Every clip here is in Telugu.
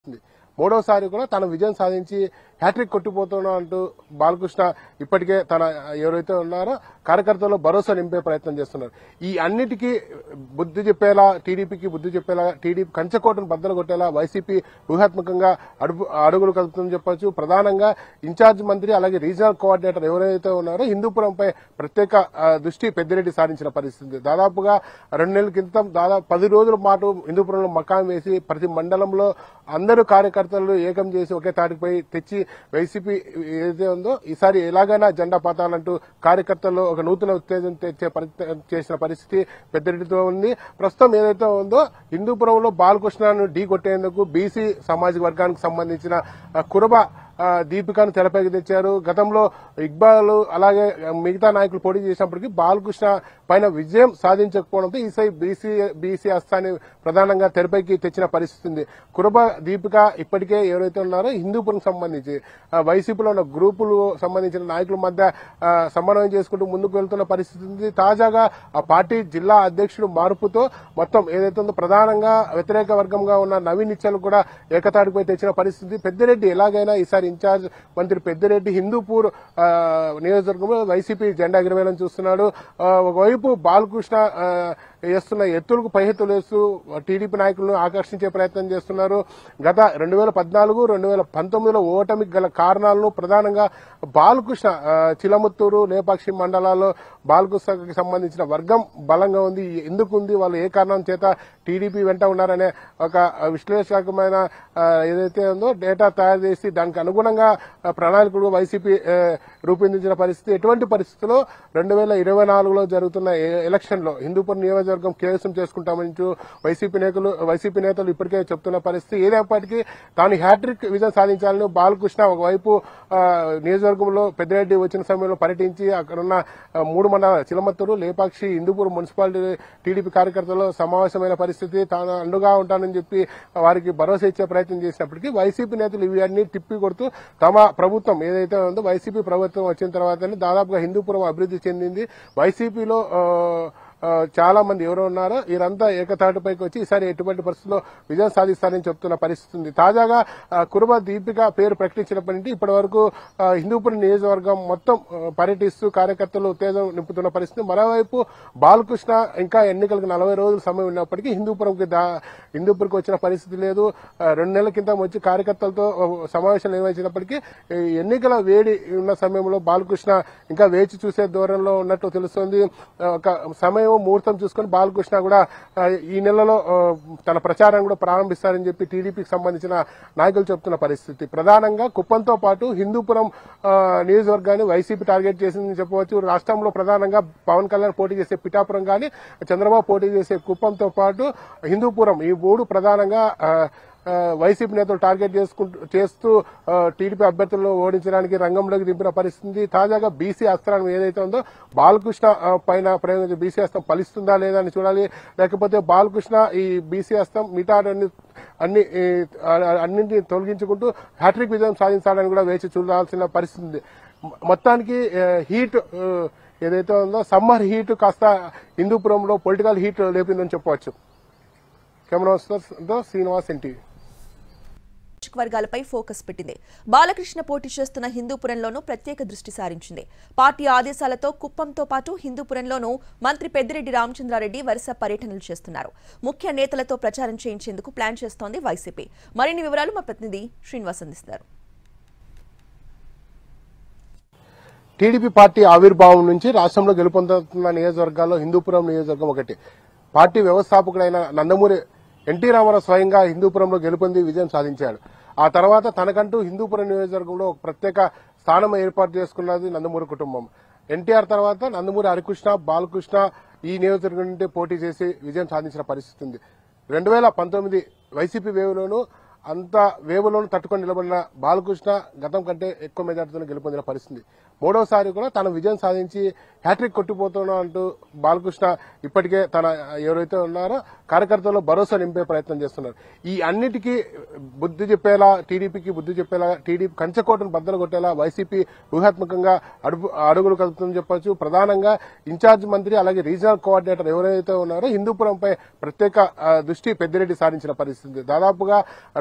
పరిస్థితి మూడోసారి కూడా తన విజయం సాధించి హ్యాట్రిక్ కొట్టిపోతున్నా అంటూ బాలకృష్ణ ఇప్పటికే తన ఎవరైతే ఉన్నారో కార్యకర్తల్లో భరోసా నింపే ప్రయత్నం చేస్తున్నారు ఈ అన్నిటికీ బుద్ధి చెప్పేలా టీడీపీకి బుద్ధి చెప్పేలా టీడీపీ కంచకోటను బద్దలు కొట్టేలా వైసీపీ వ్యూహాత్మకంగా అడుగు అడుగులు కలుపుతుందని చెప్పొచ్చు ప్రధానంగా ఇన్ఛార్జ్ మంత్రి అలాగే రీజనల్ కోఆర్డినేటర్ ఎవరైతే ఉన్నారో హిందూపురంపై ప్రత్యేక ఆ, దృష్టి పెద్దిరెడ్డి సారించిన పరిస్థితి దాదాపుగా రెండు నెలల క్రితం దాదాపు పది రోజుల పాటు హిందూపురంలో మకాం వేసి ప్రతి మండలంలో అందరూ కార్యకర్తలు ఏకం చేసి ఒకే తాటిపై తెచ్చి వైసీపీ ఏదైతే ఉందో ఈసారి ఎలాగైనా జెండా పాతాలంటూ కార్యకర్తల్లో ఒక నూతన ఉత్తేజం తెచ్చే పరి- చేసిన పరిస్థితి పెద్దిరెడ్డితో ఉంది ప్రస్తుతం ఏదైతే ఉందో హిందూపురంలో బాలకృష్ణను ఢీ కొట్టేందుకు బీసీ సామాజిక వర్గానికి సంబంధించిన ఆ, కురబ ఆ, దీపికను తెరపైకి తెచ్చారు గతంలో ఇక్బాల్ అలాగే మిగతా నాయకులు పోటీ చేసినప్పటికీ బాలకృష్ణ పైన విజయం సాధించకపోవడంతో ఈసారి బీసీ బీసీ హస్తాన్ని ప్రధానంగా తెరపైకి తెచ్చిన పరిస్థితి ఉంది కురబ దీపిక ఇప్పటికే ఎవరైతే ఉన్నారో హిందూపురం సంబంధించి ఆ, వైసీపీలో ఉన్న గ్రూపులు సంబంధించిన నాయకుల మధ్య ఆ, సమన్వయం చేసుకుంటూ ముందుకు వెళ్తున్న పరిస్థితి ఉంది తాజాగా ఆ పార్టీ జిల్లా అధ్యక్షుడు మార్పుతో మొత్తం ఏదైతే ఉందో ప్రధానంగా వ్యతిరేక వర్గంగా ఉన్న నవీన్ నిత్యాలు కూడా ఏకతాటిపై తెచ్చిన పరిస్థితి పెద్దిరెడ్డి ఎలాగైనా ఈసారి ఇన్ఛార్జ్ మంత్రి పెద్దిరెడ్డి హిందూపూర్ ఆ, నియోజకవర్గంలో వైసీపీ జెండా ఎగరవేయాలని చూస్తున్నాడు ఆ, ఒకవైపు బాలకృష్ణ ఆ, వేస్తున్న ఎత్తులకు పై ఎత్తులు వేస్తూ టీడీపీ నాయకులను ఆకర్షించే ప్రయత్నం చేస్తున్నారు గత రెండు వేల పద్నాలుగు రెండు వేల పంతొమ్మిదిలో ఓటమికి గల కారణాలను ప్రధానంగా బాలకృష్ణ ఆ, చిలముత్తూరు లేపాక్షి మండలాల్లో బాలకృష్ణకి సంబంధించిన వర్గం బలంగా ఉంది ఎందుకు ఉంది వాళ్ళు ఏ కారణం చేత టీడీపీ వెంట ఉన్నారనే ఒక విశ్లేషకమైన ఆ, ఏదైతే ఉందో డేటా తయారు చేసి దానికి అనుగుణంగా ఆ, ప్రణాళికలు వైసీపీ ఆ, రూపొందించిన పరిస్థితి ఎటువంటి పరిస్థితుల్లో రెండు వేల ఇరవై నాలుగులో జరుగుతున్న ఏ- ఎలక్షన్లో హిందూపూర్ నియోజకవర్గం కేవసం చేసుకుంటామని చూ- వైసీపీ నేతలు వైసీపీ నేతలు ఇప్పటికే చెప్తున్న పరిస్థితి ఏదైనప్పటికీ తాను హ్యాట్రిక్ విజయం సాధించాలని బాలకృష్ణ ఒకవైపు ఆ, నియోజకవర్గంలో పెద్దిరెడ్డి వచ్చిన సమయంలో పర్యటించి అక్కడున్న ఆ, మూడు మండలాల చిలమత్తూరు లేపాక్షి హిందూపూర్ మున్సిపాలిటీ టీడీపీ కార్యకర్తలు సమావేశమైన పరిస్థితి తాను అండుగా ఉంటానని చెప్పి వారికి భరోసా ఇచ్చే ప్రయత్నం చేసినప్పటికీ వైసీపీ నేతలు ఇవన్నీ తిప్పి కొడుతూ తమ ప్రభుత్వం ఏదైతే ఉందో వైసీపీ ప్రభుత్వం వచ్చిన తర్వాతనే దాదాపుగా హిందూపురం అభివృద్ధి చెందింది వైసీపీలో ఆ, ఆ, చాలా మంది ఎవరు ఉన్నారో వీరంతా ఏకతాటిపైకి వచ్చి ఈసారి ఎటువంటి పరిస్థితుల్లో విజయం సాధిస్తారని చెప్తున్న పరిస్థితి ఉంది తాజాగా ఆ, కురుబ దీపిక పేరు ప్రకటించినప్పటి నుంచి ఇప్పటి వరకు ఆ, హిందూపురం నియోజకవర్గం మొత్తం ఆ, పర్యటిస్తూ కార్యకర్తలు ఉత్తేజం నింపుతున్న పరిస్థితి మరోవైపు బాలకృష్ణ ఇంకా ఎన్నికలకు నలభై రోజుల సమయం ఉన్నప్పటికీ హిందూపురంకి దా హిందూపురంకి వచ్చిన పరిస్థితి లేదు ఆ, రెండు నెలల క్రితం వచ్చి కార్యకర్తలతో ఆ, సమావేశం నిర్వహించినప్పటికీ ఈ ఎన్నికల వేడి ఉన్న సమయంలో బాలకృష్ణ ఇంకా వేచి చూసే ధోరణిలో ఉన్నట్టు తెలుస్తోంది ఆ, ఒక సమయం ముహూర్తం చూసుకొని బాలకృష్ణ కూడా ఆ, ఈ నెలలో ఆ, తన ప్రచారం కూడా ప్రారంభిస్తారని చెప్పి టీడీపీకి సంబంధించిన నాయకులు చెప్తున్న పరిస్థితి ప్రధానంగా కుప్పంతో పాటు హిందూపురం ఆ, నియోజకవర్గాన్ని వైసీపీ టార్గెట్ చేసిందని చెప్పవచ్చు రాష్ట్రంలో ప్రధానంగా పవన్ కళ్యాణ్ పోటీ చేసే పిఠాపురం కానీ చంద్రబాబు పోటీ చేసే కుప్పంతో పాటు హిందూపురం ఈ మూడు ప్రధానంగా ఆ, ఆ, వైసీపీ నేతలు టార్గెట్ చేసుకుంటూ చేస్తూ ఆ, టీడీపీ అభ్యర్థులను ఓడించడానికి రంగంలోకి దింపిన పరిస్థితి తాజాగా బీసీ అస్త్రాన్ని ఏదైతే ఉందో బాలకృష్ణ ఆ, పైన ప్రయోగించే బీసీ హస్తం ఫలిస్తుందా లేదా అని చూడాలి లేకపోతే బాలకృష్ణ ఈ బీసీ హస్తం మిగతా అన్ని అన్ని ఈ, ఆ- అన్నింటినీ తొలగించుకుంటూ హ్యాట్రిక్ విజయం సాధించాలని కూడా వేచి చూడాల్సిన పరిస్థితి ఉంది మొ- మొత్తానికి ఆ, హీట్ ఆ, ఏదైతే ఉందో సమ్మర్ హీట్ కాస్త హిందూపురంలో పొలిటికల్ హీట్ లేపిందని చెప్పవచ్చు కెమెరా శ్రీనివాస్ ఎన్టీవీ వర్గాలపై ఫోకస్ పెట్టింది బాలకృష్ణ పోటీ చేస్తున్న హిందూపురంలోనూ ప్రత్యేక దృష్టి సారించింది పార్టీ ఆదేశాలతో కుప్పంతో పాటు హిందూపురంలోనూ మంత్రి పెద్దిరెడ్డి రామచంద్రారెడ్డి వరుస పర్యటనలు చేస్తున్నారు ముఖ్య నేతలతో ప్రచారం చేయించేందుకు ప్లాన్ చేస్తోంది వైసీపీ మరిన్ని వివరాలు మా ప్రతినిధి శ్రీనివాస్ అందిస్తారు టీడీపీ పార్టీ ఆవిర్భావం నుంచి రాష్ట్రంలో గెలుపొందుతున్న నియోజకవర్గాల్లో హిందూపురం నియోజకవర్గం ఒకటి పార్టీ వ్యవస్థాపకుడైన నందమూరి ఎన్టీ రామారావు స్వయంగా హిందూపురంలో గెలుపొంది విజయం సాధించాడు ఆ తర్వాత తనకంటూ హిందూపురం నియోజకవర్గంలో ఒక ప్రత్యేక స్థానం ఏర్పాటు చేసుకున్నది నందమూరి కుటుంబం ఎన్టీఆర్ తర్వాత నందమూరి హరికృష్ణ బాలకృష్ణ ఈ నియోజకవర్గం నుండి పోటీ చేసి విజయం సాధించిన పరిస్థితి ఉంది రెండు వేల పంతొమ్మిది వైసీపీ వేవ్లోనూ అంత వేవులను తట్టుకొని నిలబడిన బాలకృష్ణ గతం కంటే ఎక్కువ మెజార్టీతో గెలుపొందిన పరిస్థితి మూడోసారి కూడా తన విజయం సాధించి హ్యాట్రిక్ కొట్టిపోతున్నా అంటూ బాలకృష్ణ ఇప్పటికే తన ఎవరైతే ఉన్నారో కార్యకర్తల్లో భరోసా నింపే ప్రయత్నం చేస్తున్నారు ఈ అన్నిటికీ బుద్ధి చెప్పేలా టీడీపీకి బుద్ధి చెప్పేలా టీడీపీ కంచకోటను బద్దలు కొట్టేలా వైసీపీ వ్యూహాత్మకంగా అడుగు అడుగులు కలుపుతుందని చెప్పొచ్చు ప్రధానంగా ఇన్ఛార్జ్ మంత్రి అలాగే రీజనల్ కోఆర్డినేటర్ ఎవరైతే ఉన్నారో హిందూపురంపై ప్రత్యేక ఆ, దృష్టి పెద్దిరెడ్డి సారించిన పరిస్థితి దాదాపుగా రెండు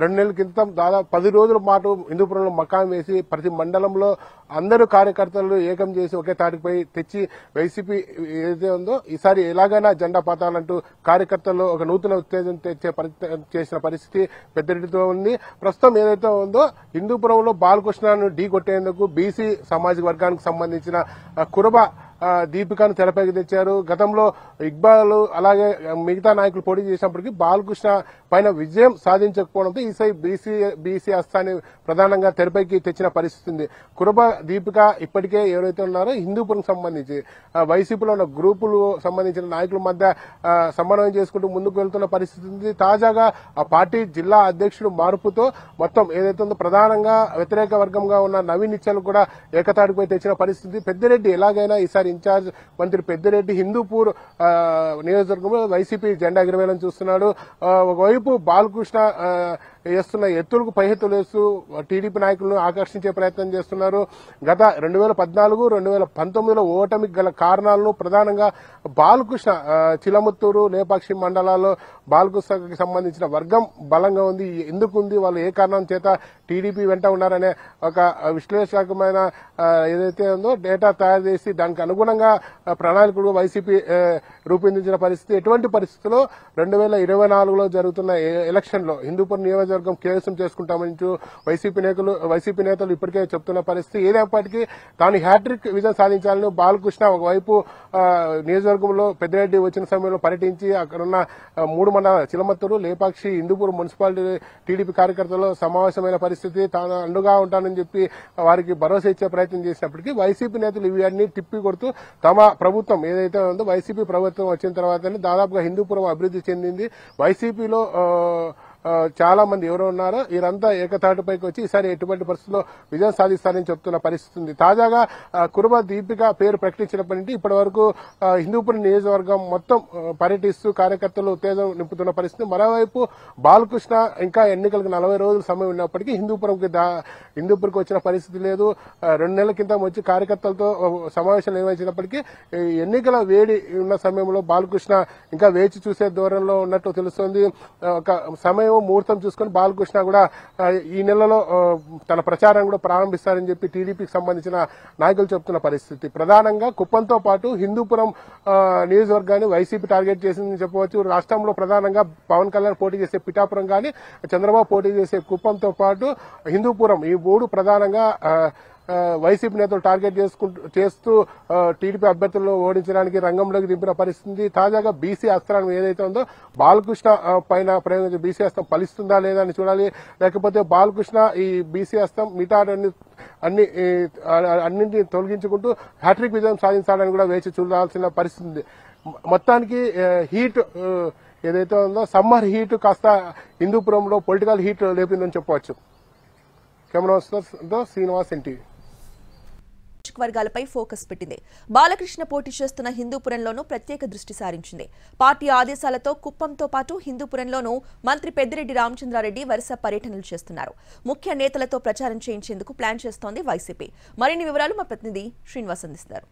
రెండు నెలల క్రితం దాదాపు పది రోజుల పాటు హిందూపురంలో మకాం వేసి ప్రతి మండలంలో అందరూ కార్యకర్తలు ఏకం చేసి ఒకే తాటిపై తెచ్చి వైసీపీ ఏదైతే ఉందో ఈసారి ఎలాగైనా జెండా పాతాలంటూ కార్యకర్తల్లో ఒక నూతన ఉత్తేజం తెచ్చే ప్రయత్నం చేసిన పరిస్థితి పెద్దరెడ్డితో ఉంది ప్రస్తుతం ఏదైతే ఉందో హిందూపురంలో బాలకృష్ణను ఢీ కొట్టేందుకు బీసీ సామాజిక వర్గానికి సంబంధించిన ఆ, కురబ ఆ, దీపికను తెరపైకి తెచ్చారు గతంలో ఇక్బాల్ అలాగే మిగతా నాయకులు పోటీ చేసినప్పటికీ బాలకృష్ణ పైన విజయం సాధించకపోవడంతో ఈసారి బీసీ బీసీ హస్తాన్ని ప్రధానంగా తెరపైకి తెచ్చిన పరిస్థితి ఉంది కురబ దీపిక ఇప్పటికే ఎవరైతే ఉన్నారో హిందూపురం సంబంధించి ఆ, వైసీపీలో ఉన్న గ్రూపులు సంబంధించిన నాయకుల మధ్య ఆ, సమన్వయం చేసుకుంటూ ముందుకు వెళ్తున్న పరిస్థితి ఉంది తాజాగా ఆ పార్టీ జిల్లా అధ్యక్షుడు మార్పుతో మొత్తం ఏదైతే ఉందో ప్రధానంగా వ్యతిరేక వర్గంగా ఉన్న నవీన్ నిత్యాలు కూడా ఏకతాటిపై తెచ్చిన పరిస్థితి పెద్దిరెడ్డి ఎలాగైనా ఈసారి ఇన్ఛార్జ్ మంత్రి పెద్దిరెడ్డి హిందూపూర్ ఆ, నియోజకవర్గంలో వైసీపీ జెండా ఎగరవేయాలని చూస్తున్నాడు ఆ, ఒకవైపు బాలకృష్ణ ఆ, వేస్తున్న ఎత్తులకు పై ఎత్తులు వేస్తూ టీడీపీ నాయకులను ఆకర్షించే ప్రయత్నం చేస్తున్నారు గత రెండు వేల పద్నాలుగు రెండు వేల పంతొమ్మిదిలో ఓటమికి గల కారణాలను ప్రధానంగా బాలకృష్ణ ఆ, చిలముత్తూరు లేపాక్షి మండలాల్లో బాలకృష్ణకి సంబంధించిన వర్గం బలంగా ఉంది ఎందుకు ఉంది వాళ్ళు ఏ కారణం చేత టీడీపీ వెంట ఉన్నారనే ఒక విశ్లేషకమైన ఆ, ఏదైతే ఉందో డేటా తయారు చేసి దానికి అనుగుణంగా ఆ, ప్రణాళికలు వైసీపీ ఆ, రూపొందించిన పరిస్థితి ఎటువంటి పరిస్థితుల్లో రెండు వేల ఇరవై నాలుగులో జరుగుతున్న ఏ- ఎలక్షన్లో హిందూపురం నియోజకవర్గం కేవసం చేసుకుంటామని చూ- వైసీపీ నేతలు వైసీపీ నేతలు ఇప్పటికే చెప్తున్న పరిస్థితి ఏదైనప్పటికీ తాను హ్యాట్రిక్ విజయం సాధించాలని బాలకృష్ణ ఒకవైపు ఆ, నియోజకవర్గంలో పెద్దిరెడ్డి వచ్చిన సమయంలో పర్యటించి అక్కడున్న ఆ, మూడు మండల చిలమత్తూరు లేపాక్షి హిందూపురం మున్సిపాలిటీ టీడీపీ కార్యకర్తలు సమావేశమైన పరిస్థితి తాను అండుగా ఉంటానని చెప్పి వారికి భరోసా ఇచ్చే ప్రయత్నం చేసినప్పటికీ వైసీపీ నేతలు ఇవన్నీ తిప్పి కొడుతూ తమ ప్రభుత్వం ఏదైతే ఉందో వైసీపీ ప్రభుత్వం వచ్చిన తర్వాతనే దాదాపుగా హిందూపురం అభివృద్ధి చెందింది వైసీపీలో ఆ, ఆ, చాలా మంది ఎవరు ఉన్నారో వీరంతా ఏకతాటిపైకి వచ్చి ఈసారి ఎటువంటి పరిస్థితుల్లో విజయం సాధిస్తారని చెప్తున్న పరిస్థితి ఉంది తాజాగా ఆ, కురుబ దీపిక పేరు ప్రకటించినప్పటి నుండి ఇప్పటి వరకు ఆ, హిందూపురం నియోజకవర్గం మొత్తం ఆ, పర్యటిస్తూ కార్యకర్తలు ఉత్తేజం నింపుతున్న పరిస్థితి మరోవైపు బాలకృష్ణ ఇంకా ఎన్నికలకు నలభై రోజుల సమయం ఉన్నప్పటికీ హిందూపురంకి దా హిందూపురంకి వచ్చిన పరిస్థితి లేదు ఆ, రెండు నెలల కింద వచ్చి కార్యకర్తలతో ఆ, సమావేశాలు నిర్వహించినప్పటికీ ఈ ఎన్నికల వేడి ఉన్న సమయంలో బాలకృష్ణ ఇంకా వేచి చూసే ధోరణిలో ఉన్నట్టు తెలుస్తోంది ఆ, ఒక సమయం ముహూర్తం చూసుకొని బాలకృష్ణ కూడా ఆ, ఈ నెలలో ఆ, తన ప్రచారం కూడా ప్రారంభిస్తారని చెప్పి టీడీపీకి సంబంధించిన నాయకులు చెప్తున్న పరిస్థితి ప్రధానంగా కుప్పంతో పాటు హిందూపురం ఆ, నియోజకవర్గాన్ని వైసీపీ టార్గెట్ చేసిందని చెప్పవచ్చు రాష్ట్రంలో ప్రధానంగా పవన్ కళ్యాణ్ పోటీ చేసే పిఠాపురం కానీ చంద్రబాబు పోటీ చేసే కుప్పంతో పాటు హిందూపురం ఈ మూడు ప్రధానంగా ఆ, ఆ, వైసీపీ నేతలు టార్గెట్ చేసుకుంటూ చేస్తూ ఆ, టీడీపీ అభ్యర్థులను ఓడించడానికి రంగంలోకి దింపిన పరిస్థితి తాజాగా బీసీ అస్త్రం ఏదైతే ఉందో బాలకృష్ణ ఆ, పైన ప్రయోగించే బీసీ అస్త్రం ఫలిస్తుందా లేదా అని చూడాలి లేకపోతే బాలకృష్ణ ఈ బీసీ అస్త్రం మిగతా అన్ని అన్ని ఈ, ఆ- అన్నింటిని తొలగించుకుంటూ హ్యాట్రిక్ విజయం సాధించాలని కూడా వేచి చూడాల్సిన పరిస్థితి ఉంది మొ- మొత్తానికి ఆ, హీట్ ఆ, ఏదైతే ఉందో సమ్మర్ హీట్ కాస్త హిందూపురంలో పొలిటికల్ హీట్ లేపిందని చెప్పవచ్చు కెమెరా శ్రీనివాస్ ఎన్టీవీ వర్గాలపై ఫోకస్ పెట్టింది బాలకృష్ణ పోటీ చేస్తున్న హిందూపురంలోనూ ప్రత్యేక దృష్టి సారించింది పార్టీ ఆదేశాలతో కుప్పంతో పాటు హిందూపురంలోనూ మంత్రి పెద్దిరెడ్డి రామచంద్రారెడ్డి వరుస పర్యటనలు చేస్తున్నారు ముఖ్య నేతలతో ప్రచారం చేయించేందుకు ప్లాన్ చేస్తోంది వైసీపీ మరిన్ని వివరాలు మా ప్రతినిధి శ్రీనివాస్ అందిస్తారు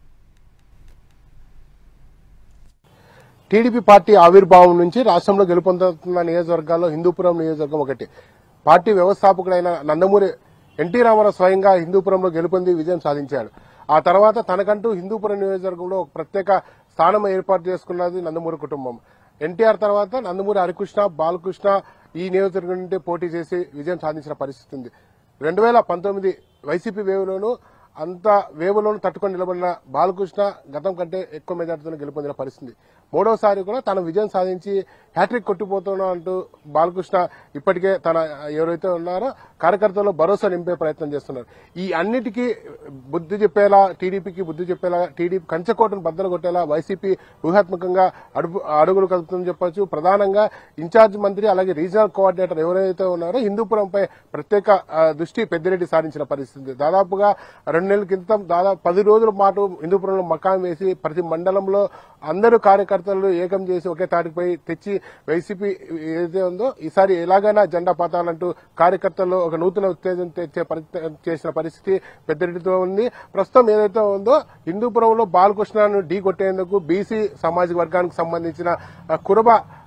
టీడీపీ పార్టీ ఆవిర్భావం నుంచి రాష్ట్రంలో గెలుపొందుతున్న నియోజకవర్గాల్లో హిందూపురం నియోజకవర్గం ఒకటి పార్టీ వ్యవస్థాపకుడైన నందమూరి ఎన్టీ రామారావు స్వయంగా హిందూపురంలో గెలుపొంది విజయం సాధించాడు ఆ తర్వాత తనకంటూ హిందూపురం నియోజకవర్గంలో ఒక ప్రత్యేక స్థానం ఏర్పాటు చేసుకున్నది నందమూరి కుటుంబం ఎన్టీఆర్ తర్వాత నందమూరి హరికృష్ణ బాలకృష్ణ ఈ నియోజకవర్గం నుండి పోటీ చేసి విజయం సాధించిన పరిస్థితి ఉంది రెండు వేల పంతొమ్మిది వైసీపీ వేవ్లోనూ అంత వేవులోనూ తట్టుకొని నిలబడిన బాలకృష్ణ గతం కంటే ఎక్కువ మెజార్టీతో గెలుపొందిన పరిస్థితి మూడోసారి కూడా తను విజయం సాధించి హ్యాట్రిక్ కొట్టిపోతున్నా అంటూ బాలకృష్ణ ఇప్పటికే తన ఎవరైతే ఉన్నారో కార్యకర్తల్లో భరోసా నింపే ప్రయత్నం చేస్తున్నారు ఈ అన్నిటికీ బుద్ధి చెప్పేలా టీడీపీకి బుద్ధి చెప్పేలా టీడీపీ కంచకోటను బద్దలు కొట్టేలా వైసీపీ వ్యూహాత్మకంగా అడుగు అడుగులు కలుపుతుందని చెప్పొచ్చు ప్రధానంగా ఇన్ఛార్జ్ మంత్రి అలాగే రీజనల్ కోఆర్డినేటర్ ఎవరైతే ఉన్నారో హిందూపురంపై ప్రత్యేక ఆ, దృష్టి పెద్దిరెడ్డి సారించిన పరిస్థితి దాదాపుగా రెండు నెలల క్రితం దాదాపు పది రోజుల పాటు హిందూపురంలో మకాం వేసి ప్రతి మండలంలో అందరూ కార్యకర్తలు ఏకం చేసి ఒకే తాటిపై తెచ్చి వైసీపీ ఏదైతే ఉందో ఈసారి ఎలాగైనా జెండా పాతాలంటూ కార్యకర్తల్లో ఒక నూతన ఉత్తేజం తెచ్చే ప్రయత్నం చేసిన పరిస్థితి పెద్దరెడ్డితో ఉంది ప్రస్తుతం ఏదైతే ఉందో హిందూపురంలో బాలకృష్ణను ఢీ కొట్టేందుకు బీసీ సామాజిక వర్గానికి సంబంధించిన ఆ, కురబ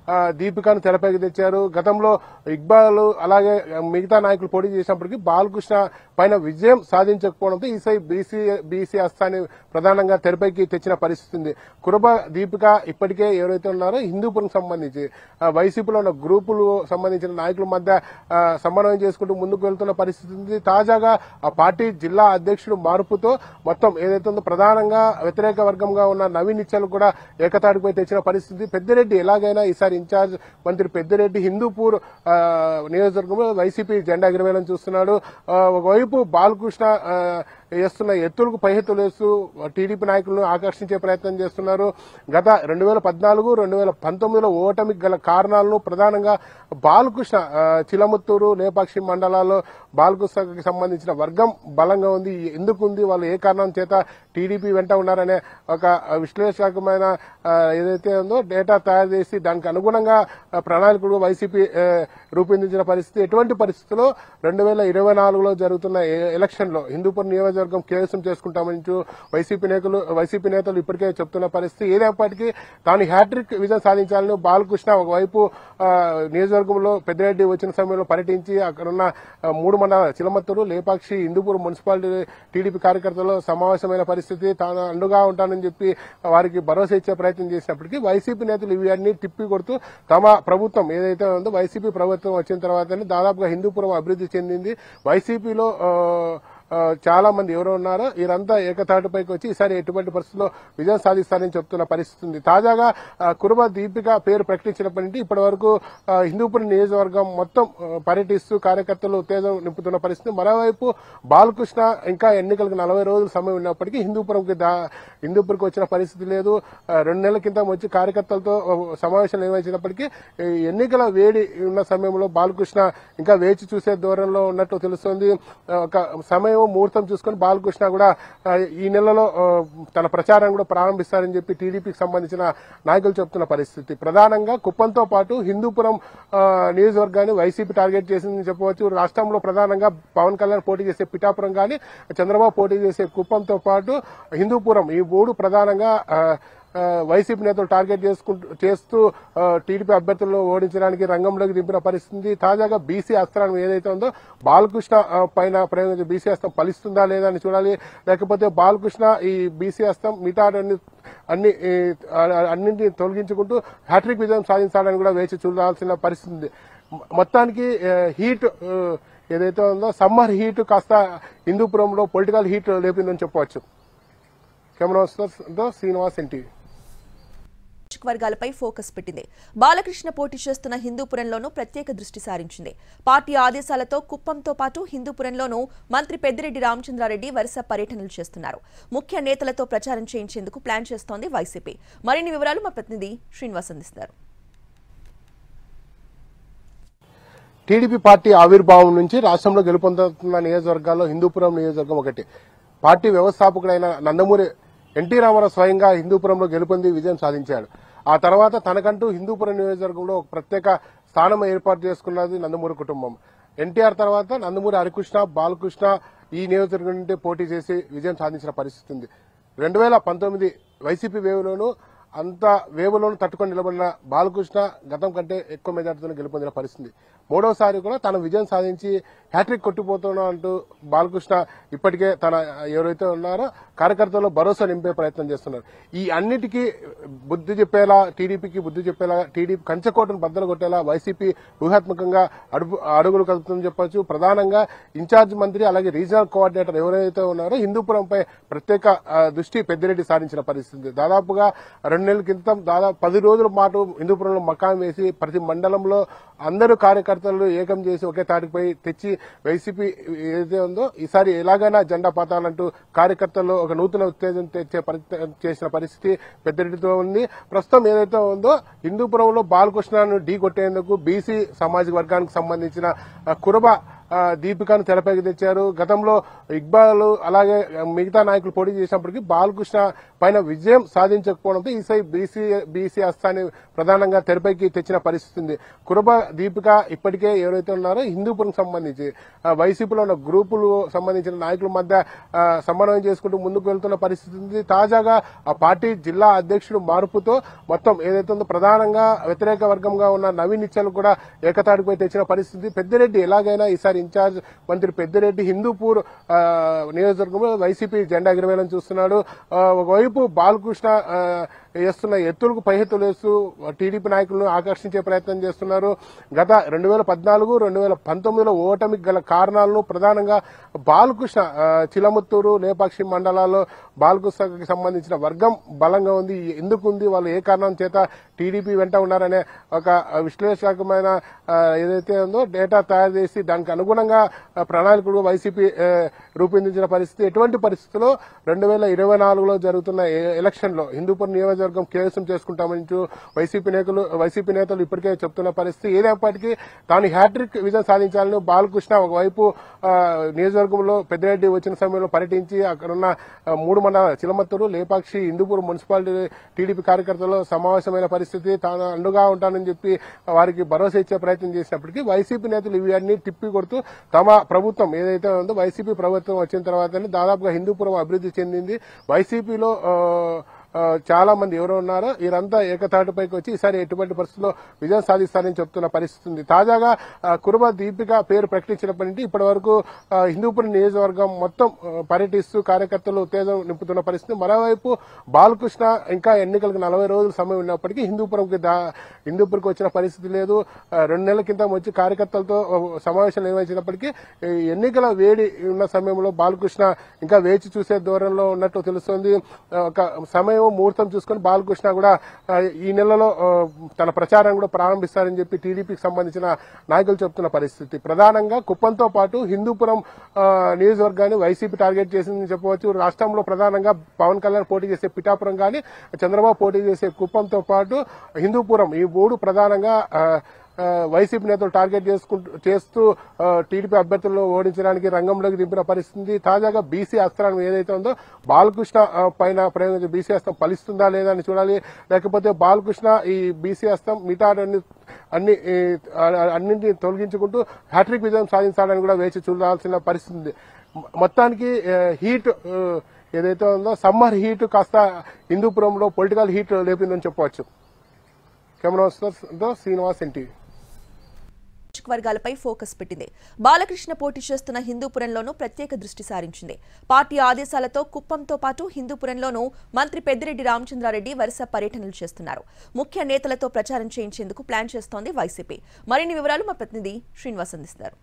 ఆ, దీపికను తెరపైకి తెచ్చారు గతంలో ఇక్బాల్ అలాగే మిగతా నాయకులు పోటీ చేసినప్పటికీ బాలకృష్ణ పైన విజయం సాధించకపోవడంతో ఈసారి బీసీ బీసీ అస్తాన్ని ప్రధానంగా తెరపైకి తెచ్చిన పరిస్థితి ఉంది కురబ దీపిక ఇప్పటికే ఎవరైతే ఉన్నారో హిందూపురం సంబంధించి ఆ, వైసీపీలో ఉన్న గ్రూపులు సంబంధించిన నాయకుల మధ్య ఆ, సమన్వయం చేసుకుంటూ ముందుకు వెళ్తున్న పరిస్థితి ఉంది తాజాగా ఆ పార్టీ జిల్లా అధ్యక్షుడు మార్పుతో మొత్తం ఏదైతే ఉందో ప్రధానంగా వ్యతిరేక వర్గంగా ఉన్న నవీన్ నిత్యాలు కూడా ఏకతాటిపై తెచ్చిన పరిస్థితి పెద్దిరెడ్డి ఎలాగైనా ఈసారి ఇన్ఛార్జ్ మంత్రి పెద్దిరెడ్డి హిందూపూర్ ఆ, నియోజకవర్గంలో వైసీపీ జెండా ఎగిరవేయాలని చూస్తున్నాడు ఆ, ఒకవైపు బాలకృష్ణ ఆ, వేస్తున్న ఎత్తులకు పై ఎత్తులు వేస్తూ టీడీపీ నాయకులను ఆకర్షించే ప్రయత్నం చేస్తున్నారు గత రెండు వేల పద్నాలుగు రెండు వేల పంతొమ్మిదిలో ఓటమికి గల కారణాలను ప్రధానంగా బాలకృష్ణ ఆ, చిలముత్తూరు లేపాక్షి మండలాల్లో బాలకృష్ణకి సంబంధించిన వర్గం బలంగా ఉంది ఎందుకు ఉంది వాళ్ళు ఏ కారణం చేత టీడీపీ వెంట ఉన్నారనే ఒక విశ్లేషకమైన ఆ, ఏదైతే ఉందో డేటా తయారు చేసి దానికి అనుగుణంగా ఆ, ప్రణాళికలు వైసీపీ ఆ, రూపొందించిన పరిస్థితి ఎటువంటి పరిస్థితుల్లో రెండు వేల ఇరవై నాలుగులో జరుగుతున్న ఏ- ఎలక్షన్లో హిందూపురం నియోజకవర్గం కేవసం చేసుకుంటామని చూ- వైసీపీ నేతలు వైసీపీ నేతలు ఇప్పటికే చెప్తున్న పరిస్థితి ఏదైనప్పటికీ తాను హ్యాట్రిక్ విజయం సాధించాలని బాలకృష్ణ ఒకవైపు ఆ, నియోజకవర్గంలో పెద్దిరెడ్డి వచ్చిన సమయంలో పర్యటించి అక్కడున్న ఆ, మూడు మండల చిలమత్తూరు లేపాక్షి హిందూపురం మున్సిపాలిటీ టీడీపీ కార్యకర్తలు సమావేశమైన పరిస్థితి తాను అండుగా ఉంటానని చెప్పి వారికి భరోసా ఇచ్చే ప్రయత్నం చేసినప్పటికీ వైసీపీ నేతలు ఇవన్నీ తిప్పి కొడుతూ తమ ప్రభుత్వం ఏదైతే ఉందో వైసీపీ ప్రభుత్వం వచ్చిన తర్వాతనే దాదాపుగా హిందూపురం అభివృద్ధి చెందింది వైసీపీలో ఆ, ఆ, చాలా మంది ఎవరు ఉన్నారో వీరంతా ఏకతాటిపైకి వచ్చి ఈసారి ఎటువంటి పరిస్థితుల్లో విజయం సాధిస్తారని చెప్తున్న పరిస్థితి ఉంది తాజాగా ఆ, కురుబ దీపిక పేరు ప్రకటించినప్పటి నుండి ఇప్పటి వరకు ఆ, హిందూపురం నియోజకవర్గం మొత్తం ఆ, పర్యటిస్తూ కార్యకర్తలు ఉత్తేజం నింపుతున్న పరిస్థితి మరోవైపు బాలకృష్ణ ఇంకా ఎన్నికలకు నలభై రోజుల సమయం ఉన్నప్పటికీ హిందూపురంకి దా హిందూపురంకి వచ్చిన పరిస్థితి లేదు ఆ, రెండు నెలల క్రితం వచ్చి కార్యకర్తలతో ఆ, సమావేశం నిర్వహించినప్పటికీ ఈ ఎన్నికల వేడి ఉన్న సమయంలో బాలకృష్ణ ఇంకా వేచి చూసే ధోరణిలో ఉన్నట్టు తెలుస్తోంది ఆ, ఒక సమయం ముహూర్తం చూసుకొని బాలకృష్ణ కూడా ఆ, ఈ నెలలో ఆ, తన ప్రచారం కూడా ప్రారంభిస్తారని చెప్పి టీడీపీకి సంబంధించిన నాయకులు చెప్తున్న పరిస్థితి ప్రధానంగా కుప్పంతో పాటు హిందూపురం ఆ, నియోజకవర్గాన్ని వైసీపీ టార్గెట్ చేసిందని చెప్పవచ్చు రాష్ట్రంలో ప్రధానంగా పవన్ కళ్యాణ్ పోటీ చేసే పిఠాపురం కానీ చంద్రబాబు పోటీ చేసే కుప్పంతో పాటు హిందూపురం ఈ మూడు ప్రధానంగా ఆ, ఆ, వైసీపీ నేతలు టార్గెట్ చేసుకుంటూ చేస్తూ ఆ, టీడీపీ అభ్యర్థులను ఓడించడానికి రంగంలోకి దింపిన పరిస్థితి తాజాగా బీసీ అస్త్రాన్ని ఏదైతే ఉందో బాలకృష్ణ ఆ, పైన ప్రయోగించే బీసీ అస్త్రం ఫలిస్తుందా లేదా అని చూడాలి లేకపోతే బాలకృష్ణ ఈ బీసీ అస్త్రం మిగతా అన్ని అన్ని ఈ, ఆ, అన్నింటినీ తొలగించుకుంటూ హ్యాట్రిక్ విజయం సాధించాలని కూడా వేచి చూడాల్సిన పరిస్థితి ఉంది మొ- మొత్తానికి ఆ, హీట్ ఆ, ఏదైతే ఉందో సమ్మర్ హీట్ కాస్త హిందూపురంలో పొలిటికల్ హీట్ లేపిందని చెప్పవచ్చు కెమెరా శ్రీనివాస్ ఎన్టీవీ వర్గాలపై ఫోకస్ పెట్టింది బాలకృష్ణ పోటీ చేస్తున్న హిందూపురంలోనూ ప్రత్యేక దృష్టి సారించింది పార్టీ ఆదేశాలతో కుప్పంతో పాటు హిందూపురంలోనూ మంత్రి పెద్దిరెడ్డి రామచంద్రారెడ్డి వరుస పర్యటనలు చేస్తున్నారు ముఖ్య నేతలతో ప్రచారం చేయించేందుకు ప్లాన్ చేస్తోంది వైసీపీ మరిన్ని వివరాలు మా ప్రతినిధి శ్రీనివాస్ అందిస్తారు టీడీపీ పార్టీ ఆవిర్భావం నుంచి రాష్ట్రంలో గెలుపొందుతున్న నియోజకవర్గాల్లో హిందూపురం నియోజకవర్గం ఒకటి పార్టీ వ్యవస్థాపకుడైన నందమూరి ఎన్టీ రామారావు స్వయంగా హిందూపురంలో గెలుపొంది విజయం సాధించాడు ఆ తర్వాత తనకంటూ హిందూపురం నియోజకవర్గంలో ఒక ప్రత్యేక స్థానం ఏర్పాటు చేసుకున్నది నందమూరి కుటుంబం ఎన్టీఆర్ తర్వాత నందమూరి హరికృష్ణ బాలకృష్ణ ఈ నియోజకవర్గం నుండి పోటీ చేసి విజయం సాధించిన పరిస్థితి ఉంది రెండు వేల పంతొమ్మిది వైసీపీ వేవ్లోనూ అంత వేవులోనూ తట్టుకొని నిలబడిన బాలకృష్ణ గతం కంటే ఎక్కువ మెజార్టీతో గెలుపొందిన పరిస్థితి మూడోసారి కూడా తన విజయం సాధించి హ్యాట్రిక్ కొట్టిపోతున్నా అంటూ బాలకృష్ణ ఇప్పటికే తన ఎవరైతే ఉన్నారో కార్యకర్తలు భరోసా నింపే ప్రయత్నం చేస్తున్నారు ఈ అన్నిటికీ బుద్ధి చెప్పేలా టీడీపీకి బుద్ధి చెప్పేలా టీడీపీ కంచకోటను బద్దలు కొట్టేలా వైసీపీ వ్యూహాత్మకంగా అడుగు అడుగులు కలుపుతుందని చెప్పొచ్చు ప్రధానంగా ఇన్ఛార్జ్ మంత్రి అలాగే రీజనల్ కోఆర్డినేటర్ ఎవరైతే ఉన్నారో హిందూపురంపై ప్రత్యేక ఆ, దృష్టి పెద్దిరెడ్డి సారించిన పరిస్థితి దాదాపుగా రెండు నెలల క్రితం దాదాపు పది రోజుల పాటు హిందూపురంలో మకాం వేసి ప్రతి మండలంలో అందరూ కార్యకర్తలు ఏకం చేసి ఒకే తాటిపై తెచ్చి వైసీపీ ఏదైతే ఉందో ఈసారి ఎలాగైనా జెండా పాతాలంటూ కార్యకర్తల్లో ఒక నూతన ఉత్తేజం తెచ్చే ప్రయత్నం చేసిన పరిస్థితి పెద్దిరెడ్డితో ఉంది ప్రస్తుతం ఏదైతే ఉందో హిందూపురంలో బాలకృష్ణను ఢీ కొట్టేందుకు బీసీ సామాజిక వర్గానికి సంబంధించిన ఆ, కురబ ఆ, దీపికను తెరపైకి తెచ్చారు గతంలో ఇక్బాల్ అలాగే మిగతా నాయకులు పోటీ చేసినప్పటికీ బాలకృష్ణ పైన విజయం సాధించకపోవడంతో ఈసారి బీసీ బీసీ హస్తాన్ని ప్రధానంగా తెరపైకి తెచ్చిన పరిస్థితి ఉంది కురబ దీపిక ఇప్పటికే ఎవరైతే ఉన్నారో హిందూపురం సంబంధించి ఆ, వైసీపీలో ఉన్న గ్రూపులు సంబంధించిన నాయకుల మధ్య ఆ, సమన్వయం చేసుకుంటూ ముందుకు వెళ్తున్న పరిస్థితి ఉంది తాజాగా ఆ పార్టీ జిల్లా అధ్యక్షుడు మార్పుతో మొత్తం ఏదైతే ఉందో ప్రధానంగా వ్యతిరేక వర్గంగా ఉన్న నవీన్ ఇచ్చలు కూడా ఏకతాటిపై తెచ్చిన పరిస్థితి పెద్దిరెడ్డి ఎలాగైనా ఈసారి ఇన్ఛార్జ్ మంత్రి పెద్దిరెడ్డి హిందూపూర్ ఆ, నియోజకవర్గంలో వైసీపీ జెండా ఎగిరవేయాలని చూస్తున్నాడు ఆ, ఒకవైపు బాలకృష్ణ ఆ, వేస్తున్న ఎత్తులకు పై ఎత్తులు వేస్తూ టీడీపీ నాయకులను ఆకర్షించే ప్రయత్నం చేస్తున్నారు గత రెండు వేల పద్నాలుగు రెండు వేల పంతొమ్మిదిలో ఓటమికి గల కారణాలను ప్రధానంగా బాలకృష్ణ ఆ, చిలముత్తూరు లేపాక్షి మండలాల్లో బాలకృష్ణకి సంబంధించిన వర్గం బలంగా ఉంది ఎందుకు ఉంది వాళ్ళు ఏ కారణం చేత టీడీపీ వెంట ఉన్నారనే ఒక విశ్లేషకమైన ఆ, ఏదైతే ఉందో డేటా తయారు చేసి దానికి అనుగుణంగా ఆ, ప్రణాళికలు వైసీపీ ఆ, రూపొందించిన పరిస్థితి ఎటువంటి పరిస్థితుల్లో రెండు వేల ఇరవై నాలుగులో జరుగుతున్న ఏ- ఎలక్షన్లో హిందూపూర్ నియోజకవర్గం కేవసం చేసుకుంటామని చూ- వైసీపీ నేతలు వైసీపీ నేతలు ఇప్పటికే చెప్తున్న పరిస్థితి ఏదైనప్పటికీ తాను హ్యాట్రిక్ విజయం సాధించాలని బాలకృష్ణ ఒకవైపు ఆ, నియోజకవర్గంలో పెద్దిరెడ్డి వచ్చిన సమయంలో పర్యటించి అక్కడున్న ఆ, మూడు మండలాల చిలమత్తూరు లేపాక్షి హిందూపూర్ మున్సిపాలిటీ టీడీపీ కార్యకర్తలు సమావేశమైన పరిస్థితి తాను అండుగా ఉంటానని చెప్పి వారికి భరోసా ఇచ్చే ప్రయత్నం చేసినప్పటికీ వైసీపీ నేతలు ఇవన్నీ తిప్పి కొడుతూ తమ ప్రభుత్వం ఏదైతే ఉందో వైసీపీ ప్రభుత్వం వచ్చిన తర్వాతనే దాదాపుగా హిందూపురం అభివృద్ధి చెందింది వైసీపీలో ఆ, ఆ, చాలా మంది ఎవరు ఉన్నారో వీరంతా ఏకతాటిపైకి వచ్చి ఈసారి ఎటువంటి పరిస్థితుల్లో విజయం సాధిస్తారని చెప్తున్న పరిస్థితి ఉంది తాజాగా ఆ, కురుబ దీపిక పేరు ప్రకటించినప్పటి నుంచి ఇప్పటి వరకు ఆ, హిందూపురం నియోజకవర్గం మొత్తం ఆ, పర్యటిస్తూ కార్యకర్తలు ఉత్తేజం నింపుతున్న పరిస్థితి మరోవైపు బాలకృష్ణ ఇంకా ఎన్నికలకు నలభై రోజుల సమయం ఉన్నప్పటికీ హిందూపురంకి దా హిందూపురంకి వచ్చిన పరిస్థితి లేదు ఆ, రెండు నెలల క్రితం వచ్చి కార్యకర్తలతో ఆ, సమావేశం నిర్వహించినప్పటికీ ఈ ఎన్నికల వేడి ఉన్న సమయంలో బాలకృష్ణ ఇంకా వేచి చూసే ధోరణిలో ఉన్నట్టు తెలుస్తోంది ఆ, ఒక సమయం ముహూర్తం చూసుకొని బాలకృష్ణ కూడా ఆ, ఈ నెలలో ఆ, తన ప్రచారం కూడా ప్రారంభిస్తారని చెప్పి టీడీపీకి సంబంధించిన నాయకులు చెప్తున్న పరిస్థితి ప్రధానంగా కుప్పంతో పాటు హిందూపురం ఆ, నియోజకవర్గాన్ని వైసీపీ టార్గెట్ చేసిందని చెప్పవచ్చు రాష్ట్రంలో ప్రధానంగా పవన్ కళ్యాణ్ పోటీ చేసే పిఠాపురం కానీ చంద్రబాబు పోటీ చేసే కుప్పంతో పాటు హిందూపురం ఈ మూడు ప్రధానంగా ఆ, ఆ, వైసీపీ నేతలు టార్గెట్ చేసుకుంటూ చేస్తూ ఆ, టీడీపీ అభ్యర్థులను ఓడించడానికి రంగంలోకి దింపిన పరిస్థితి తాజాగా బీసీ అస్త్రాన్ని ఏదైతే ఉందో బాలకృష్ణ ఆ, పైన ప్రయోగించే బీసీ అస్త్రం ఫలిస్తుందా లేదా అని చూడాలి లేకపోతే బాలకృష్ణ ఈ బీసీ అస్త్రం మిగతా అన్ని అన్ని ఈ, ఆ- అన్నింటినీ తొలగించుకుంటూ హ్యాట్రిక్ విజయం సాధించాలని కూడా వేచి చూడాల్సిన పరిస్థితి ఉంది మొ- మొత్తానికి ఆ, హీట్ ఆ, ఏదైతే ఉందో సమ్మర్ హీట్ కాస్త హిందూపురంలో పొలిటికల్ హీట్ లేపిందని చెప్పవచ్చు కెమెరా శ్రీనివాస్ ఎన్టీవీ నియోజకవర్గాలపై ఫోకస్ పెట్టింది బాలకృష్ణ పోటీ చేస్తున్న హిందూపురంలోనూ ప్రత్యేక దృష్టి సారించింది పార్టీ ఆదేశాలతో కుప్పంతో పాటు హిందూపురంలోనూ మంత్రి పెద్దిరెడ్డి రామచంద్రారెడ్డి వరుస పర్యటనలు చేస్తున్నారు ముఖ్య నేతలతో ప్రచారం చేయించేందుకు ప్లాన్ చేస్తోంది వైసీపీ మరిన్ని వివరాలు మా ప్రతినిధి శ్రీనివాస్ అందిస్తారు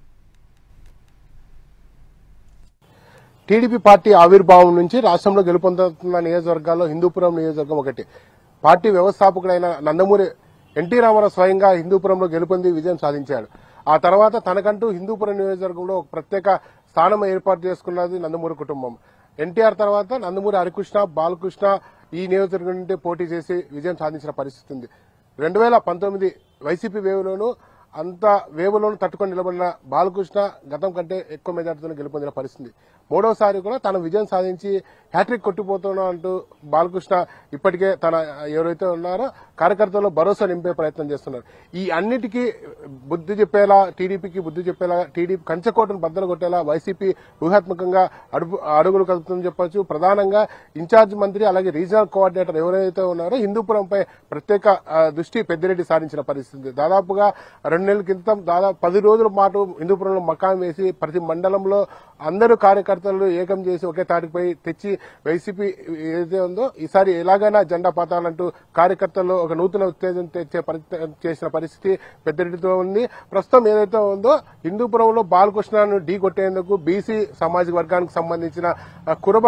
టీడీపీ పార్టీ ఆవిర్భావం నుంచి రాష్ట్రంలో గెలుపొందుతున్న నియోజకవర్గాల్లో హిందూపురం నియోజకవర్గం ఒకటి పార్టీ వ్యవస్థాపకుడైన నందమూరి ఎన్టీ రామారావు స్వయంగా హిందూపురంలో గెలుపొంది విజయం సాధించాడు ఆ తర్వాత తనకంటూ హిందూపురం నియోజకవర్గంలో ఒక ప్రత్యేక స్థానం ఏర్పాటు చేసుకున్నది నందమూరి కుటుంబం ఎన్టీఆర్ తర్వాత నందమూరి హరికృష్ణ బాలకృష్ణ ఈ నియోజకవర్గం నుండి పోటీ చేసి విజయం సాధించిన పరిస్థితి ఉంది రెండు వేల పంతొమ్మిది వైసీపీ వేవ్లోనూ అంత వేవులను తట్టుకొని నిలబడిన బాలకృష్ణ గతం కంటే ఎక్కువ మెజార్టీతో గెలుపొందిన పరిస్థితి మూడోసారి కూడా తన విజయం సాధించి హ్యాట్రిక్ కొట్టిపోతున్నా అంటూ బాలకృష్ణ ఇప్పటికే తన ఎవరైతే ఉన్నారో కార్యకర్తల్లో భరోసా నింపే ప్రయత్నం చేస్తున్నారు ఈ అన్నిటికీ బుద్ధి చెప్పేలా టీడీపీకి బుద్ధి చెప్పేలా టీడీపీ కంచకోటను బద్దలు కొట్టేలా వైసీపీ వ్యూహాత్మకంగా అడుగు అడుగులు కలుపుతుందని చెప్పొచ్చు ప్రధానంగా ఇన్ఛార్జ్ మంత్రి అలాగే రీజనల్ కోఆర్డినేటర్ ఎవరైతే ఉన్నారో హిందూపురంపై ప్రత్యేక ఆ, దృష్టి పెద్దిరెడ్డి సారించిన పరిస్థితి దాదాపుగా రెండు నెలల క్రితం దాదాపు పది రోజుల పాటు హిందూపురంలో మకాం వేసి ప్రతి మండలంలో అందరూ కార్యకర్తలు ఏకం చేసి ఒకే తాటిపై తెచ్చి వైసీపీ ఏదైతే ఉందో ఈసారి ఎలాగైనా జెండా పాతాలంటూ కార్యకర్తల్లో ఒక నూతన ఉత్తేజం తెచ్చే ప్రయత్నం చేసిన పరిస్థితి పెద్దిరెడ్డితో ఉంది ప్రస్తుతం ఏదైతే ఉందో హిందూపురంలో బాలకృష్ణను ఢీ కొట్టేందుకు బీసీ సామాజిక వర్గానికి సంబంధించిన ఆ, కురబ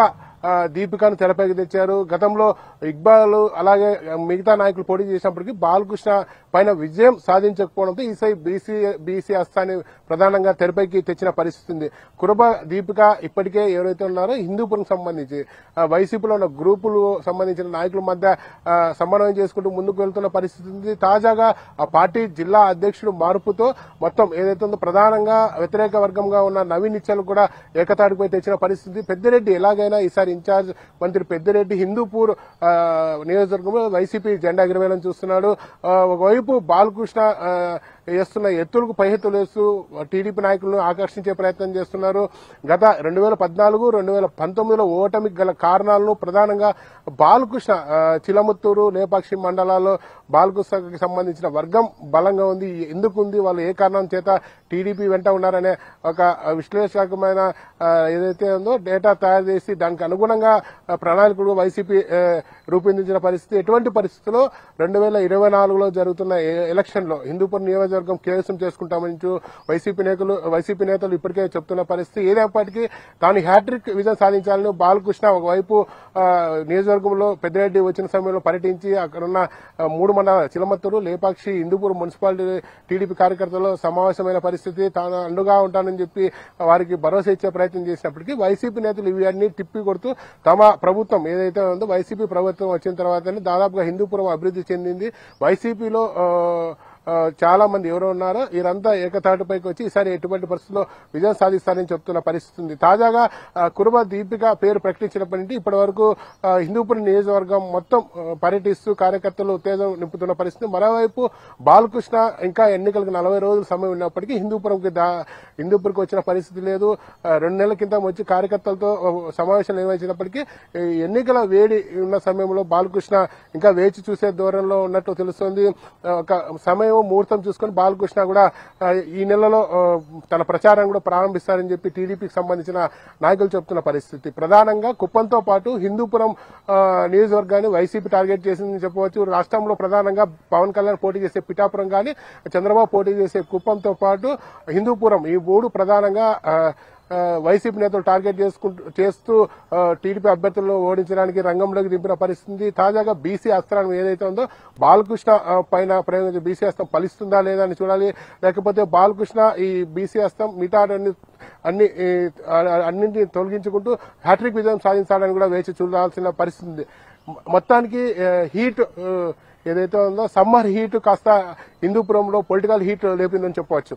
ఆ, దీపికను తెరపైకి తెచ్చారు గతంలో ఇక్బాల్ అలాగే మిగతా నాయకులు పోటీ చేసినప్పటికీ బాలకృష్ణ పైన విజయం సాధించకపోవడంతో ఈసారి బీసీ బీసీ అస్తాన్ని ప్రధానంగా తెరపైకి తెచ్చిన పరిస్థితి ఉంది కురబ దీపిక ఇప్పటికే ఎవరైతే ఉన్నారో హిందూపురం సంబంధించి ఆ, వైసీపీలో ఉన్న గ్రూపులు సంబంధించిన నాయకుల మధ్య ఆ, సమన్వయం చేసుకుంటూ ముందుకు వెళ్తున్న పరిస్థితి ఉంది తాజాగా ఆ పార్టీ జిల్లా అధ్యక్షుడు మార్పుతో మొత్తం ఏదైతే ఉందో ప్రధానంగా వ్యతిరేక వర్గంగా ఉన్న నవీన్ నిత్యాలు కూడా ఏకతాటిపై తెచ్చిన పరిస్థితి పెద్దిరెడ్డి ఎలాగైనా ఈసారి ఇన్ఛార్జ్ మంత్రి పెద్దిరెడ్డి హిందూపూర్ ఆ, నియోజకవర్గంలో వైసీపీ జెండా ఎగరవేయాలని చూస్తున్నాడు ఆ, ఒకవైపు బాలకృష్ణ ఆ, వేస్తున్న ఎత్తులకు పై ఎత్తులు వేస్తూ టీడీపీ నాయకులను ఆకర్షించే ప్రయత్నం చేస్తున్నారు గత రెండు వేల పద్నాలుగు రెండు వేల పంతొమ్మిదిలో ఓటమికి గల కారణాలను ప్రధానంగా బాలకృష్ణ ఆ, చిలముత్తూరు లేపాక్షి మండలాల్లో బాలకృష్ణకి సంబంధించిన వర్గం బలంగా ఉంది ఎందుకు ఉంది వాళ్ళు ఏ కారణం చేత టీడీపీ వెంట ఉన్నారనే ఒక విశ్లేషకమైన ఆ, ఏదైతే ఉందో డేటా తయారు చేసి దానికి అనుగుణంగా ఆ, ప్రణాళికలు వైసీపీ ఆ, రూపొందించిన పరిస్థితి ఎటువంటి పరిస్థితుల్లో రెండు వేల ఇరవై నాలుగులో జరుగుతున్న ఏ- ఎలక్షన్లో హిందూపురం నియోజకవర్గం కేవసం చేసుకుంటామని చూ- వైసీపీ నేతలు వైసీపీ నేతలు ఇప్పటికే చెప్తున్న పరిస్థితి ఏదైనప్పటికీ తాను హ్యాట్రిక్ విజయం సాధించాలని బాలకృష్ణ ఒకవైపు ఆ, నియోజకవర్గంలో పెద్దిరెడ్డి వచ్చిన సమయంలో పర్యటించి అక్కడున్న ఆ, మూడు మండల చిలమత్తూరు లేపాక్షి హిందూపురం మున్సిపాలిటీ టీడీపీ కార్యకర్తలు సమావేశమైన పరిస్థితి తాను అండుగా ఉంటానని చెప్పి వారికి భరోసా ఇచ్చే ప్రయత్నం చేసినప్పటికీ వైసీపీ నేతలు ఇవన్నీ తిప్పి కొడుతూ తమ ప్రభుత్వం ఏదైతే ఉందో వైసీపీ ప్రభుత్వం వచ్చిన తర్వాతనే దాదాపుగా హిందూపురం అభివృద్ధి చెందింది వైసీపీలో ఆ, ఆ, చాలా మంది ఎవరు ఉన్నారో వీరంతా ఏకతాటిపైకి వచ్చి ఈసారి ఎటువంటి పరిస్థితుల్లో విజయం సాధిస్తారని చెప్తున్న పరిస్థితి ఉంది తాజాగా ఆ, కురుబ దీపిక పేరు ప్రకటించినప్పటి నుండి ఇప్పటి వరకు ఆ, హిందూపురం నియోజకవర్గం మొత్తం ఆ, పర్యటిస్తూ కార్యకర్తలు ఉత్తేజం నింపుతున్న పరిస్థితి మరోవైపు బాలకృష్ణ ఇంకా ఎన్నికలకు నలభై రోజుల సమయం ఉన్నప్పటికీ హిందూపురంకి దా హిందూపురంకి వచ్చిన పరిస్థితి లేదు ఆ, రెండు నెలల కింద వచ్చి కార్యకర్తలతో ఆ, సమావేశాలు నిర్వహించినప్పటికీ ఈ ఎన్నికల వేడి ఉన్న సమయంలో బాలకృష్ణ ఇంకా వేచి చూసే ధోరణిలో ఉన్నట్టు తెలుస్తోంది ఆ, ఒక సమయం ముహూర్తం చూసుకొని బాలకృష్ణ కూడా ఆ, ఈ నెలలో ఆ, తన ప్రచారం కూడా ప్రారంభిస్తారని చెప్పి టీడీపీకి సంబంధించిన నాయకులు చెప్తున్న పరిస్థితి ప్రధానంగా కుప్పంతో పాటు హిందూపురం ఆ, నియోజకవర్గాన్ని వైసీపీ టార్గెట్ చేసిందని చెప్పవచ్చు రాష్ట్రంలో ప్రధానంగా పవన్ కళ్యాణ్ పోటీ చేసే పిఠాపురం కానీ చంద్రబాబు పోటీ చేసే కుప్పంతో పాటు హిందూపురం ఈ మూడు ప్రధానంగా ఆ, ఆ, వైసీపీ నేతలు టార్గెట్ చేసుకుంటూ చేస్తూ ఆ, టీడీపీ అభ్యర్థులను ఓడించడానికి రంగంలోకి దింపిన పరిస్థితి తాజాగా బీసీ అస్త్రం ఏదైతే ఉందో బాలకృష్ణ ఆ, పైన ప్రయోగించే బీసీ అస్త్రం ఫలిస్తుందా లేదా అని చూడాలి లేకపోతే బాలకృష్ణ ఈ బీసీ అస్త్రం మిగతా అన్ని అన్ని ఈ, ఆ- అన్నింటిని తొలగించుకుంటూ హ్యాట్రిక్ విజయం సాధించాలని కూడా వేచి చూడాల్సిన పరిస్థితి ఉంది మొ- మొత్తానికి ఆ, హీట్ ఆ, ఏదైతే ఉందో సమ్మర్ హీట్ కాస్త హిందూపురంలో పొలిటికల్ హీట్ లేపిందని చెప్పవచ్చు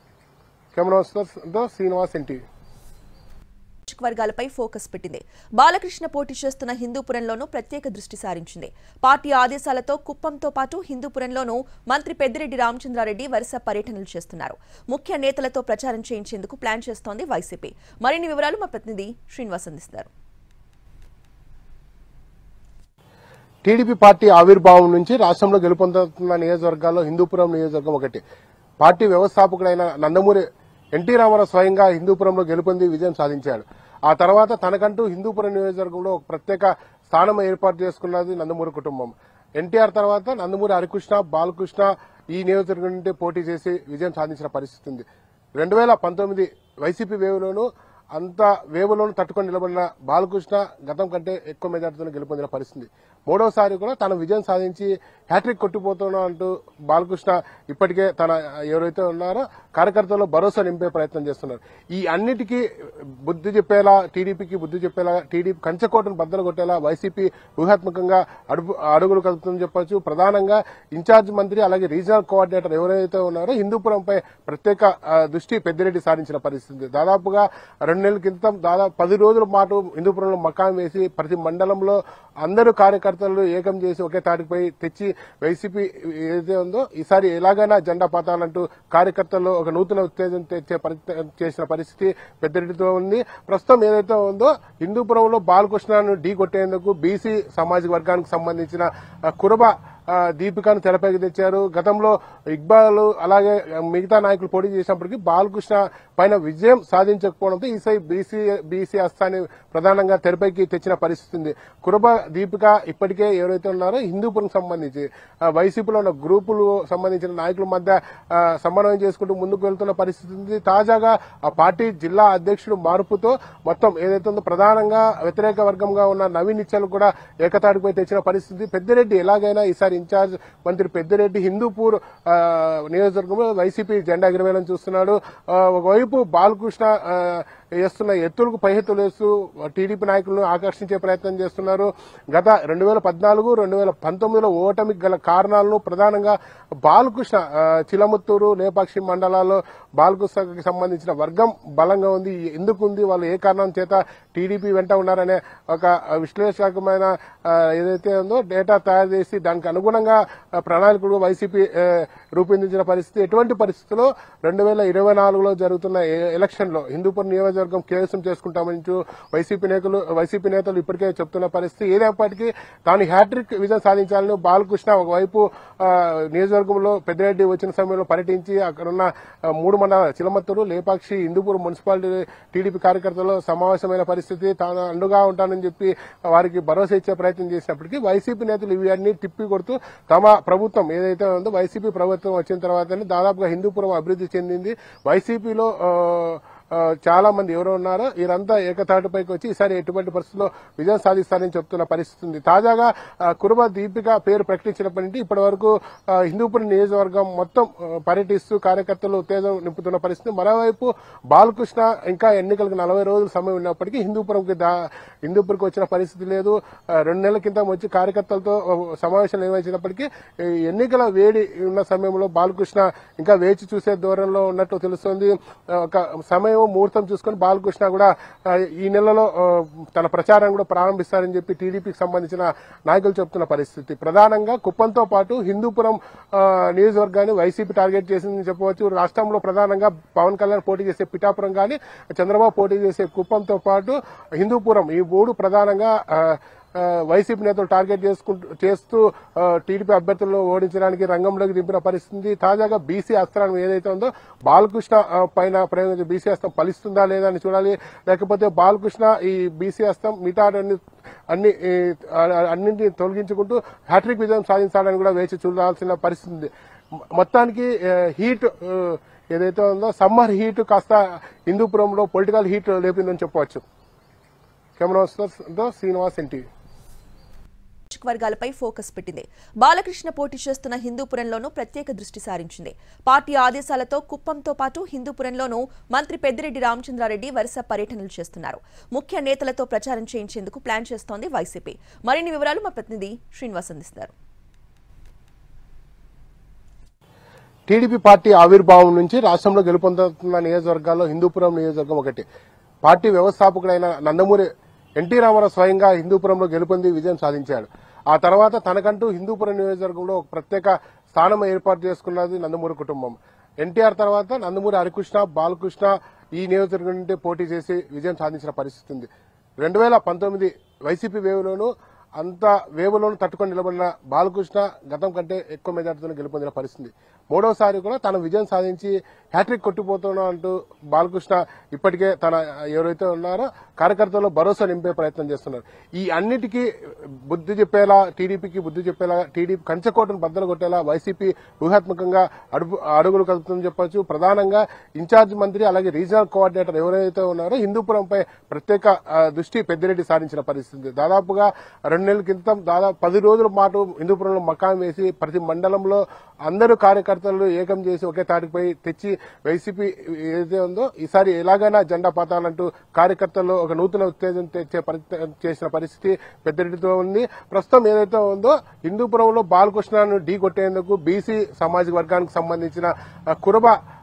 కెమెరా శ్రీనివాస్ ఎన్టీవీ నియోజకవర్గాలపై ఫోకస్ పెట్టింది బాలకృష్ణ పోటీ చేస్తున్న హిందూపురంలోనూ ప్రత్యేక దృష్టి సారించింది పార్టీ ఆదేశాలతో కుప్పంతో పాటు హిందూపురంలోనూ మంత్రి పెద్దిరెడ్డి రామచంద్రారెడ్డి వరుస పర్యటనలు చేస్తున్నారు ముఖ్య నేతలతో ప్రచారం చేయించేందుకు ప్లాన్ చేస్తోంది వైసీపీ మరిన్ని వివరాలు మా ప్రతినిధి శ్రీనివాస్ అందిస్తారు టీడీపీ పార్టీ ఆవిర్భావం నుంచి రాష్ట్రంలో గెలుపొందుతున్న నియోజకవర్గాల్లో హిందూపురం నియోజకవర్గం ఒకటి పార్టీ వ్యవస్థాపకుడైన నందమూరి ఎన్టీ రామారావు స్వయంగా హిందూపురంలో గెలుపొంది విజయం సాధించాడు ఆ తర్వాత తనకంటూ హిందూపురం నియోజకవర్గంలో ఒక ప్రత్యేక స్థానం ఏర్పాటు చేసుకున్నది నందమూరి కుటుంబం ఎన్టీఆర్ తర్వాత నందమూరి హరికృష్ణ బాలకృష్ణ ఈ నియోజకవర్గం నుండి పోటీ చేసి విజయం సాధించిన పరిస్థితి ఉంది రెండు వేల పంతొమ్మిది వైసీపీ వేవ్లోనూ అంత వేవులోనూ తట్టుకొని నిలబడిన బాలకృష్ణ గతం కంటే ఎక్కువ మెజార్టీతో గెలుపొందిన పరిస్థితి మూడోసారి కూడా తను విజయం సాధించి హ్యాట్రిక్ కొట్టిపోతున్నా అంటూ బాలకృష్ణ ఇప్పటికే తన ఎవరైతే ఉన్నారో కార్యకర్తల్లో భరోసా నింపే ప్రయత్నం చేస్తున్నారు ఈ అన్నిటికీ బుద్ధి చెప్పేలా టీడీపీకి బుద్ధి చెప్పేలా టీడీపీ కంచకోటను బద్దలు కొట్టేలా వైసీపీ వ్యూహాత్మకంగా అడుగు అడుగులు కలుపుతుందని చెప్పొచ్చు ప్రధానంగా ఇన్ఛార్జ్ మంత్రి అలాగే రీజనల్ కోఆర్డినేటర్ ఎవరైతే ఉన్నారో హిందూపురంపై ప్రత్యేక ఆ, దృష్టి పెద్దిరెడ్డి సారించిన పరిస్థితి దాదాపుగా రెండు నెలల క్రితం దాదాపు పది రోజుల పాటు హిందూపురంలో మకాం వేసి ప్రతి మండలంలో అందరూ కార్యకర్తలు ఏకం చేసి ఒకే తాటిపై తెచ్చి వైసీపీ ఏదైతే ఉందో ఈసారి ఎలాగైనా జెండా పాతాలంటూ కార్యకర్తల్లో ఒక నూతన ఉత్తేజం తెచ్చే ప్రయత్నం చేసిన పరిస్థితి పెద్దిరెడ్డితో ఉంది ప్రస్తుతం ఏదైతే ఉందో హిందూపురంలో బాలకృష్ణను ఢీ కొట్టేందుకు బీసీ సామాజిక వర్గానికి సంబంధించిన ఆ, కురబ ఆ, దీపికను తెరపైకి తెచ్చారు గతంలో ఇక్బాల్ అలాగే మిగతా నాయకులు పోటీ చేసినప్పటికీ బాలకృష్ణ పైన విజయం సాధించకపోవడంతో ఈసారి బీసీ బీసీ అస్తాన్ని ప్రధానంగా తెరపైకి తెచ్చిన పరిస్థితి ఉంది కురబ దీపిక ఇప్పటికే ఎవరైతే ఉన్నారో హిందూపురం సంబంధించి ఆ, వైసీపీలో ఉన్న గ్రూపులు సంబంధించిన నాయకుల మధ్య ఆ, సమన్వయం చేసుకుంటూ ముందుకు వెళ్తున్న పరిస్థితి ఉంది తాజాగా ఆ పార్టీ జిల్లా అధ్యక్షుడు మార్పుతో మొత్తం ఏదైతే ఉందో ప్రధానంగా వ్యతిరేక వర్గంగా ఉన్న నవీన్ నిత్యాలు కూడా ఏకతాటిపై తెచ్చిన పరిస్థితి పెద్దిరెడ్డి ఎలాగైనా ఈసారి ఇన్ఛార్జ్ మంత్రి పెద్దిరెడ్డి హిందూపూర్ ఆ, నియోజకవర్గంలో వైసీపీ జెండా ఎగరవేయాలని చూస్తున్నాడు ఆ, ఒకవైపు బాలకృష్ణ ఆ, వేస్తున్న ఎత్తులకు పై ఎత్తులు వేస్తూ టీడీపీ నాయకులను ఆకర్షించే ప్రయత్నం చేస్తున్నారు గత రెండు వేల పద్నాలుగు రెండు వేల పంతొమ్మిదిలో ఓటమికి గల కారణాలను ప్రధానంగా బాలకృష్ణ ఆ, చిలముత్తూరు లేపాక్షి మండలాల్లో బాలకృష్ణకి సంబంధించిన వర్గం బలంగా ఉంది ఎందుకు ఉంది వాళ్ళు ఏ కారణం చేత టీడీపీ వెంట ఉన్నారనే ఒక విశ్లేషకమైన ఆ, ఏదైతే ఉందో డేటా తయారు చేసి దానికి అనుగుణంగా ఆ, ప్రణాళికలు వైసీపీ ఆ, రూపొందించిన పరిస్థితి ఎటువంటి పరిస్థితుల్లో రెండు వేల ఇరవై నాలుగులో జరుగుతున్న ఏ- ఎలక్షన్లో హిందూపురం నియోజకవర్గం కేవసం చేసుకుంటామని చూ- వైసీపీ నేతలు వైసీపీ నేతలు ఇప్పటికే చెప్తున్న పరిస్థితి ఏదైనప్పటికీ తాను హ్యాట్రిక్ విజయం సాధించాలని బాలకృష్ణ ఒకవైపు ఆ, నియోజకవర్గంలో పెద్దిరెడ్డి వచ్చిన సమయంలో పర్యటించి అక్కడున్న ఆ, మూడు మండల చిలమత్తూరు లేపాక్షి హిందూపురం మున్సిపాలిటీ టీడీపీ కార్యకర్తలు సమావేశమైన పరిస్థితి తాను అండుగా ఉంటానని చెప్పి వారికి భరోసా ఇచ్చే ప్రయత్నం చేసినప్పటికీ వైసీపీ నేతలు ఇవన్నీ తిప్పి కొడుతూ తమ ప్రభుత్వం ఏదైతే ఉందో వైసీపీ ప్రభుత్వం వచ్చిన తర్వాతనే దాదాపుగా హిందూపురం అభివృద్ధి చెందింది వైసీపీలో ఆ, ఆ, చాలా మంది ఎవరు ఉన్నారో వీరంతా ఏకతాటిపైకి వచ్చి ఈసారి ఎటువంటి పరిస్థితుల్లో విజయం సాధిస్తారని చెప్తున్న పరిస్థితి ఉంది తాజాగా ఆ, కురుబ దీపిక పేరు ప్రకటించినప్పటి నుండి ఇప్పటి వరకు ఆ, హిందూపురం నియోజకవర్గం మొత్తం ఆ, పర్యటిస్తూ కార్యకర్తలు ఉత్తేజం నింపుతున్న పరిస్థితి మరోవైపు బాలకృష్ణ ఇంకా ఎన్నికలకు నలభై రోజుల సమయం ఉన్నప్పటికీ హిందూపురంకి దా హిందూపురంకి వచ్చిన పరిస్థితి లేదు ఆ, రెండు నెలల క్రితం వచ్చి కార్యకర్తలతో ఆ, సమావేశం నిర్వహించినప్పటికీ ఈ ఎన్నికల వేడి ఉన్న సమయంలో బాలకృష్ణ ఇంకా వేచి చూసే ధోరణిలో ఉన్నట్టు తెలుస్తోంది ఆ, ఒక సమయం ముహూర్తం చూసుకొని బాలకృష్ణ కూడా ఆ, ఈ నెలలో ఆ, తన ప్రచారం కూడా ప్రారంభిస్తారని చెప్పి టీడీపీకి సంబంధించిన నాయకులు చెప్తున్న పరిస్థితి ప్రధానంగా కుప్పంతో పాటు హిందూపురం ఆ, నియోజకవర్గాన్ని వైసీపీ టార్గెట్ చేసిందని చెప్పవచ్చు రాష్ట్రంలో ప్రధానంగా పవన్ కళ్యాణ్ పోటీ చేసే పిఠాపురం కానీ చంద్రబాబు పోటీ చేసే కుప్పంతో పాటు హిందూపురం ఈ మూడు ప్రధానంగా ఆ, ఆ, వైసీపీ నేతలు టార్గెట్ చేసుకుంటూ చేస్తూ ఆ, టీడీపీ అభ్యర్థులను ఓడించడానికి రంగంలోకి దింపిన పరిస్థితి తాజాగా బీసీ అస్త్రాన్ని ఏదైతే ఉందో బాలకృష్ణ ఆ, పైన ప్రయోగించే బీసీ అస్త్రం ఫలిస్తుందా లేదా అని చూడాలి లేకపోతే బాలకృష్ణ ఈ బీసీ అస్త్రం మిగతా అన్ని అన్ని ఈ, ఆ, అన్నింటినీ తొలగించుకుంటూ హ్యాట్రిక్ విజయం సాధించాలని కూడా వేచి చూడాల్సిన పరిస్థితి ఉంది మొ- మొత్తానికి ఆ, హీట్ ఆ, ఏదైతే ఉందో సమ్మర్ హీట్ కాస్త హిందూపురంలో పొలిటికల్ హీట్ లేపిందని చెప్పవచ్చు కెమెరా శ్రీనివాస్ ఎన్టీవీ వర్గాలపై ఫోకస్ పెట్టింది బాలకృష్ణ పోటీ చేస్తున్న హిందూపురంలోనూ ప్రత్యేక దృష్టి సారించింది పార్టీ ఆదేశాలతో కుప్పంతో పాటు హిందూపురంలోనూ మంత్రి పెద్దిరెడ్డి రామచంద్రారెడ్డి వరుస పర్యటనలు చేస్తున్నారు ముఖ్య నేతలతో ప్రచారం చేయించేందుకు ప్లాన్ చేస్తోంది వైసీపీ మరిన్ని వివరాలు మా ప్రతినిధి శ్రీనివాస్ అందిస్తారు టీడీపీ పార్టీ ఆవిర్భావం నుంచి రాష్ట్రంలో గెలుపొందుతున్న నియోజకవర్గాల్లో హిందూపురం నియోజకవర్గం ఒకటి పార్టీ వ్యవస్థాపకుడైన నందమూరి ఎన్టీ రామారావు స్వయంగా హిందూపురంలో గెలుపొంది విజయం సాధించాడు ఆ తర్వాత తనకంటూ హిందూపురం నియోజకవర్గంలో ఒక ప్రత్యేక స్థానం ఏర్పాటు చేసుకున్నది నందమూరి కుటుంబం ఎన్టీఆర్ తర్వాత నందమూరి హరికృష్ణ బాలకృష్ణ ఈ నియోజకవర్గం నుండి పోటీ చేసి విజయం సాధించిన పరిస్థితి ఉంది రెండు వేల పంతొమ్మిది వైసీపీ వేవ్లోనూ అంత వేవులోనూ తట్టుకొని నిలబడిన బాలకృష్ణ గతం కంటే ఎక్కువ మెజార్టీతో గెలుపొందిన పరిస్థితి మూడోసారి కూడా తన విజయం సాధించి హ్యాట్రిక్ కొట్టిపోతున్నా అంటూ బాలకృష్ణ ఇప్పటికే తన ఎవరైతే ఉన్నారో కార్యకర్తలు భరోసా నింపే ప్రయత్నం చేస్తున్నారు ఈ అన్నిటికీ బుద్ధి చెప్పేలా టీడీపీకి బుద్ధి చెప్పేలా టీడీపీ కంచకోటను బద్దలు కొట్టేలా వైసీపీ వ్యూహాత్మకంగా అడుగు అడుగులు కలుపుతుందని చెప్పొచ్చు ప్రధానంగా ఇన్ఛార్జ్ మంత్రి అలాగే రీజనల్ కోఆర్డినేటర్ ఎవరైతే ఉన్నారో హిందూపురంపై ప్రత్యేక ఆ, దృష్టి పెద్దిరెడ్డి సారించిన పరిస్థితి దాదాపుగా రెండు నెలల క్రితం దాదాపు పది రోజుల పాటు హిందూపురంలో మకాం వేసి ప్రతి మండలంలో అందరూ కార్యకర్తలు ఏకం చేసి ఒకే తాటిపై తెచ్చి వైసీపీ ఏదైతే ఉందో ఈసారి ఎలాగైనా జెండా పాతాలంటూ కార్యకర్తల్లో ఒక నూతన ఉత్తేజం తెచ్చే ప్రయత్నం చేసిన పరిస్థితి పెద్దిరెడ్డితో ఉంది ప్రస్తుతం ఏదైతే ఉందో హిందూపురంలో బాలకృష్ణను ఢీ కొట్టేందుకు బీసీ సామాజిక వర్గానికి సంబంధించిన ఆ, కురబ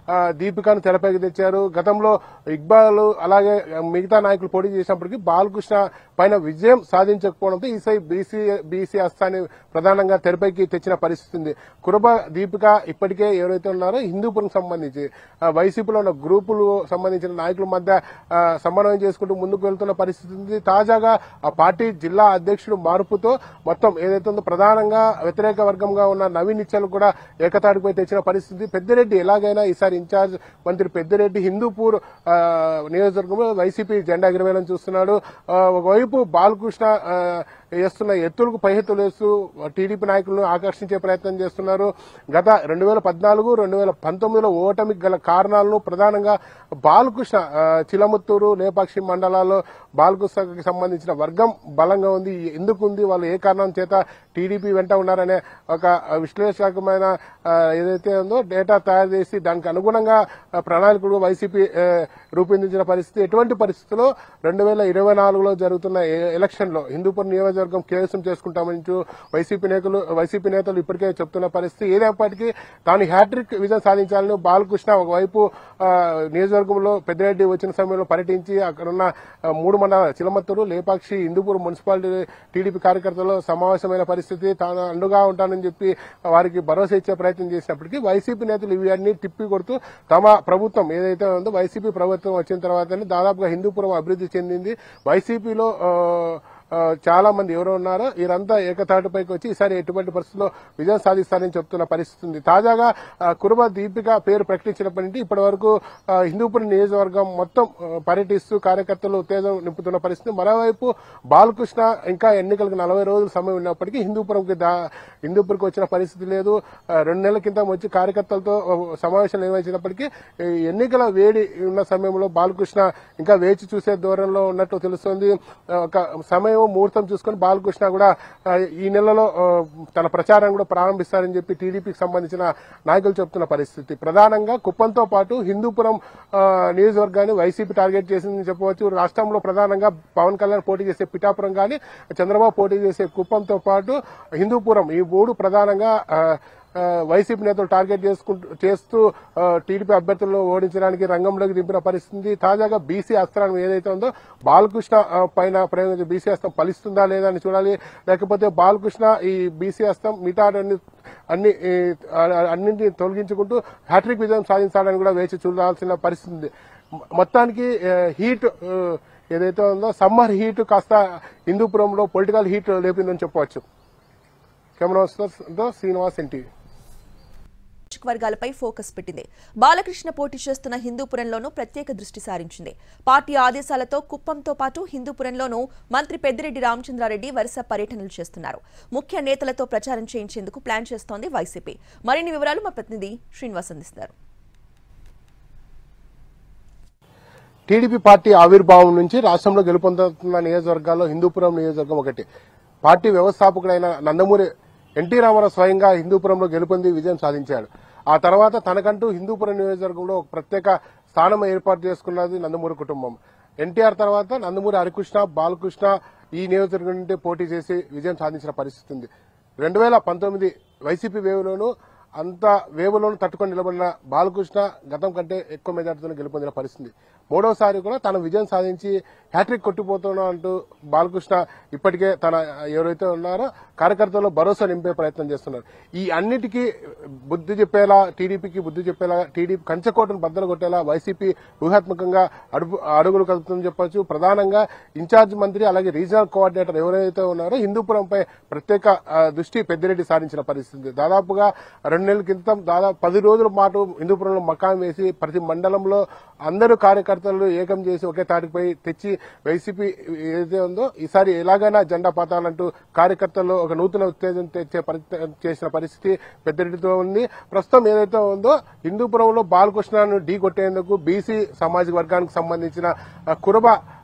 ఆ, దీపికను తెరపైకి తెచ్చారు గతంలో ఇక్బాల్ అలాగే మిగతా నాయకులు పోటీ చేసినప్పటికీ బాలకృష్ణ పైన విజయం సాధించకపోవడంతో ఈసారి బీసీ బీసీ హస్తాన్ని ప్రధానంగా తెరపైకి తెచ్చిన పరిస్థితి ఉంది కురబ దీపిక ఇప్పటికే ఎవరైతే ఉన్నారో హిందూపురం సంబంధించి ఆ, వైసీపీలో ఉన్న గ్రూపులు సంబంధించిన నాయకుల మధ్య ఆ, సమన్వయం చేసుకుంటూ ముందుకు వెళ్తున్న పరిస్థితి ఉంది తాజాగా ఆ పార్టీ జిల్లా అధ్యక్షుడు మార్పుతో మొత్తం ఏదైతే ఉందో ప్రధానంగా వ్యతిరేక వర్గంగా ఉన్న నవీన్ ఇచ్చలు కూడా ఏకతాటిపై తెచ్చిన పరిస్థితి పెద్దిరెడ్డి ఎలాగైనా ఈసారి ఇన్ఛార్జ్ మంత్రి పెద్దిరెడ్డి హిందూపూర్ ఆ, నియోజకవర్గంలో వైసీపీ జెండా ఎగిరవేయాలని చూస్తున్నాడు ఆ, ఒకవైపు బాలకృష్ణ ఆ, వేస్తున్న ఎత్తులకు పై ఎత్తులు వేస్తూ టీడీపీ నాయకులను ఆకర్షించే ప్రయత్నం చేస్తున్నారు గత రెండు వేల పద్నాలుగు రెండు వేల పంతొమ్మిదిలో ఓటమికి గల కారణాలను ప్రధానంగా బాలకృష్ణ ఆ, చిలముత్తూరు లేపాక్షి మండలాల్లో బాలకృష్ణకి సంబంధించిన వర్గం బలంగా ఉంది ఎందుకు ఉంది వాళ్ళు ఏ కారణం చేత టీడీపీ వెంట ఉన్నారనే ఒక విశ్లేషకమైన ఆ, ఏదైతే ఉందో డేటా తయారు చేసి దానికి అనుగుణంగా ఆ, ప్రణాళికలు వైసీపీ ఆ, రూపొందించిన పరిస్థితి ఎటువంటి పరిస్థితుల్లో రెండు వేల ఇరవై నాలుగులో జరుగుతున్న ఏ- ఎలక్షన్ లో హిందూపూర్ నియోజకవర్గం కేవసం చేసుకుంటామని చూ- వైసీపీ నేతలు వైసీపీ నేతలు ఇప్పటికే చెప్తున్న పరిస్థితి ఏదైనప్పటికీ తాను హ్యాట్రిక్ విజయం సాధించాలని బాలకృష్ణ ఒకవైపు ఆ, నియోజకవర్గంలో పెద్దిరెడ్డి వచ్చిన సమయంలో పర్యటించి అక్కడున్న ఆ, మూడు మండలాల చిలమత్తూరు లేపాక్షి హిందూపూర్ మున్సిపాలిటీ టీడీపీ కార్యకర్తలు సమావేశమైన పరిస్థితి తాను అండుగా ఉంటానని చెప్పి వారికి భరోసా ఇచ్చే ప్రయత్నం చేసినప్పటికీ వైసీపీ నేతలు ఇవన్నీ తిప్పి కొడుతూ తమ ప్రభుత్వం ఏదైతే ఉందో వైసీపీ ప్రభుత్వం వచ్చిన తర్వాతనే దాదాపుగా హిందూపురం అభివృద్ధి చెందింది వైసీపీలో ఆ, ఆ, చాలా మంది ఎవరు ఉన్నారో వీరంతా ఏకతాటిపైకి వచ్చి ఈసారి ఎటువంటి పరిస్థితుల్లో విజయం సాధిస్తారని చెప్తున్న పరిస్థితి ఉంది తాజాగా ఆ, కురుబ దీపిక పేరు ప్రకటించినప్పటి నుంచి ఇప్పటి వరకు ఆ, హిందూపురం నియోజకవర్గం మొత్తం ఆ, పర్యటిస్తూ కార్యకర్తలు ఉత్తేజం నింపుతున్న పరిస్థితి మరోవైపు బాలకృష్ణ ఇంకా ఎన్నికలకు నలభై రోజుల సమయం ఉన్నప్పటికీ హిందూపురంకి దా హిందూపురంకి వచ్చిన పరిస్థితి లేదు ఆ, రెండు నెలల కింద వచ్చి కార్యకర్తలతో ఆ, సమావేశం నిర్వహించినప్పటికీ ఈ ఎన్నికల వేడి ఉన్న సమయంలో బాలకృష్ణ ఇంకా వేచి చూసే ధోరణిలో ఉన్నట్టు తెలుస్తోంది ఆ, ఒక సమయం ముహూర్తం చూసుకొని బాలకృష్ణ కూడా ఆ, ఈ నెలలో ఆ, తన ప్రచారం కూడా ప్రారంభిస్తారని చెప్పి టీడీపీకి సంబంధించిన నాయకులు చెప్తున్న పరిస్థితి ప్రధానంగా కుప్పంతో పాటు హిందూపురం ఆ, నియోజకవర్గాన్ని వైసీపీ టార్గెట్ చేసిందని చెప్పవచ్చు రాష్ట్రంలో ప్రధానంగా పవన్ కళ్యాణ్ పోటీ చేసే పిఠాపురం కానీ చంద్రబాబు పోటీ చేసే కుప్పంతో పాటు హిందూపురం ఈ మూడు ప్రధానంగా ఆ, ఆ, వైసీపీ నేతలు టార్గెట్ చేసుకుంటూ చేస్తూ ఆ, టీడీపీ అభ్యర్థులను ఓడించడానికి రంగంలోకి దింపిన పరిస్థితి తాజాగా బీసీ అస్త్రం ఏదైతే ఉందో బాలకృష్ణ ఆ, పైన ప్రయోగించే బీసీ అస్త్రం ఫలిస్తుందా లేదా అని చూడాలి లేకపోతే బాలకృష్ణ ఈ బీసీ అస్త్రం మిగతా అన్ని అన్ని ఈ, ఆ- అన్నింటినీ తొలగించుకుంటూ హ్యాట్రిక్ విజయం సాధించాలని కూడా వేచి చూడాల్సిన పరిస్థితి ఉంది మొ- మొత్తానికి ఆ, హీట్ ఆ, ఏదైతే ఉందో సమ్మర్ హీట్ కాస్త హిందూపురంలో పొలిటికల్ హీట్ లేపిందని చెప్పవచ్చు కెమెరా శ్రీనివాస్ ఎన్టీవీ నియోజకవర్గాలపై ఫోకస్ పెట్టింది బాలకృష్ణ పోటీ చేస్తున్న హిందూపురంలోనూ ప్రత్యేక దృష్టి సారించింది పార్టీ ఆదేశాలతో కుప్పంతో పాటు హిందూపురంలోనూ మంత్రి పెద్దిరెడ్డి రామచంద్రారెడ్డి వరుస పర్యటనలు చేస్తున్నారు ముఖ్య నేతలతో ప్రచారం చేయించేందుకు ప్లాన్ చేస్తోంది వైసీపీ మరిన్ని వివరాలు మా ప్రతినిధి శ్రీనివాస్ అందిస్తారు టీడీపీ పార్టీ ఆవిర్భావం నుంచి రాష్ట్రంలో గెలుపొందుతున్న నియోజకవర్గాల్లో హిందూపురం నియోజకవర్గం ఒకటి పార్టీ వ్యవస్థాపకుడైన నందమూరి ఎన్టీ రామారావు స్వయంగా హిందూపురంలో గెలుపొంది విజయం సాధించాడు ఆ తర్వాత తనకంటూ హిందూపురం నియోజకవర్గంలో ఒక ప్రత్యేక స్థానం ఏర్పాటు చేసుకున్నది నందమూరి కుటుంబం ఎన్టీఆర్ తర్వాత నందమూరి హరికృష్ణ బాలకృష్ణ ఈ నియోజకవర్గం నుండి పోటీ చేసి విజయం సాధించిన పరిస్థితి ఉంది రెండు వేల పంతొమ్మిది వైసీపీ వేవ్లోనూ అంత వేవులను తట్టుకొని నిలబడిన బాలకృష్ణ గతం కంటే ఎక్కువ మెజార్టీతో గెలుపొందిన పరిస్థితి మూడోసారి కూడా తన విజయం సాధించి హ్యాట్రిక్ కొట్టిపోతున్నా అంటూ బాలకృష్ణ ఇప్పటికే తన ఎవరైతే ఉన్నారో కార్యకర్తల్లో భరోసా నింపే ప్రయత్నం చేస్తున్నారు ఈ అన్నిటికీ బుద్ధి చెప్పేలా టీడీపీకి బుద్ధి చెప్పేలా టీడీపీ కంచకోటను బద్దలు కొట్టేలా వైసీపీ వ్యూహాత్మకంగా అడుగు అడుగులు కలుపుతుందని చెప్పొచ్చు ప్రధానంగా ఇన్ఛార్జ్ మంత్రి అలాగే రీజనల్ కోఆర్డినేటర్ ఎవరైతే ఉన్నారో హిందూపురంపై ప్రత్యేక ఆ, దృష్టి పెద్దిరెడ్డి సారించిన పరిస్థితి దాదాపుగా రెండు నెలల క్రితం దాదాపు పది రోజుల పాటు హిందూపురంలో మకాం వేసి ప్రతి మండలంలో అందరూ కార్యకర్తలు ఏకం చేసి ఒకే తాటిపై తెచ్చి వైసీపీ ఏదైతే ఉందో ఈసారి ఎలాగైనా జెండా పాతాలంటూ కార్యకర్తల్లో ఒక నూతన ఉత్తేజం తెచ్చే ప్రయత్నం చేసిన పరిస్థితి పెద్దిరెడ్డితో ఉంది ప్రస్తుతం ఏదైతే ఉందో హిందూపురంలో బాలకృష్ణను ఢీ కొట్టేందుకు బీసీ సామాజిక వర్గానికి సంబంధించిన ఆ, కురబ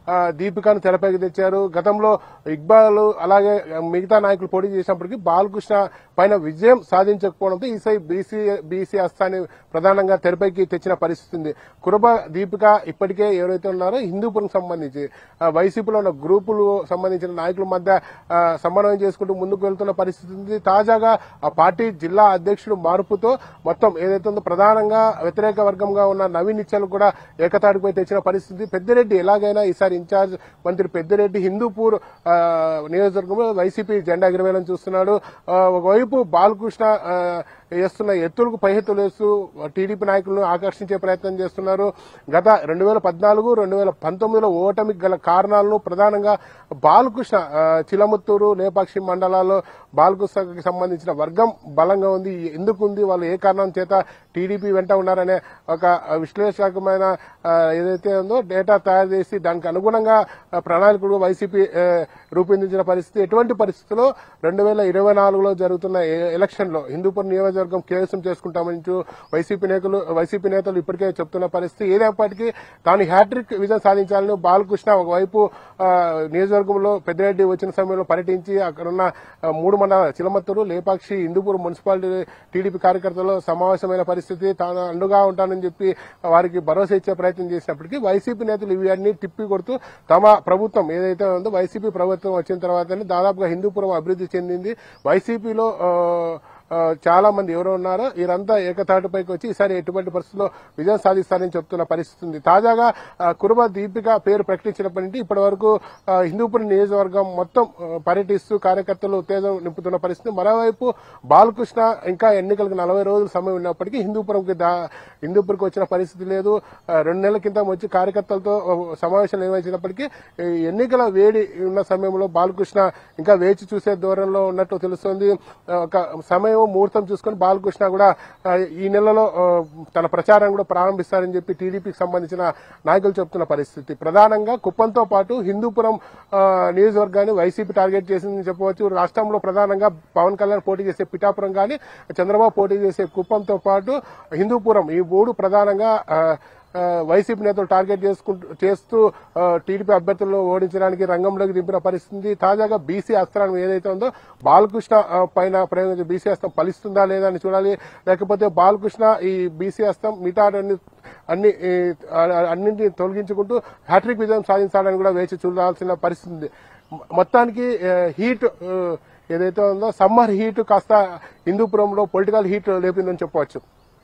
ఆ, దీపికను తెరపైకి తెచ్చారు గతంలో ఇక్బాల్ అలాగే మిగతా నాయకులు పోటీ చేసినప్పటికీ బాలకృష్ణ పైన విజయం సాధించకపోవడంతో ఈసారి బీసీ బీసీ అస్తాన్ని ప్రధానంగా తెరపైకి తెచ్చిన పరిస్థితి ఉంది కురబ దీపిక ఇప్పటికే ఎవరైతే ఉన్నారో హిందూపురం సంబంధించి ఆ, వైసీపీలో ఉన్న గ్రూపులు సంబంధించిన నాయకుల మధ్య ఆ, సమన్వయం చేసుకుంటూ ముందుకు వెళ్తున్న పరిస్థితి ఉంది తాజాగా ఆ పార్టీ జిల్లా అధ్యక్షుడు మార్పుతో మొత్తం ఏదైతే ఉందో ప్రధానంగా వ్యతిరేక వర్గంగా ఉన్న నవీన్ నిత్యాలు కూడా ఏకతాటిపై తెచ్చిన పరిస్థితి పెద్దిరెడ్డి ఎలాగైనా ఈసారి ఇన్ఛార్జ్ మంత్రి పెద్దిరెడ్డి హిందూపూర్ ఆ, నియోజకవర్గంలో వైసీపీ జెండా ఎగరవేయాలని చూస్తున్నాడు ఆ, ఒకవైపు బాలకృష్ణ ఆ, వేస్తున్న ఎత్తులకు పై ఎత్తులు వేస్తూ టీడీపీ నాయకులను ఆకర్షించే ప్రయత్నం చేస్తున్నారు గత రెండు వేల పద్నాలుగు రెండు వేల పంతొమ్మిదిలో ఓటమికి గల కారణాలను ప్రధానంగా బాలకృష్ణ ఆ, చిలముత్తూరు లేపాక్షి మండలాల్లో బాలకృష్ణకి సంబంధించిన వర్గం బలంగా ఉంది ఎందుకు ఉంది వాళ్ళు ఏ కారణం చేత టీడీపీ వెంట ఉన్నారనే ఒక విశ్లేషకమైన ఆ, ఏదైతే ఉందో డేటా తయారు చేసి దానికి అనుగుణంగా ఆ, ప్రణాళికలు వైసీపీ ఆ, రూపొందించిన పరిస్థితి ఎటువంటి పరిస్థితుల్లో రెండు వేల ఇరవై నాలుగులో జరుగుతున్న ఏ- ఎలక్షన్లో హిందూపురం నియోజకవర్గం కేవసం చేసుకుంటామని చూ- వైసీపీ నేతలు వైసీపీ నేతలు ఇప్పటికే చెప్తున్న పరిస్థితి ఏదైనప్పటికీ తాను హ్యాట్రిక్ విజయం సాధించాలని బాలకృష్ణ ఒకవైపు ఆ, నియోజకవర్గంలో పెద్దిరెడ్డి వచ్చిన సమయంలో పర్యటించి అక్కడున్న ఆ, మూడు మండల చిలమత్తూరు లేపాక్షి హిందూపురం మున్సిపాలిటీ టీడీపీ కార్యకర్తలు సమావేశమైన పరిస్థితి తాను అండుగా ఉంటానని చెప్పి వారికి భరోసా ఇచ్చే ప్రయత్నం చేసినప్పటికీ వైసీపీ నేతలు ఇవన్నీ తిప్పి కొడుతూ తమ ప్రభుత్వం ఏదైతే ఉందో వైసీపీ ప్రభుత్వం వచ్చిన తర్వాతనే దాదాపుగా హిందూపురం అభివృద్ధి చెందింది వైసీపీలో ఆ, ఆ, చాలా మంది ఎవరు ఉన్నారో వీరంతా ఏకతాటిపైకి వచ్చి ఈసారి ఎటువంటి పరిస్థితుల్లో విజయం సాధిస్తారని చెప్తున్న పరిస్థితి ఉంది తాజాగా ఆ, కురుబ దీపిక పేరు ప్రకటించినప్పటి నుండి ఇప్పటి వరకు ఆ, హిందూపురం నియోజకవర్గం మొత్తం ఆ, పర్యటిస్తూ కార్యకర్తలు ఉత్తేజం నింపుతున్న పరిస్థితి మరోవైపు బాలకృష్ణ ఇంకా ఎన్నికలకు నలభై రోజుల సమయం ఉన్నప్పటికీ హిందూపురంకి దా హిందూపురంకి వచ్చిన పరిస్థితి లేదు ఆ, రెండు నెలల కింద వచ్చి కార్యకర్తలతో ఆ, సమావేశాలు నిర్వహించినప్పటికీ ఈ ఎన్నికల వేడి ఉన్న సమయంలో బాలకృష్ణ ఇంకా వేచి చూసే ధోరణిలో ఉన్నట్టు తెలుస్తోంది ఆ, ఒక సమయం ముహూర్తం చూసుకొని బాలకృష్ణ కూడా ఆ, ఈ నెలలో ఆ, తన ప్రచారం కూడా ప్రారంభిస్తారని చెప్పి టీడీపీకి సంబంధించిన నాయకులు చెప్తున్న పరిస్థితి ప్రధానంగా కుప్పంతో పాటు హిందూపురం ఆ, నియోజకవర్గాన్ని వైసీపీ టార్గెట్ చేసిందని చెప్పవచ్చు రాష్ట్రంలో ప్రధానంగా పవన్ కళ్యాణ్ పోటీ చేసే పిఠాపురం కానీ చంద్రబాబు పోటీ చేసే కుప్పంతో పాటు హిందూపురం ఈ మూడు ప్రధానంగా ఆ, ఆ, వైసీపీ నేతలు టార్గెట్ చేసుకుంటూ చేస్తూ ఆ, టీడీపీ అభ్యర్థులను ఓడించడానికి రంగంలోకి దింపిన పరిస్థితి తాజాగా బీసీ అస్త్రం ఏదైతే ఉందో బాలకృష్ణ ఆ, పైన ప్రయోగించే బీసీ అస్త్రం ఫలిస్తుందా లేదా అని చూడాలి లేకపోతే బాలకృష్ణ ఈ బీసీ అస్త్రం మిగతా అన్ని అన్ని ఈ, ఆ- అన్నింటిని తొలగించుకుంటూ హ్యాట్రిక్ విజయం సాధించాలని కూడా వేచి చూడాల్సిన పరిస్థితి ఉంది మొ- మొత్తానికి ఆ, హీట్ ఆ, ఏదైతే ఉందో సమ్మర్ హీట్ కాస్త హిందూపురంలో పొలిటికల్ హీట్ లేపిందని చెప్పవచ్చు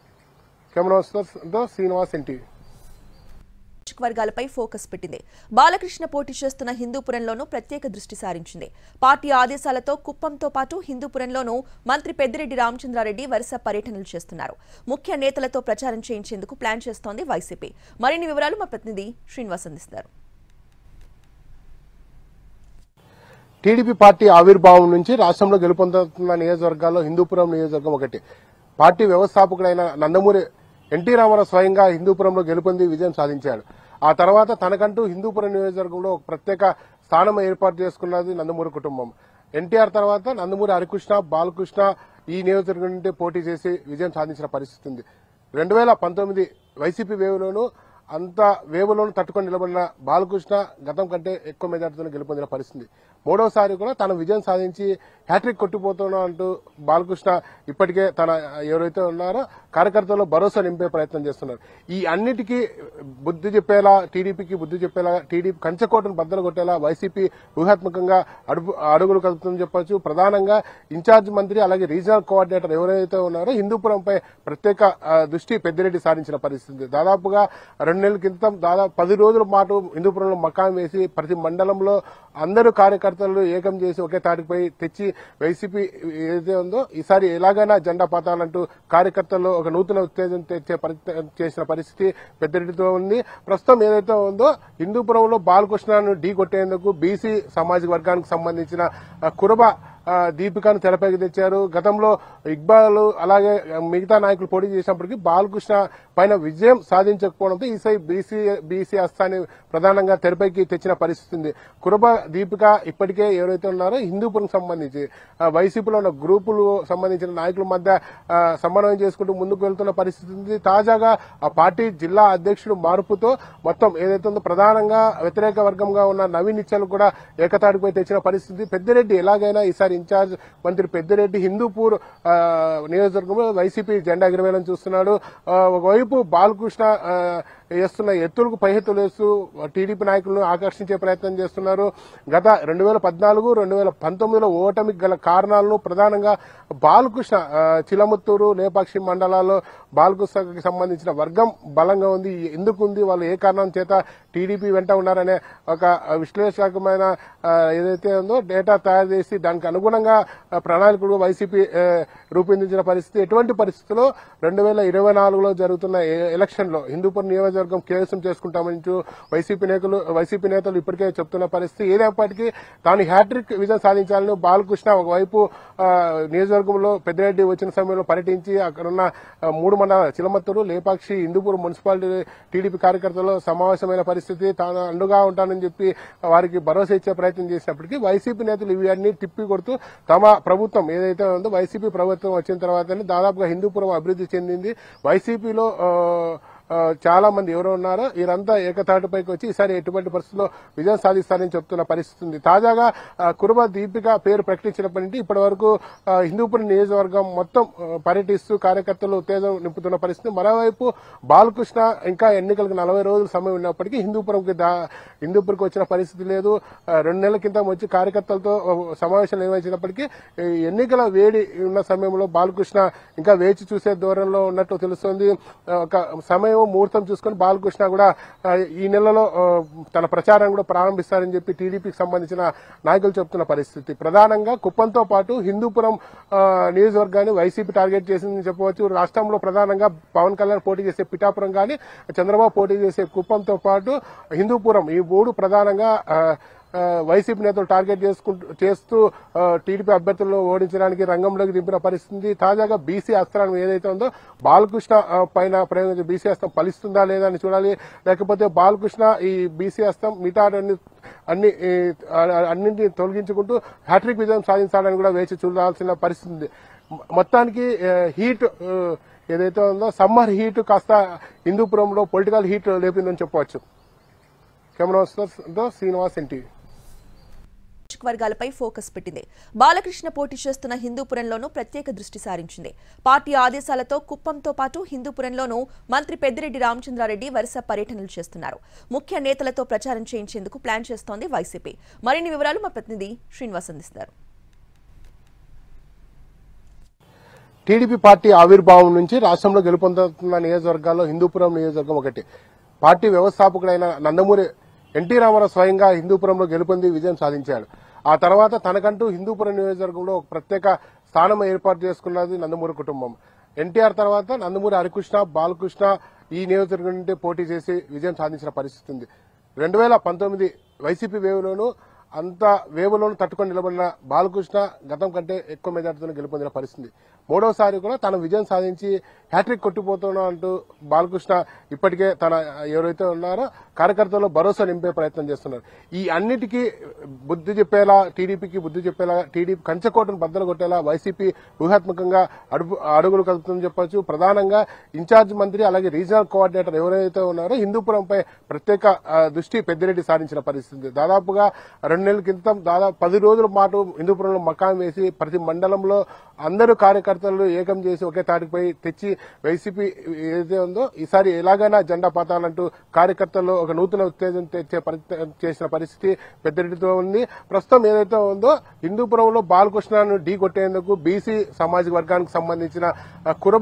కెమెరా శ్రీనివాస్ ఎన్టీవీ వర్గాలపై ఫోకస్ పెట్టింది బాలకృష్ణ పోటీ చేస్తున్న హిందూపురంలోనూ ప్రత్యేక దృష్టి సారించింది పార్టీ ఆదేశాలతో కుప్పంతో పాటు హిందూపురంలోనూ మంత్రి పెద్దిరెడ్డి రామచంద్రారెడ్డి వరుస పర్యటనలు చేస్తున్నారు ముఖ్య నేతలతో ప్రచారం చేయించేందుకు ప్లాన్ చేస్తోంది వైసీపీ మరిన్ని వివరాలు మా ప్రతినిధి శ్రీనివాస్ అందిస్తారు టీడీపీ పార్టీ ఆవిర్భావం నుంచి రాష్ట్రంలో గెలుపొందుతున్న నియోజకవర్గాల్లో హిందూపురం నియోజకవర్గం ఒకటి పార్టీ వ్యవస్థాపకుడైన నందమూరి ఎన్టీ రామారావు స్వయంగా హిందూపురంలో గెలుపొంది విజయం సాధించాడు ఆ తర్వాత తనకంటూ హిందూపురం నియోజకవర్గంలో ఒక ప్రత్యేక స్థానం ఏర్పాటు చేసుకున్నది నందమూరి కుటుంబం ఎన్టీఆర్ తర్వాత నందమూరి హరికృష్ణ బాలకృష్ణ ఈ నియోజకవర్గం నుండి పోటీ చేసి విజయం సాధించిన పరిస్థితి ఉంది రెండు వేల పంతొమ్మిది వైసీపీ వేవ్లోనూ అంత వేవులోనూ తట్టుకొని నిలబడిన బాలకృష్ణ గతం కంటే ఎక్కువ మెజార్టీతో గెలుపొందిన పరిస్థితి మూడోసారి కూడా తను విజయం సాధించి హ్యాట్రిక్ కొట్టిపోతున్నా అంటూ బాలకృష్ణ ఇప్పటికే తన ఎవరైతే ఉన్నారో కార్యకర్తల్లో భరోసా నింపే ప్రయత్నం చేస్తున్నారు ఈ అన్నిటికీ బుద్ధి చెప్పేలా టీడీపీకి బుద్ధి చెప్పేలా టీడీపీ కంచకోటను బద్దలు కొట్టేలా వైసీపీ వ్యూహాత్మకంగా అడుగు అడుగులు కలుపుతుందని చెప్పొచ్చు ప్రధానంగా ఇన్ఛార్జ్ మంత్రి అలాగే రీజనల్ కోఆర్డినేటర్ ఎవరైతే ఉన్నారో హిందూపురంపై ప్రత్యేక ఆ, దృష్టి పెద్దిరెడ్డి సారించిన పరిస్థితి దాదాపుగా రెండు నెలల క్రితం దాదాపు పది రోజుల పాటు హిందూపురంలో మకాం వేసి ప్రతి మండలంలో అందరూ కార్యకర్తలు ఏకం చేసి ఒకే తాటిపై తెచ్చి వైసీపీ ఏదైతే ఉందో ఈసారి ఎలాగైనా జెండా పాతాలంటూ కార్యకర్తల్లో ఒక నూతన ఉత్తేజం తెచ్చే ప్రయత్నం చేసిన పరిస్థితి పెద్దిరెడ్డితో ఉంది ప్రస్తుతం ఏదైతే ఉందో హిందూపురంలో బాలకృష్ణను ఢీ కొట్టేందుకు బీసీ సామాజిక వర్గానికి సంబంధించిన ఆ, కురబ ఆ, దీపికను తెరపైకి తెచ్చారు గతంలో ఇక్బాల్ అలాగే మిగతా నాయకులు పోటీ చేసినప్పటికీ బాలకృష్ణ పైన విజయం సాధించకపోవడంతో ఈసారి బీసీ బీసీ అస్తాన్ని ప్రధానంగా తెరపైకి తెచ్చిన పరిస్థితి ఉంది కురబ దీపిక ఇప్పటికే ఎవరైతే ఉన్నారో హిందూపురం సంబంధించి ఆ, వైసీపీలో ఉన్న గ్రూపులు సంబంధించిన నాయకుల మధ్య ఆ, సమన్వయం చేసుకుంటూ ముందుకు వెళ్తున్న పరిస్థితి ఉంది తాజాగా ఆ పార్టీ జిల్లా అధ్యక్షుడు మార్పుతో మొత్తం ఏదైతే ఉందో ప్రధానంగా వ్యతిరేక వర్గంగా ఉన్న నవీన్ నిత్యాలు కూడా ఏకతాటిపై తెచ్చిన పరిస్థితి పెద్దిరెడ్డి ఎలాగైనా ఈసారి ఇన్ఛార్జ్ మంత్రి పెద్దిరెడ్డి హిందూపూర్ ఆ, నియోజకవర్గంలో వైసీపీ జెండా ఎగరవేయాలని చూస్తున్నాడు ఆ, ఒకవైపు బాలకృష్ణ ఆ, వేస్తున్న ఎత్తులకు పై ఎత్తులు వేస్తూ టీడీపీ నాయకులను ఆకర్షించే ప్రయత్నం చేస్తున్నారు గత రెండు వేల పద్నాలుగు రెండు వేల పంతొమ్మిదిలో ఓటమికి గల కారణాలను ప్రధానంగా బాలకృష్ణ ఆ, చిలముత్తూరు లేపాక్షి మండలాల్లో బాలకృష్ణకి సంబంధించిన వర్గం బలంగా ఉంది ఎందుకు ఉంది వాళ్ళు ఏ కారణం చేత టీడీపీ వెంట ఉన్నారనే ఒక విశ్లేషకమైన ఆ, ఏదైతే ఉందో డేటా తయారు చేసి దానికి అనుగుణంగా ఆ, ప్రణాళికలు వైసీపీ ఆ, రూపొందించిన పరిస్థితి ఎటువంటి పరిస్థితుల్లో రెండు వేల ఇరవై నాలుగులో జరుగుతున్న ఏ- ఎలక్షన్లో హిందూపురం నియోజకవర్గం కేవసం చేసుకుంటామని చూ- వైసీపీ నేతలు వైసీపీ నేతలు ఇప్పటికే చెప్తున్న పరిస్థితి ఏదైనప్పటికీ తాను హ్యాట్రిక్ విజయం సాధించాలని బాలకృష్ణ ఒకవైపు ఆ, నియోజకవర్గంలో పెద్దిరెడ్డి వచ్చిన సమయంలో పర్యటించి అక్కడున్న ఆ, మూడు మండల చిలమత్తూరు లేపాక్షి హిందూపురం మున్సిపాలిటీ టీడీపీ కార్యకర్తలు సమావేశమైన పరిస్థితి తాను అండుగా ఉంటానని చెప్పి వారికి భరోసా ఇచ్చే ప్రయత్నం చేసినప్పటికీ వైసీపీ నేతలు ఇవన్నీ తిప్పి కొడుతూ తమ ప్రభుత్వం ఏదైతే ఉందో వైసీపీ ప్రభుత్వం వచ్చిన తర్వాతనే దాదాపుగా హిందూపురం అభివృద్ధి చెందింది వైసీపీలో ఆ, ఆ, చాలా మంది ఎవరు ఉన్నారో వీరంతా ఏకతాటిపైకి వచ్చి ఈసారి ఎటువంటి పరిస్థితుల్లో విజయం సాధిస్తారని చెప్తున్న పరిస్థితి ఉంది తాజాగా ఆ, కురుబ దీపిక పేరు ప్రకటించినప్పటి నుండి ఇప్పటి వరకు ఆ, హిందూపురం నియోజకవర్గం మొత్తం ఆ, పర్యటిస్తూ కార్యకర్తలు ఉత్తేజం నింపుతున్న పరిస్థితి మరోవైపు బాలకృష్ణ ఇంకా ఎన్నికలకు నలభై రోజుల సమయం ఉన్నప్పటికీ హిందూపురంకి దా హిందూపురంకి వచ్చిన పరిస్థితి లేదు ఆ, రెండు నెలల క్రితం వచ్చి కార్యకర్తలతో ఆ, సమావేశం నిర్వహించినప్పటికీ ఈ ఎన్నికల వేడి ఉన్న సమయంలో బాలకృష్ణ ఇంకా వేచి చూసే ధోరణిలో ఉన్నట్టు తెలుస్తోంది ఆ, ఒక సమయం ముహూర్తం చూసుకొని బాలకృష్ణ కూడా ఆ, ఈ నెలలో ఆ, తన ప్రచారం కూడా ప్రారంభిస్తారని చెప్పి టీడీపీకి సంబంధించిన నాయకులు చెప్తున్న పరిస్థితి ప్రధానంగా కుప్పంతో పాటు హిందూపురం ఆ, నియోజకవర్గాన్ని వైసీపీ టార్గెట్ చేసిందని చెప్పవచ్చు రాష్ట్రంలో ప్రధానంగా పవన్ కళ్యాణ్ పోటీ చేసే పిఠాపురం కానీ చంద్రబాబు పోటీ చేసే కుప్పంతో పాటు హిందూపురం ఈ మూడు ప్రధానంగా ఆ, ఆ, వైసీపీ నేతలు టార్గెట్ చేసుకుంటూ చేస్తూ ఆ, టీడీపీ అభ్యర్థులను ఓడించడానికి రంగంలోకి దింపిన పరిస్థితి తాజాగా బీసీ అస్త్రాన్ని ఏదైతే ఉందో బాలకృష్ణ ఆ, పైన ప్రయోగించే బీసీ అస్త్రం ఫలిస్తుందా లేదా అని చూడాలి లేకపోతే బాలకృష్ణ ఈ బీసీ అస్త్రం మిగతా అన్ని అన్ని ఈ, ఆ, అన్నింటినీ తొలగించుకుంటూ హ్యాట్రిక్ విజయం సాధించాలని కూడా వేచి చూడాల్సిన పరిస్థితి ఉంది మొ- మొత్తానికి ఆ, హీట్ ఆ, ఏదైతే ఉందో సమ్మర్ హీట్ కాస్త హిందూపురంలో పొలిటికల్ హీట్ లేపిందని చెప్పవచ్చు కెమెరా శ్రీనివాస్ ఎన్టీవీ వర్గాలపై ఫోకస్ పెట్టింది బాలకృష్ణ పోటీ చేస్తున్న హిందూపురంలోనూ ప్రత్యేక దృష్టి సారించింది పార్టీ ఆదేశాలతో కుప్పంతో పాటు హిందూపురంలోనూ మంత్రి పెద్దిరెడ్డి రామచంద్రారెడ్డి వరుస పర్యటనలు చేస్తున్నారు ముఖ్య నేతలతో ప్రచారం చేయించేందుకు ప్లాన్ చేస్తోంది వైసీపీ మరిన్ని వివరాలు మా ప్రతినిధి శ్రీనివాస్ అందిస్తారు టీడీపీ పార్టీ ఆవిర్భావం నుంచి రాష్ట్రంలో గెలుపొందుతున్న నియోజకవర్గాల్లో హిందూపురం నియోజకవర్గం ఒకటి పార్టీ వ్యవస్థాపకుడైన నందమూరి ఎన్టీ రామారావు స్వయంగా హిందూపురంలో గెలుపొంది విజయం సాధించాడు ఆ తర్వాత తనకంటూ హిందూపురం నియోజకవర్గంలో ఒక ప్రత్యేక స్థానం ఏర్పాటు చేసుకున్నది నందమూరి కుటుంబం ఎన్టీఆర్ తర్వాత నందమూరి హరికృష్ణ బాలకృష్ణ ఈ నియోజకవర్గం నుండి పోటీ చేసి విజయం సాధించిన పరిస్థితి ఉంది రెండు వేల పంతొమ్మిది వైసీపీ వేవ్లోనూ అంత వేవులోనూ తట్టుకొని నిలబడిన బాలకృష్ణ గతం కంటే ఎక్కువ మెజార్టీతో గెలుపొందిన పరిస్థితి మూడోసారి కూడా తన విజయం సాధించి హ్యాట్రిక్ కొట్టిపోతున్నా అంటూ బాలకృష్ణ ఇప్పటికే తన ఎవరైతే ఉన్నారో కార్యకర్తలు భరోసా నింపే ప్రయత్నం చేస్తున్నారు ఈ అన్నిటికీ బుద్ధి చెప్పేలా టీడీపీకి బుద్ధి చెప్పేలా టీడీపీ కంచకోటను బద్దలు కొట్టేలా వైసీపీ వ్యూహాత్మకంగా అడుగు అడుగులు కలుపుతుందని చెప్పొచ్చు ప్రధానంగా ఇన్ఛార్జ్ మంత్రి అలాగే రీజనల్ కోఆర్డినేటర్ ఎవరైతే ఉన్నారో హిందూపురంపై ప్రత్యేక ఆ, దృష్టి పెద్దిరెడ్డి సారించిన పరిస్థితి దాదాపుగా రెండు నెలల క్రితం దాదాపు పది రోజుల పాటు హిందూపురంలో మకాం వేసి ప్రతి మండలంలో అందరూ కార్యకర్తలు ఏకం చేసి ఒకే తాటిపై తెచ్చి వైసీపీ ఏదైతే ఉందో ఈసారి ఎలాగైనా జెండా పాతాలంటూ కార్యకర్తల్లో ఒక నూతన ఉత్తేజం తెచ్చే ప్రయత్నం చేసిన పరిస్థితి పెద్దిరెడ్డితో ఉంది ప్రస్తుతం ఏదైతే ఉందో హిందూపురంలో బాలకృష్ణను ఢీ కొట్టేందుకు బీసీ సామాజిక వర్గానికి సంబంధించిన ఆ, కురబ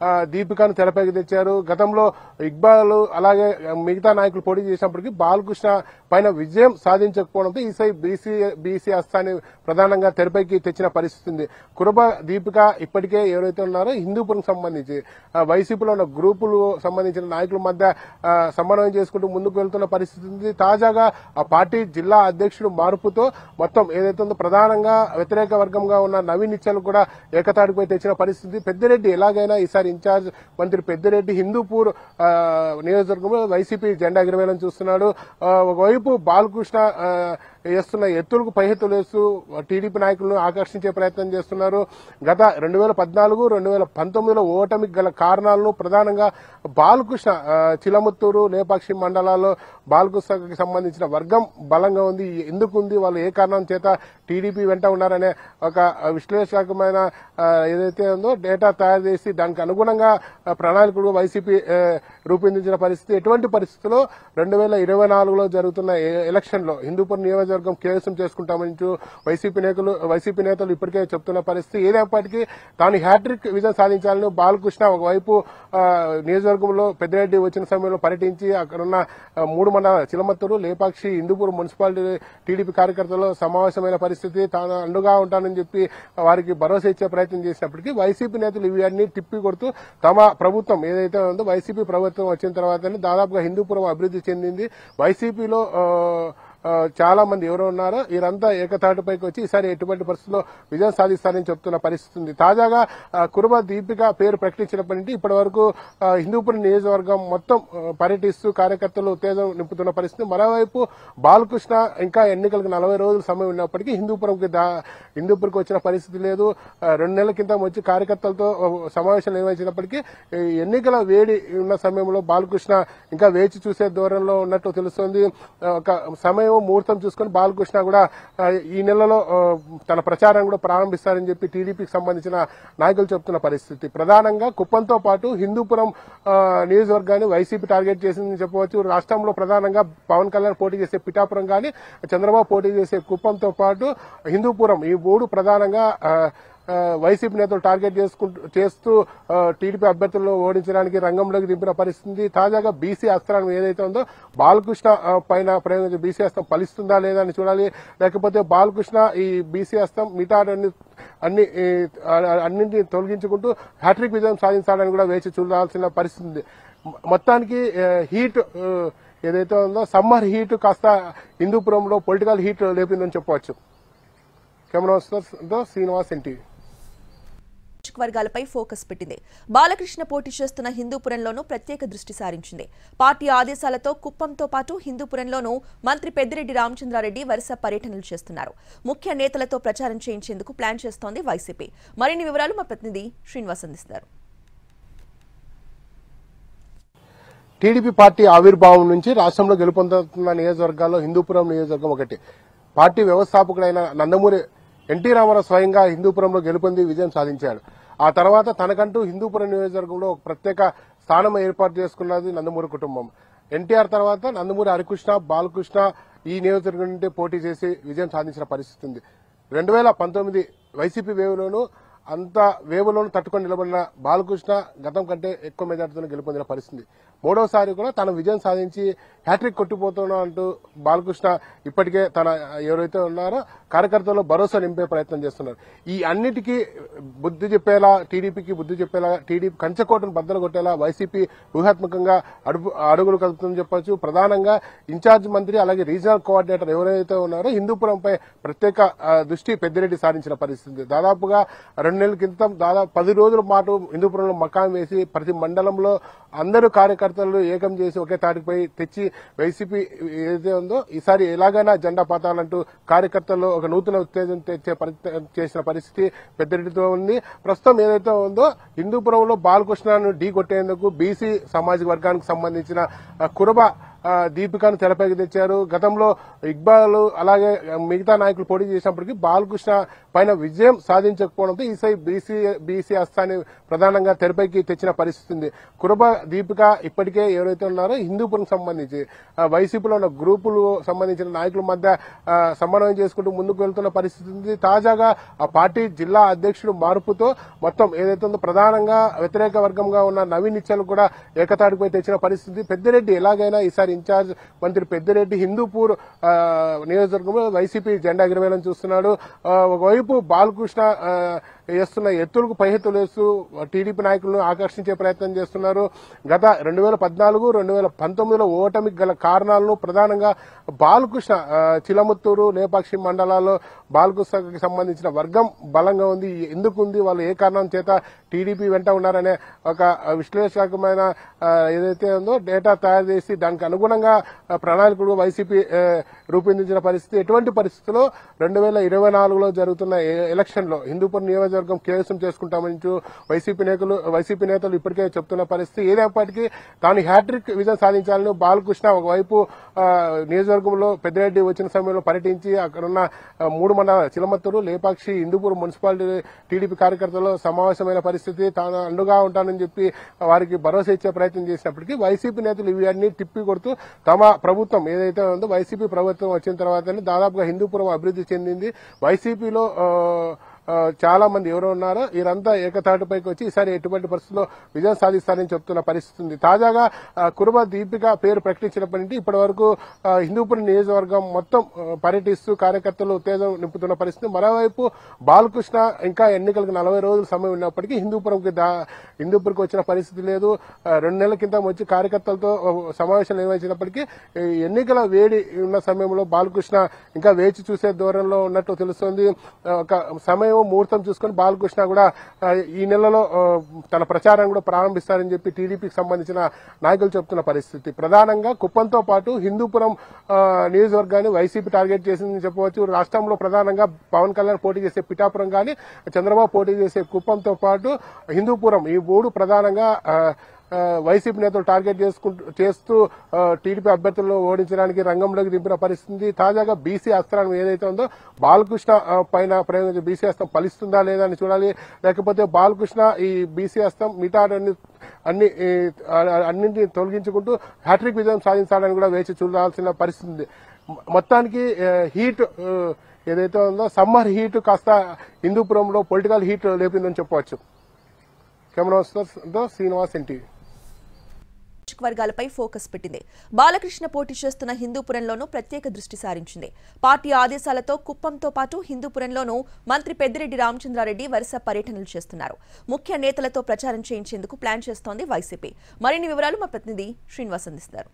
ఆ, దీపికను తెరపైకి తెచ్చారు గతంలో ఇక్బాల్ అలాగే మిగతా నాయకులు పోటీ చేసినప్పటికీ బాలకృష్ణ పైన విజయం సాధించకపోవడంతో ఈసారి బీసీ బీసీ హస్తాన్ని ప్రధానంగా తెరపైకి తెచ్చిన పరిస్థితి ఉంది కురబ దీపిక ఇప్పటికే ఎవరైతే ఉన్నారో హిందూపురం సంబంధించి ఆ, వైసీపీలో ఉన్న గ్రూపులు సంబంధించిన నాయకుల మధ్య ఆ, సమన్వయం చేసుకుంటూ ముందుకు వెళ్తున్న పరిస్థితి ఉంది తాజాగా ఆ పార్టీ జిల్లా అధ్యక్షుడు మార్పుతో మొత్తం ఏదైతే ఉందో ప్రధానంగా వ్యతిరేక వర్గంగా ఉన్న నవీన్ ఇచ్చలు కూడా ఏకతాటిపై తెచ్చిన పరిస్థితి పెద్దిరెడ్డి ఎలాగైనా ఈసారి ఇన్ఛార్జ్ మంత్రి పెద్దిరెడ్డి హిందూపూర్ ఆ, నియోజకవర్గంలో వైసీపీ జెండా ఎగరవేయాలని చూస్తున్నాడు ఆ, ఒకవైపు బాలకృష్ణ ఆ, వేస్తున్న ఎత్తులకు పై ఎత్తులు వేస్తూ టీడీపీ నాయకులను ఆకర్షించే ప్రయత్నం చేస్తున్నారు గత రెండు వేల పద్నాలుగు రెండు వేల పంతొమ్మిదిలో ఓటమికి గల కారణాలను ప్రధానంగా బాలకృష్ణ ఆ, చిలముత్తూరు లేపాక్షి మండలాల్లో బాలకృష్ణకి సంబంధించిన వర్గం బలంగా ఉంది ఎందుకు ఉంది వాళ్ళు ఏ కారణం చేత టీడీపీ వెంట ఉన్నారనే ఒక విశ్లేషకమైన ఆ, ఏదైతే ఉందో డేటా తయారు చేసి దానికి అనుగుణంగా ఆ, ప్రణాళికలు వైసీపీ ఆ, రూపొందించిన పరిస్థితి ఎటువంటి పరిస్థితుల్లో రెండు వేల ఇరవై నాలుగులో జరుగుతున్న ఏ- ఎలక్షన్లో హిందూపూర్ నియోజకవర్గం కేవసం చేసుకుంటామని చూ- వైసీపీ నేతలు వైసీపీ నేతలు ఇప్పటికే చెప్తున్న పరిస్థితి ఏదైనప్పటికీ తాను హ్యాట్రిక్ విజయం సాధించాలని బాలకృష్ణ ఒకవైపు ఆ, నియోజకవర్గంలో పెద్దిరెడ్డి వచ్చిన సమయంలో పర్యటించి అక్కడున్న ఆ, మూడు మండలాల చిలమత్తూరు లేపాక్షి హిందూపూర్ మున్సిపాలిటీ టీడీపీ కార్యకర్తలు సమావేశమైన పరిస్థితి తాను అండుగా ఉంటానని చెప్పి వారికి భరోసా ఇచ్చే ప్రయత్నం చేసినప్పటికీ వైసీపీ నేతలు ఇవన్నీ తిప్పి కొడుతూ తమ ప్రభుత్వం ఏదైతే ఉందో వైసీపీ ప్రభుత్వం వచ్చిన తర్వాతనే దాదాపుగా హిందూపురం అభివృద్ధి చెందింది వైసీపీలో ఆ, ఆ, చాలా మంది ఎవరు ఉన్నారో వీరంతా ఏకతాటిపైకి వచ్చి ఈసారి ఎటువంటి పరిస్థితుల్లో విజయం సాధిస్తారని చెప్తున్న పరిస్థితి ఉంది తాజాగా ఆ, కురుబ దీపిక పేరు ప్రకటించినప్పటి నుంచి ఇప్పటి వరకు ఆ, హిందూపురం నియోజకవర్గం మొత్తం ఆ, పర్యటిస్తూ కార్యకర్తలు ఉత్తేజం నింపుతున్న పరిస్థితి మరోవైపు బాలకృష్ణ ఇంకా ఎన్నికలకు నలభై రోజుల సమయం ఉన్నప్పటికీ హిందూపురంకి దా హిందూపురంకి వచ్చిన పరిస్థితి లేదు ఆ, రెండు నెలల క్రితం వచ్చి కార్యకర్తలతో ఆ, సమావేశం నిర్వహించినప్పటికీ ఈ ఎన్నికల వేడి ఉన్న సమయంలో బాలకృష్ణ ఇంకా వేచి చూసే ధోరణిలో ఉన్నట్టు తెలుస్తోంది ఆ, ఒక సమయం ముహూర్తం చూసుకొని బాలకృష్ణ కూడా ఆ, ఈ నెలలో ఆ, తన ప్రచారం కూడా ప్రారంభిస్తారని చెప్పి టీడీపీకి సంబంధించిన నాయకులు చెప్తున్న పరిస్థితి ప్రధానంగా కుప్పంతో పాటు హిందూపురం ఆ, నియోజకవర్గాన్ని వైసీపీ టార్గెట్ చేసిందని చెప్పవచ్చు రాష్ట్రంలో ప్రధానంగా పవన్ కళ్యాణ్ పోటీ చేసే పిఠాపురం కానీ చంద్రబాబు పోటీ చేసే కుప్పంతో పాటు హిందూపురం ఈ మూడు ప్రధానంగా ఆ, ఆ, వైసీపీ నేతలు టార్గెట్ చేసుకుంటూ చేస్తూ ఆ, టీడీపీ అభ్యర్థులను ఓడించడానికి రంగంలోకి దింపిన పరిస్థితి తాజాగా బీసీ అస్త్రాన్ని ఏదైతే ఉందో బాలకృష్ణ ఆ, పైన ప్రయోగించే బీసీ అస్త్రం ఫలిస్తుందా లేదా అని చూడాలి లేకపోతే బాలకృష్ణ ఈ బీసీ అస్త్రం మిగతా అన్ని అన్ని ఈ, ఆ- అన్నింటినీ తొలగించుకుంటూ హ్యాట్రిక్ విజయం సాధించాలని కూడా వేచి చూడాల్సిన పరిస్థితి ఉంది మొ- మొత్తానికి ఆ, హీట్ ఆ, ఏదైతే ఉందో సమ్మర్ హీట్ కాస్త హిందూపురంలో పొలిటికల్ హీట్ లేపిందని చెప్పవచ్చు కెమెరా శ్రీనివాస్ ఎన్టీవీ నియోజకవర్గాలపై ఫోకస్ పెట్టింది బాలకృష్ణ పోటీ చేస్తున్న హిందూపురంలోనూ ప్రత్యేక దృష్టి సారించింది పార్టీ ఆదేశాలతో కుప్పంతో పాటు హిందూపురంలోనూ మంత్రి పెద్దిరెడ్డి రామచంద్రారెడ్డి వరుస పర్యటనలు చేస్తున్నారు ముఖ్య నేతలతో ప్రచారం చేయించేందుకు ప్లాన్ చేస్తోంది వైసీపీ మరిన్ని వివరాలు మా ప్రతినిధి శ్రీనివాస్ అందిస్తారు టీడీపీ పార్టీ ఆవిర్భావం నుంచి రాష్ట్రంలో గెలుపొందుతున్న నియోజకవర్గాల్లో హిందూపురం నియోజకవర్గం ఒకటి పార్టీ వ్యవస్థాపకుడైన నందమూరి ఎన్టీ రామారావు స్వయంగా హిందూపురంలో గెలుపొంది విజయం సాధించాడు ఆ తర్వాత తనకంటూ హిందూపురం నియోజకవర్గంలో ఒక ప్రత్యేక స్థానం ఏర్పాటు చేసుకున్నది నందమూరి కుటుంబం ఎన్టీఆర్ తర్వాత నందమూరి హరికృష్ణ బాలకృష్ణ ఈ నియోజకవర్గం నుండి పోటీ చేసి విజయం సాధించిన పరిస్థితి ఉంది రెండు వేల పంతొమ్మిది వైసీపీ వేవ్లోనూ అంత వేవులను తట్టుకొని నిలబడిన బాలకృష్ణ గతం కంటే ఎక్కువ మెజార్టీతో గెలుపొందిన పరిస్థితి మూడోసారి కూడా తన విజయం సాధించి హ్యాట్రిక్ కొట్టిపోతున్నా అంటూ బాలకృష్ణ ఇప్పటికే తన ఎవరైతే ఉన్నారో కార్యకర్తల్లో భరోసా నింపే ప్రయత్నం చేస్తున్నారు ఈ అన్నిటికీ బుద్ధి చెప్పేలా టీడీపీకి బుద్ధి చెప్పేలా టీడీపీ కంచకోటను బద్దలు కొట్టేలా వైసీపీ వ్యూహాత్మకంగా అడుగు అడుగులు కలుపుతుందని చెప్పొచ్చు ప్రధానంగా ఇన్ఛార్జ్ మంత్రి అలాగే రీజనల్ కోఆర్డినేటర్ ఎవరైతే ఉన్నారో హిందూపురంపై ప్రత్యేక ఆ, దృష్టి పెద్దిరెడ్డి సారించిన పరిస్థితి దాదాపుగా రెండు నెలల క్రితం దాదాపు పది రోజుల పాటు హిందూపురంలో మకాం వేసి ప్రతి మండలంలో అందరూ కార్యకర్తలు ఏకం చేసి ఒకే తాటిపై తెచ్చి వైసీపీ ఏదైతే ఉందో ఈసారి ఎలాగైనా జెండా పాతాలంటూ కార్యకర్తల్లో ఒక నూతన ఉత్తేజం తెచ్చే ప్రయత్నం చేసిన పరిస్థితి పెద్దిరెడ్డితో ఉంది ప్రస్తుతం ఏదైతే ఉందో హిందూపురంలో బాలకృష్ణను ఢీ కొట్టేందుకు బీసీ సామాజిక వర్గానికి సంబంధించిన ఆ, కురబ ఆ, దీపికను తెరపైకి తెచ్చారు గతంలో ఇక్బాల్ అలాగే మిగతా నాయకులు పోటీ చేసినప్పటికీ బాలకృష్ణ పైన విజయం సాధించకపోవడంతో ఈసారి బీసీ బీసీ అస్తాన్ని ప్రధానంగా తెరపైకి తెచ్చిన పరిస్థితి ఉంది కురబ దీపిక ఇప్పటికే ఎవరైతే ఉన్నారో హిందూపురం సంబంధించి ఆ, వైసీపీలో ఉన్న గ్రూపులు సంబంధించిన నాయకుల మధ్య ఆ, సమన్వయం చేసుకుంటూ ముందుకు వెళ్తున్న పరిస్థితి ఉంది తాజాగా ఆ పార్టీ జిల్లా అధ్యక్షుడు మార్పుతో మొత్తం ఏదైతే ఉందో ప్రధానంగా వ్యతిరేక వర్గంగా ఉన్న నవీన్ నిత్యాలు కూడా ఏకతాటిపై తెచ్చిన పరిస్థితి పెద్దిరెడ్డి ఎలాగైనా ఈసారి ఇన్ఛార్జ్ మంత్రి పెద్దిరెడ్డి హిందూపూర్ ఆ, నియోజకవర్గంలో వైసీపీ జెండా ఎగరవేయాలని చూస్తున్నాడు ఆ, ఒకవైపు బాలకృష్ణ ఆ, వేస్తున్న ఎత్తులకు పై ఎత్తులు వేస్తూ టీడీపీ నాయకులను ఆకర్షించే ప్రయత్నం చేస్తున్నారు గత రెండు వేల పద్నాలుగు రెండు వేల పంతొమ్మిదిలో ఓటమికి గల కారణాలను ప్రధానంగా బాలకృష్ణ ఆ, చిలముత్తూరు లేపాక్షి మండలాల్లో బాలకృష్ణకి సంబంధించిన వర్గం బలంగా ఉంది ఎందుకు ఉంది వాళ్ళు ఏ కారణం చేత టీడీపీ వెంట ఉన్నారనే ఒక విశ్లేషకమైన ఆ, ఏదైతే ఉందో డేటా తయారు చేసి దానికి అనుగుణంగా ఆ, ప్రణాళికలు వైసీపీ ఆ, రూపొందించిన పరిస్థితి ఎటువంటి పరిస్థితుల్లో రెండు వేల ఇరవై నాలుగులో జరుగుతున్న ఏ- ఎలక్షన్లో హిందూపూర్ నియోజకవర్గం కేవసం చేసుకుంటామని చూ- వైసీపీ నేతలు వైసీపీ నేతలు ఇప్పటికే చెప్తున్న పరిస్థితి ఏదైనప్పటికీ తాను హ్యాట్రిక్ విజయం సాధించాలని బాలకృష్ణ ఒకవైపు ఆ, నియోజకవర్గంలో పెద్దిరెడ్డి వచ్చిన సమయంలో పర్యటించి అక్కడున్న ఆ, మూడు మండల చిలమత్తూరు లేపాక్షి హిందూపూర్ మున్సిపాలిటీ టీడీపీ కార్యకర్తలు సమావేశమైన పరిస్థితి తాను అండుగా ఉంటానని చెప్పి వారికి భరోసా ఇచ్చే ప్రయత్నం చేసినప్పటికీ వైసీపీ నేతలు ఇవన్నీ తిప్పి కొడుతూ తమ ప్రభుత్వం ఏదైతే ఉందో వైసీపీ ప్రభుత్వం వచ్చిన తర్వాతనే దాదాపుగా హిందూపురం అభివృద్ధి చెందింది వైసీపీలో ఆ, ఆ, చాలా మంది ఎవరు ఉన్నారో వీరంతా ఏకతాటిపైకి వచ్చి ఈసారి ఎటువంటి పరిస్థితుల్లో విజయం సాధిస్తారని చెప్తున్న పరిస్థితి ఉంది తాజాగా ఆ, కురుబ దీపిక పేరు ప్రకటించినప్పటి నుండి ఇప్పటి వరకు ఆ, హిందూపురం నియోజకవర్గం మొత్తం ఆ, పర్యటిస్తూ కార్యకర్తలు ఉత్తేజం నింపుతున్న పరిస్థితి మరోవైపు బాలకృష్ణ ఇంకా ఎన్నికలకు నలభై రోజుల సమయం ఉన్నప్పటికీ హిందూపురంకి దా హిందూపురంకి వచ్చిన పరిస్థితి లేదు ఆ, రెండు నెలల కింద వచ్చి కార్యకర్తలతో ఆ, సమావేశాలు నిర్వహించినప్పటికీ ఈ ఎన్నికల వేడి ఉన్న సమయంలో బాలకృష్ణ ఇంకా వేచి చూసే ధోరణిలో ఉన్నట్టు తెలుస్తోంది ఆ, ఒక సమయం ముహూర్తం చూసుకొని బాలకృష్ణ కూడా ఆ, ఈ నెలలో ఆ, తన ప్రచారం కూడా ప్రారంభిస్తారని చెప్పి టీడీపీకి సంబంధించిన నాయకులు చెప్తున్న పరిస్థితి ప్రధానంగా కుప్పంతో పాటు హిందూపురం ఆ, నియోజకవర్గాన్ని వైసీపీ టార్గెట్ చేసిందని చెప్పవచ్చు రాష్ట్రంలో ప్రధానంగా పవన్ కళ్యాణ్ పోటీ చేసే పిఠాపురం కానీ చంద్రబాబు పోటీ చేసే కుప్పంతో పాటు హిందూపురం ఈ మూడు ప్రధానంగా ఆ, ఆ, వైసీపీ నేతలు టార్గెట్ చేసుకుంటూ చేస్తూ ఆ, టీడీపీ అభ్యర్థులను ఓడించడానికి రంగంలోకి దింపిన పరిస్థితి తాజాగా బీసీ అస్త్రం ఏదైతే ఉందో బాలకృష్ణ ఆ, పైన ప్రయోగించే బీసీ అస్త్రం ఫలిస్తుందా లేదా అని చూడాలి లేకపోతే బాలకృష్ణ ఈ బీసీ అస్త్రం మిగతా అన్ని అన్ని ఈ, ఆ- అన్నింటిని తొలగించుకుంటూ హ్యాట్రిక్ విజయం సాధించాలని కూడా వేచి చూడాల్సిన పరిస్థితి ఉంది మొ- మొత్తానికి ఆ, హీట్ ఆ, ఏదైతే ఉందో సమ్మర్ హీట్ కాస్త హిందూపురంలో పొలిటికల్ హీట్ లేపిందని చెప్పవచ్చు కెమెరా శ్రీనివాస్ ఎన్టీవీ వర్గాలపై ఫోకస్ పెట్టింది బాలకృష్ణ పోటీ చేస్తున్న హిందూపురంలోనూ ప్రత్యేక దృష్టి సారించింది పార్టీ ఆదేశాలతో కుప్పంతో పాటు హిందూపురంలోనూ మంత్రి పెద్దిరెడ్డి రామచంద్రారెడ్డి వరుస పర్యటనలు చేస్తున్నారు ముఖ్య నేతలతో ప్రచారం చేయించేందుకు ప్లాన్ చేస్తోంది వైసీపీ మరిన్ని వివరాలు మా ప్రతినిధి శ్రీనివాస్ అందిస్తారు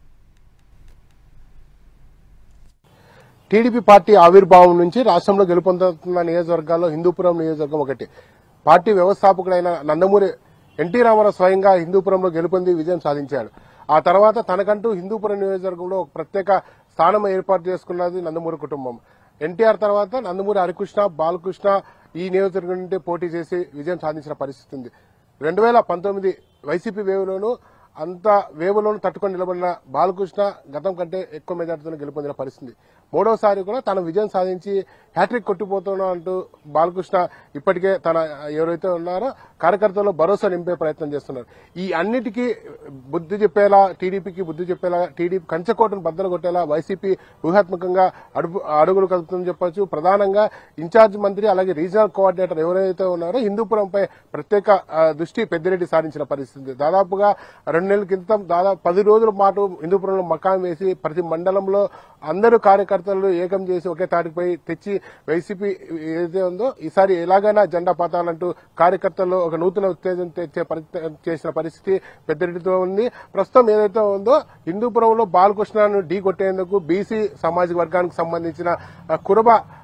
టీడీపీ పార్టీ ఆవిర్భావం నుంచి రాష్ట్రంలో గెలుపొందుతున్న నియోజకవర్గాల్లో హిందూపురం నియోజకవర్గం ఒకటి పార్టీ వ్యవస్థాపకుడైన నందమూరి ఎన్టీ రామారావు స్వయంగా హిందూపురంలో గెలుపొంది విజయం సాధించాడు ఆ తర్వాత తనకంటూ హిందూపురం నియోజకవర్గంలో ఒక ప్రత్యేక స్థానం ఏర్పాటు చేసుకున్నది నందమూరి కుటుంబం ఎన్టీఆర్ తర్వాత నందమూరి హరికృష్ణ బాలకృష్ణ ఈ నియోజకవర్గం నుండి పోటీ చేసి విజయం సాధించిన పరిస్థితి ఉంది రెండు వేల పంతొమ్మిది వైసీపీ వేవ్లోనూ అంత వేవులోనూ తట్టుకొని నిలబడిన బాలకృష్ణ గతం కంటే ఎక్కువ మెజార్టీతో గెలుపొందిన పరిస్థితి మూడోసారి కూడా తన విజయం సాధించి హ్యాట్రిక్ కొట్టిపోతున్నా అంటూ బాలకృష్ణ ఇప్పటికే తన ఎవరైతే ఉన్నారో కార్యకర్తల్లో భరోసా నింపే ప్రయత్నం చేస్తున్నారు ఈ అన్నిటికీ బుద్ధి చెప్పేలా టీడీపీకి బుద్ధి చెప్పేలా టీడీపీ కంచకోటను బద్దలు కొట్టేలా వైసీపీ వ్యూహాత్మకంగా అడుగు అడుగులు కలుపుతుందని చెప్పొచ్చు ప్రధానంగా ఇన్ఛార్జ్ మంత్రి అలాగే రీజనల్ కోఆర్డినేటర్ ఎవరైతే ఉన్నారో హిందూపురంపై ప్రత్యేక ఆ, దృష్టి పెద్దిరెడ్డి సారించిన పరిస్థితి దాదాపుగా రెండు నెలల క్రితం దాదాపు పది రోజుల పాటు హిందూపురంలో మకాం వేసి ప్రతి మండలంలో అందరూ కార్యకర్తలు ఏకం చేసి ఒకే తాటిపై తెచ్చి వైసీపీ ఏదైతే ఉందో ఈసారి ఎలాగైనా జెండా పాతాలంటూ కార్యకర్తల్లో ఒక నూతన ఉత్తేజం తెచ్చే ప్రయత్నం చేసిన పరిస్థితి పెద్దిరెడ్డితో ఉంది ప్రస్తుతం ఏదైతే ఉందో హిందూపురంలో బాలకృష్ణను ఢీ కొట్టేందుకు బీసీ సామాజిక వర్గానికి సంబంధించిన ఆ, కురబ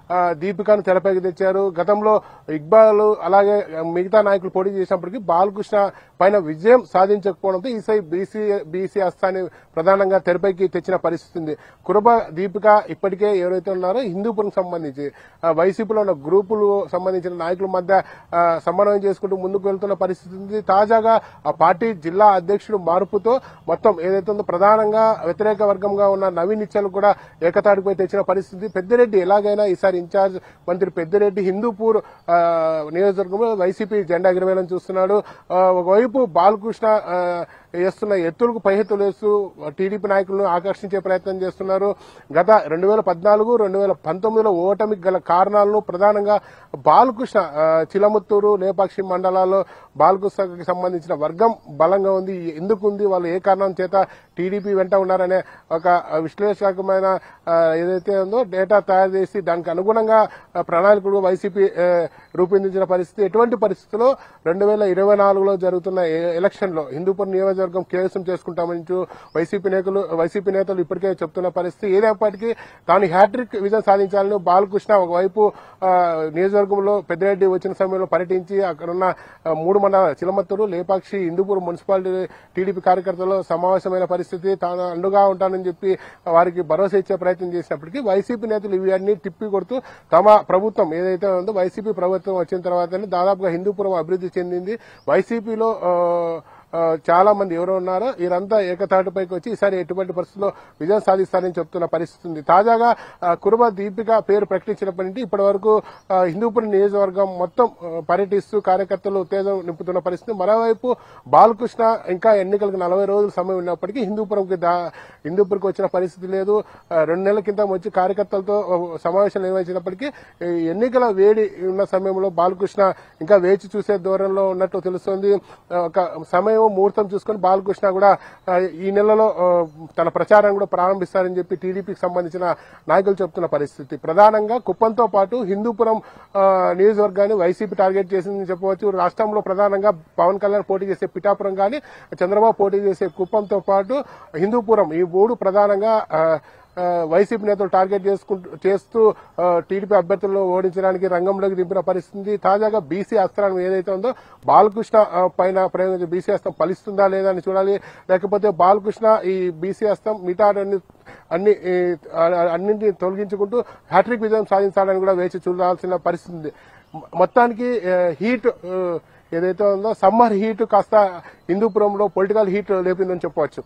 ఆ, దీపికను తెరపైకి తెచ్చారు గతంలో ఇక్బాల్ అలాగే మిగతా నాయకులు పోటీ చేసినప్పటికీ బాలకృష్ణ పైన విజయం సాధించకపోవడంతో ఈసారి బీసీ బీసీ అస్తాన్ని ప్రధానంగా తెరపైకి తెచ్చిన పరిస్థితి ఉంది కురబ దీపిక ఇప్పటికే ఎవరైతే ఉన్నారో హిందూపురం సంబంధించి ఆ, వైసీపీలో ఉన్న గ్రూపులు సంబంధించిన నాయకుల మధ్య ఆ, సమన్వయం చేసుకుంటూ ముందుకు వెళ్తున్న పరిస్థితి ఉంది తాజాగా ఆ పార్టీ జిల్లా అధ్యక్షుడు మార్పుతో మొత్తం ఏదైతే ఉందో ప్రధానంగా వ్యతిరేక వర్గంగా ఉన్న నవీన్ నిత్యాలు కూడా ఏకతాటిపై తెచ్చిన పరిస్థితి పెద్దిరెడ్డి ఎలాగైనా ఈసారి ఇన్ఛార్జ్ మంత్రి పెద్దిరెడ్డి హిందూపూర్ ఆ, నియోజకవర్గంలో వైసీపీ జెండా ఎగరవేయాలని చూస్తున్నాడు ఆ, ఒకవైపు బాలకృష్ణ ఆ, వేస్తున్న ఎత్తులకు పై ఎత్తులు వేస్తూ టీడీపీ నాయకులను ఆకర్షించే ప్రయత్నం చేస్తున్నారు గత రెండు వేల పద్నాలుగు రెండు వేల పంతొమ్మిదిలో ఓటమికి గల కారణాలను ప్రధానంగా బాలకృష్ణ ఆ, చిలముత్తూరు లేపాక్షి మండలాల్లో బాలకృష్ణకి సంబంధించిన వర్గం బలంగా ఉంది ఎందుకు ఉంది వాళ్ళు ఏ కారణం చేత టీడీపీ వెంట ఉన్నారనే ఒక విశ్లేషకమైన ఆ, ఏదైతే ఉందో డేటా తయారు చేసి దానికి అనుగుణంగా ఆ, ప్రణాళికలు వైసీపీ ఆ, రూపొందించిన పరిస్థితి ఎటువంటి పరిస్థితుల్లో రెండు వేల ఇరవై నాలుగులో జరుగుతున్న ఏ- ఎలక్షన్లో హిందూపురం నియోజకవర్గం కేవసం చేసుకుంటామని చూ- వైసీపీ నేతలు వైసీపీ నేతలు ఇప్పటికే చెప్తున్న పరిస్థితి ఏదైనప్పటికీ తాను హ్యాట్రిక్ విజయం సాధించాలని బాలకృష్ణ ఒకవైపు ఆ, నియోజకవర్గంలో పెద్దిరెడ్డి వచ్చిన సమయంలో పర్యటించి అక్కడున్న ఆ, మూడు మండల చిలమత్తూరు లేపాక్షి హిందూపురం మున్సిపాలిటీ టీడీపీ కార్యకర్తలు సమావేశమైన పరిస్థితి తాను అండుగా ఉంటానని చెప్పి వారికి భరోసా ఇచ్చే ప్రయత్నం చేసినప్పటికీ వైసీపీ నేతలు ఇవన్నీ తిప్పి కొడుతూ తమ ప్రభుత్వం ఏదైతే ఉందో వైసీపీ ప్రభుత్వం వచ్చిన తర్వాతనే దాదాపుగా హిందూపురం అభివృద్ధి చెందింది వైసీపీలో ఆ, ఆ, చాలా మంది ఎవరు ఉన్నారో వీరంతా ఏకతాటిపైకి వచ్చి ఈసారి ఎటువంటి పరిస్థితుల్లో విజయం సాధిస్తారని చెప్తున్న పరిస్థితి ఉంది తాజాగా ఆ, కురుబ దీపిక పేరు ప్రకటించినప్పటి నుండి ఇప్పటి వరకు ఆ, హిందూపురం నియోజకవర్గం మొత్తం ఆ, పర్యటిస్తూ కార్యకర్తలు ఉత్తేజం నింపుతున్న పరిస్థితి మరోవైపు బాలకృష్ణ ఇంకా ఎన్నికలకు నలభై రోజుల సమయం ఉన్నప్పటికీ హిందూపురంకి దా హిందూపురంకి వచ్చిన పరిస్థితి లేదు ఆ, రెండు నెలల క్రితం వచ్చి కార్యకర్తలతో ఆ, సమావేశం నిర్వహించినప్పటికీ ఈ ఎన్నికల వేడి ఉన్న సమయంలో బాలకృష్ణ ఇంకా వేచి చూసే ధోరణిలో ఉన్నట్టు తెలుస్తోంది ఆ, ఒక సమయం ముహూర్తం చూసుకొని బాలకృష్ణ కూడా ఆ, ఈ నెలలో ఆ, తన ప్రచారం కూడా ప్రారంభిస్తారని చెప్పి టీడీపీకి సంబంధించిన నాయకులు చెప్తున్న పరిస్థితి ప్రధానంగా కుప్పంతో పాటు హిందూపురం ఆ, నియోజకవర్గాన్ని వైసీపీ టార్గెట్ చేసిందని చెప్పవచ్చు రాష్ట్రంలో ప్రధానంగా పవన్ కళ్యాణ్ పోటీ చేసే పిఠాపురం కానీ చంద్రబాబు పోటీ చేసే కుప్పంతో పాటు హిందూపురం ఈ మూడు ప్రధానంగా ఆ, ఆ, వైసీపీ నేతలు టార్గెట్ చేసుకుంటూ చేస్తూ ఆ, టీడీపీ అభ్యర్థులను ఓడించడానికి రంగంలోకి దింపిన పరిస్థితి తాజాగా బీసీ అస్త్రాన్ని ఏదైతే ఉందో బాలకృష్ణ ఆ, పైన ప్రయోగించే బీసీ అస్త్రం ఫలిస్తుందా లేదా అని చూడాలి లేకపోతే బాలకృష్ణ ఈ బీసీ అస్త్రం మిగతా అన్ని అన్ని ఈ, ఆ, అన్నింటినీ తొలగించుకుంటూ హ్యాట్రిక్ విజయం సాధించాలని కూడా వేచి చూడాల్సిన పరిస్థితి ఉంది మొ- మొత్తానికి ఆ, హీట్ ఆ, ఏదైతే ఉందో సమ్మర్ హీట్ కాస్త హిందూపురంలో పొలిటికల్ హీట్ లేపిందని చెప్పవచ్చు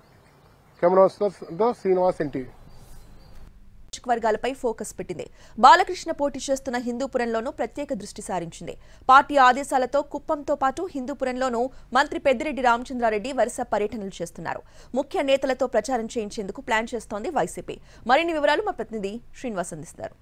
కెమెరా శ్రీనివాస్ ఎన్టీవీ నియోజకవర్గాలపై ఫోకస్ పెట్టింది బాలకృష్ణ పోటీ చేస్తున్న హిందూపురంలోనూ ప్రత్యేక దృష్టి సారించింది పార్టీ ఆదేశాలతో కుప్పంతో పాటు హిందూపురంలోనూ మంత్రి పెద్దిరెడ్డి రామచంద్రారెడ్డి వరుస పర్యటనలు చేస్తున్నారు ముఖ్య నేతలతో ప్రచారం చేయించేందుకు ప్లాన్ చేస్తోంది వైసీపీ మరిన్ని వివరాలు మా ప్రతినిధి శ్రీనివాస్ అందిస్తారు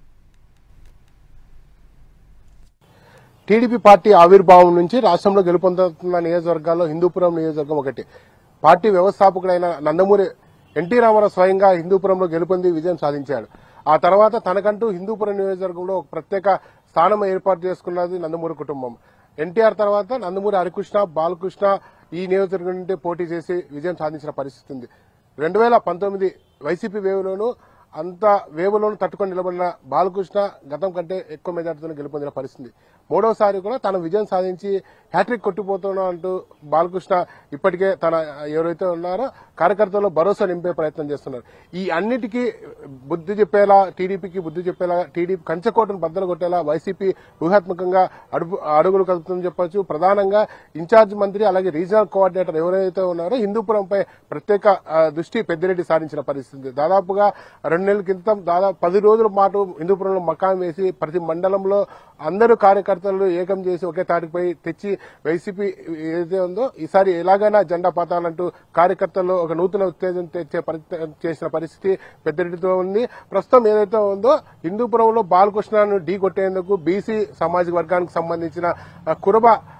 టీడీపీ పార్టీ ఆవిర్భావం నుంచి రాష్ట్రంలో గెలుపొందుతున్న నియోజకవర్గాల్లో హిందూపురం నియోజకవర్గం ఒకటి పార్టీ వ్యవస్థాపకుడైన నందమూరి ఎన్టీ రామారావు స్వయంగా హిందూపురంలో గెలుపొంది విజయం సాధించాడు ఆ తర్వాత తనకంటూ హిందూపురం నియోజకవర్గంలో ఒక ప్రత్యేక స్థానం ఏర్పాటు చేసుకున్నది నందమూరి కుటుంబం ఎన్టీఆర్ తర్వాత నందమూరి హరికృష్ణ బాలకృష్ణ ఈ నియోజకవర్గం నుండి పోటీ చేసి విజయం సాధించిన పరిస్థితి ఉంది రెండు వేల పంతొమ్మిది వైసీపీ వేవ్లోనూ అంత వేవులోనూ తట్టుకొని నిలబడిన బాలకృష్ణ గతం కంటే ఎక్కువ మెజార్టీతో గెలుపొందిన పరిస్థితి మూడోసారి కూడా తన విజయం సాధించి హ్యాట్రిక్ కొట్టిపోతున్నా అంటూ బాలకృష్ణ ఇప్పటికే తన ఎవరైతే ఉన్నారో కార్యకర్తలు భరోసా నింపే ప్రయత్నం చేస్తున్నారు ఈ అన్నిటికీ బుద్ధి చెప్పేలా టీడీపీకి బుద్ధి చెప్పేలా టీడీపీ కంచకోటను బద్దలు కొట్టేలా వైసీపీ వ్యూహాత్మకంగా అడుగు అడుగులు కలుపుతుందని చెప్పొచ్చు ప్రధానంగా ఇన్ఛార్జ్ మంత్రి అలాగే రీజనల్ కోఆర్డినేటర్ ఎవరైతే ఉన్నారో హిందూపురంపై ప్రత్యేక ఆ, దృష్టి పెద్దిరెడ్డి సారించిన పరిస్థితి దాదాపుగా రెండు నెలల క్రితం దాదాపు పది రోజుల పాటు హిందూపురంలో మకాం వేసి ప్రతి మండలంలో అందరూ కార్యకర్తలు ఏకం చేసి ఒకే తాటిపై తెచ్చి వైసీపీ ఏదైతే ఉందో ఈసారి ఎలాగైనా జెండా పాతాలంటూ కార్యకర్తల్లో ఒక నూతన ఉత్తేజం తెచ్చే ప్రయత్నం చేసిన పరిస్థితి పెద్దిరెడ్డితో ఉంది ప్రస్తుతం ఏదైతే ఉందో హిందూపురంలో బాలకృష్ణను ఢీ కొట్టేందుకు బీసీ సామాజిక వర్గానికి సంబంధించిన ఆ, కురబ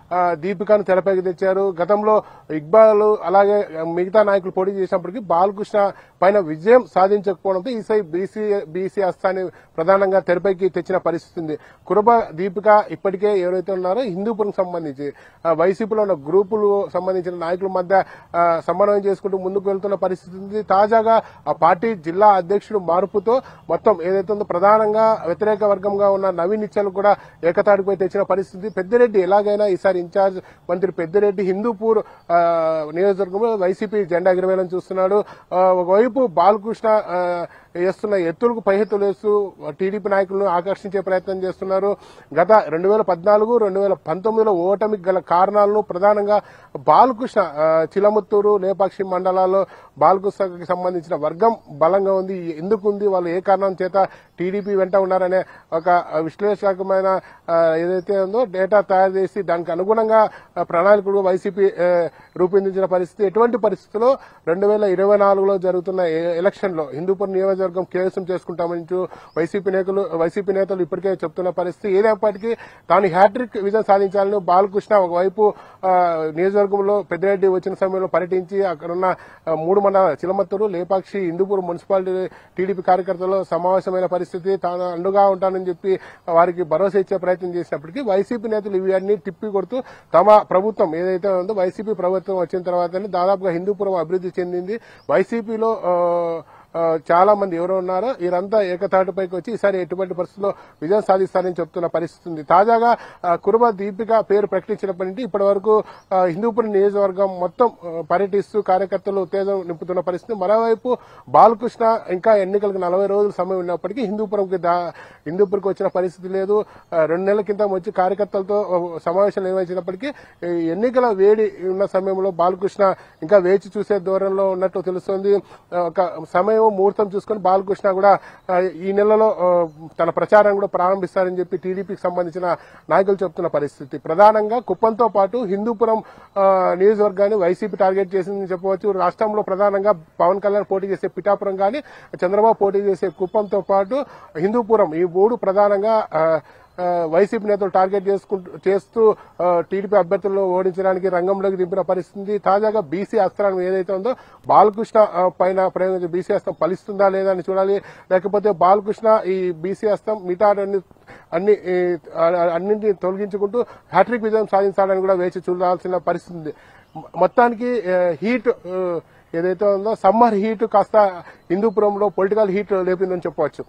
ఆ, దీపికను తెరపైకి తెచ్చారు గతంలో ఇక్బాల్ అలాగే మిగతా నాయకులు పోటీ చేసినప్పటికీ బాలకృష్ణ పైన విజయం సాధించకపోవడంతో ఈసారి బీసీ బీసీ హస్తాన్ని ప్రధానంగా తెరపైకి తెచ్చిన పరిస్థితి ఉంది కురబ దీపిక ఇప్పటికే ఎవరైతే ఉన్నారో హిందూపురం సంబంధించి ఆ, వైసీపీలో ఉన్న గ్రూపులు సంబంధించిన నాయకుల మధ్య ఆ, సమన్వయం చేసుకుంటూ ముందుకు వెళ్తున్న పరిస్థితి ఉంది తాజాగా ఆ పార్టీ జిల్లా అధ్యక్షుడు మార్పుతో మొత్తం ఏదైతే ఉందో ప్రధానంగా వ్యతిరేక వర్గంగా ఉన్న నవీన్ ఇచ్చలు కూడా ఏకతాటిపై తెచ్చిన పరిస్థితి పెద్దిరెడ్డి ఎలాగైనా ఈసారి ఇన్ఛార్జ్ మంత్రి పెద్దిరెడ్డి హిందూపూర్ ఆ, నియోజకవర్గంలో వైసీపీ జెండా ఎగిరవేయాలని చూస్తున్నాడు ఆ, ఒకవైపు బాలకృష్ణ ఆ, వేస్తున్న ఎత్తులకు పై ఎత్తులు వేస్తూ టీడీపీ నాయకులను ఆకర్షించే ప్రయత్నం చేస్తున్నారు గత రెండు వేల పద్నాలుగు రెండు వేల పంతొమ్మిదిలో ఓటమికి గల కారణాలను ప్రధానంగా బాలకృష్ణ ఆ, చిలముత్తూరు లేపాక్షి మండలాల్లో బాలకృష్ణకి సంబంధించిన వర్గం బలంగా ఉంది ఎందుకు ఉంది వాళ్ళు ఏ కారణం చేత టీడీపీ వెంట ఉన్నారనే ఒక విశ్లేషకమైన ఆ, ఏదైతే ఉందో డేటా తయారు చేసి దానికి అనుగుణంగా ఆ, ప్రణాళికలు వైసీపీ ఆ, రూపొందించిన పరిస్థితి ఎటువంటి పరిస్థితుల్లో రెండు వేల ఇరవై నాలుగులో జరుగుతున్న ఏ- ఎలక్షన్ లో హిందూపూర్ నియోజకవర్గం కేవసం చేసుకుంటామని చూ- వైసీపీ నేతలు వైసీపీ నేతలు ఇప్పటికే చెప్తున్న పరిస్థితి ఏదైనప్పటికీ తాను హ్యాట్రిక్ విజయం సాధించాలని బాలకృష్ణ ఒకవైపు ఆ, నియోజకవర్గంలో పెద్దిరెడ్డి వచ్చిన సమయంలో పర్యటించి అక్కడున్న ఆ, మూడు మండలాల చిలమత్తూరు లేపాక్షి హిందూపూర్ మున్సిపాలిటీ టీడీపీ కార్యకర్తలు సమావేశమైన పరిస్థితి తాను అండుగా ఉంటానని చెప్పి వారికి భరోసా ఇచ్చే ప్రయత్నం చేసినప్పటికీ వైసీపీ నేతలు ఇవన్నీ తిప్పి కొడుతూ తమ ప్రభుత్వం ఏదైతే ఉందో వైసీపీ ప్రభుత్వం వచ్చిన తర్వాతనే దాదాపుగా హిందూపురం అభివృద్ధి చెందింది వైసీపీలో ఆ, ఆ, చాలా మంది ఎవరు ఉన్నారో వీరంతా ఏకతాటిపైకి వచ్చి ఈసారి ఎటువంటి పరిస్థితుల్లో విజయం సాధిస్తారని చెప్తున్న పరిస్థితి ఉంది తాజాగా ఆ, కురుబ దీపిక పేరు ప్రకటించినప్పటి నుంచి ఇప్పటి వరకు ఆ, హిందూపురం నియోజకవర్గం మొత్తం ఆ, పర్యటిస్తూ కార్యకర్తలు ఉత్తేజం నింపుతున్న పరిస్థితి మరోవైపు బాలకృష్ణ ఇంకా ఎన్నికలకు నలభై రోజుల సమయం ఉన్నప్పటికీ హిందూపురంకి దా హిందూపురంకి వచ్చిన పరిస్థితి లేదు ఆ, రెండు నెలల కింద వచ్చి కార్యకర్తలతో ఆ, సమావేశం నిర్వహించినప్పటికీ ఈ ఎన్నికల వేడి ఉన్న సమయంలో బాలకృష్ణ ఇంకా వేచి చూసే ధోరణిలో ఉన్నట్టు తెలుస్తోంది ఆ, ఒక సమయం ముహూర్తం చూసుకొని బాలకృష్ణ కూడా ఆ, ఈ నెలలో ఆ, తన ప్రచారం కూడా ప్రారంభిస్తారని చెప్పి టీడీపీకి సంబంధించిన నాయకులు చెప్తున్న పరిస్థితి ప్రధానంగా కుప్పంతో పాటు హిందూపురం ఆ, నియోజకవర్గాన్ని వైసీపీ టార్గెట్ చేసిందని చెప్పవచ్చు రాష్ట్రంలో ప్రధానంగా పవన్ కళ్యాణ్ పోటీ చేసే పిఠాపురం కానీ చంద్రబాబు పోటీ చేసే కుప్పంతో పాటు హిందూపురం ఈ మూడు ప్రధానంగా ఆ, ఆ, వైసీపీ నేతలు టార్గెట్ చేసుకుంటూ చేస్తూ ఆ, టీడీపీ అభ్యర్థులను ఓడించడానికి రంగంలోకి దింపిన పరిస్థితి తాజాగా బీసీ అస్త్రాన్ని ఏదైతే ఉందో బాలకృష్ణ ఆ, పైన ప్రయోగించే బీసీ అస్త్రం ఫలిస్తుందా లేదా అని చూడాలి లేకపోతే బాలకృష్ణ ఈ బీసీ అస్త్రం మిగతా అన్ని అన్ని ఈ, ఆ- అన్నింటినీ తొలగించుకుంటూ హ్యాట్రిక్ విజయం సాధించాలని కూడా వేచి చూడాల్సిన పరిస్థితి ఉంది మొ- మొత్తానికి ఆ, హీట్ ఆ, ఏదైతే ఉందో సమ్మర్ హీట్ కాస్త హిందూపురంలో పొలిటికల్ హీట్ లేపిందని చెప్పవచ్చు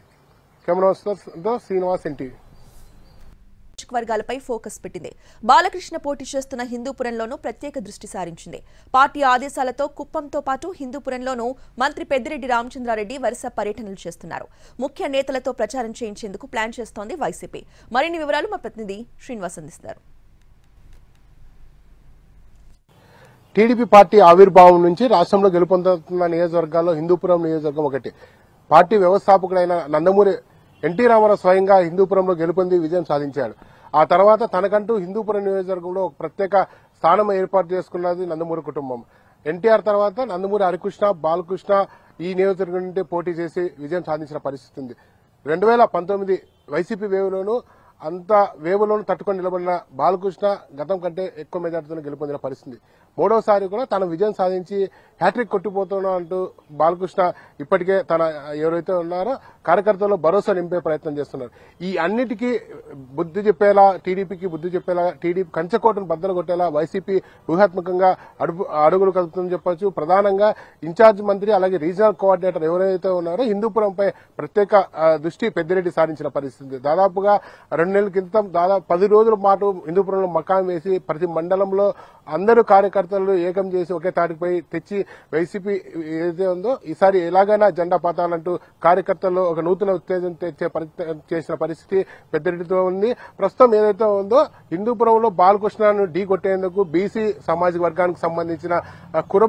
కెమెరా శ్రీనివాస్ ఎన్టీవీ నియోజకవర్గాలపై ఫోకస్ పెట్టింది బాలకృష్ణ పోటీ చేస్తున్న హిందూపురంలోనూ ప్రత్యేక దృష్టి సారించింది పార్టీ ఆదేశాలతో కుప్పంతో పాటు హిందూపురంలోనూ మంత్రి పెద్దిరెడ్డి రామచంద్రారెడ్డి వరుస పర్యటనలు చేస్తున్నారు ముఖ్య నేతలతో ప్రచారం చేయించేందుకు ప్లాన్ చేస్తోంది వైసీపీ మరిన్ని వివరాలు మా ప్రతినిధి శ్రీనివాస్ అందిస్తారు టీడీపీ పార్టీ ఆవిర్భావం నుంచి రాష్ట్రంలో గెలుపొందుతున్న నియోజకవర్గాల్లో హిందూపురం నియోజకవర్గం ఒకటి పార్టీ వ్యవస్థాపకుడైన నందమూరి ఎన్టీ రామారావు స్వయంగా హిందూపురంలో గెలుపొంది విజయం సాధించాడు ఆ తర్వాత తనకంటూ హిందూపురం నియోజకవర్గంలో ఒక ప్రత్యేక స్థానం ఏర్పాటు చేసుకున్నది నందమూరి కుటుంబం ఎన్టీఆర్ తర్వాత నందమూరి హరికృష్ణ బాలకృష్ణ ఈ నియోజకవర్గం నుండి పోటీ చేసి విజయం సాధించిన పరిస్థితి ఉంది రెండు వేల పంతొమ్మిది వైసీపీ వేవ్లోనూ అంత వేవులను తట్టుకొని నిలబడిన బాలకృష్ణ గతం కంటే ఎక్కువ మెజార్టీతో గెలుపొందిన పరిస్థితి మూడోసారి కూడా తన విజయం సాధించి హ్యాట్రిక్ కొట్టిపోతున్నా అంటూ బాలకృష్ణ ఇప్పటికే తన ఎవరైతే ఉన్నారో కార్యకర్తల్లో భరోసా నింపే ప్రయత్నం చేస్తున్నారు ఈ అన్నిటికీ బుద్ధి చెప్పేలా టీడీపీకి బుద్ధి చెప్పేలా టీడీపీ కంచకోటను బద్దలు కొట్టేలా వైసీపీ వ్యూహాత్మకంగా అడుగు అడుగులు కలుపుతుందని చెప్పొచ్చు ప్రధానంగా ఇన్ఛార్జ్ మంత్రి అలాగే రీజనల్ కోఆర్డినేటర్ ఎవరైతే ఉన్నారో హిందూపురంపై ప్రత్యేక ఆ, దృష్టి పెద్దిరెడ్డి సారించిన పరిస్థితి దాదాపుగా రెండు నెలల క్రితం దాదాపు పది రోజుల పాటు హిందూపురంలో మకాం వేసి ప్రతి మండలంలో అందరూ కార్యకర్తలు ఏకం చేసి ఒకే తాటిపై తెచ్చి వైసీపీ ఏదైతే ఉందో ఈసారి ఎలాగైనా జెండా పాతాలంటూ కార్యకర్తల్లో ఒక నూతన ఉత్తేజం తెచ్చే ప్రయత్నం చేసిన పరిస్థితి పెద్దిరెడ్డితో ఉంది ప్రస్తుతం ఏదైతే ఉందో హిందూపురంలో బాలకృష్ణను ఢీ కొట్టేందుకు బీసీ సామాజిక వర్గానికి సంబంధించిన ఆ, కురబ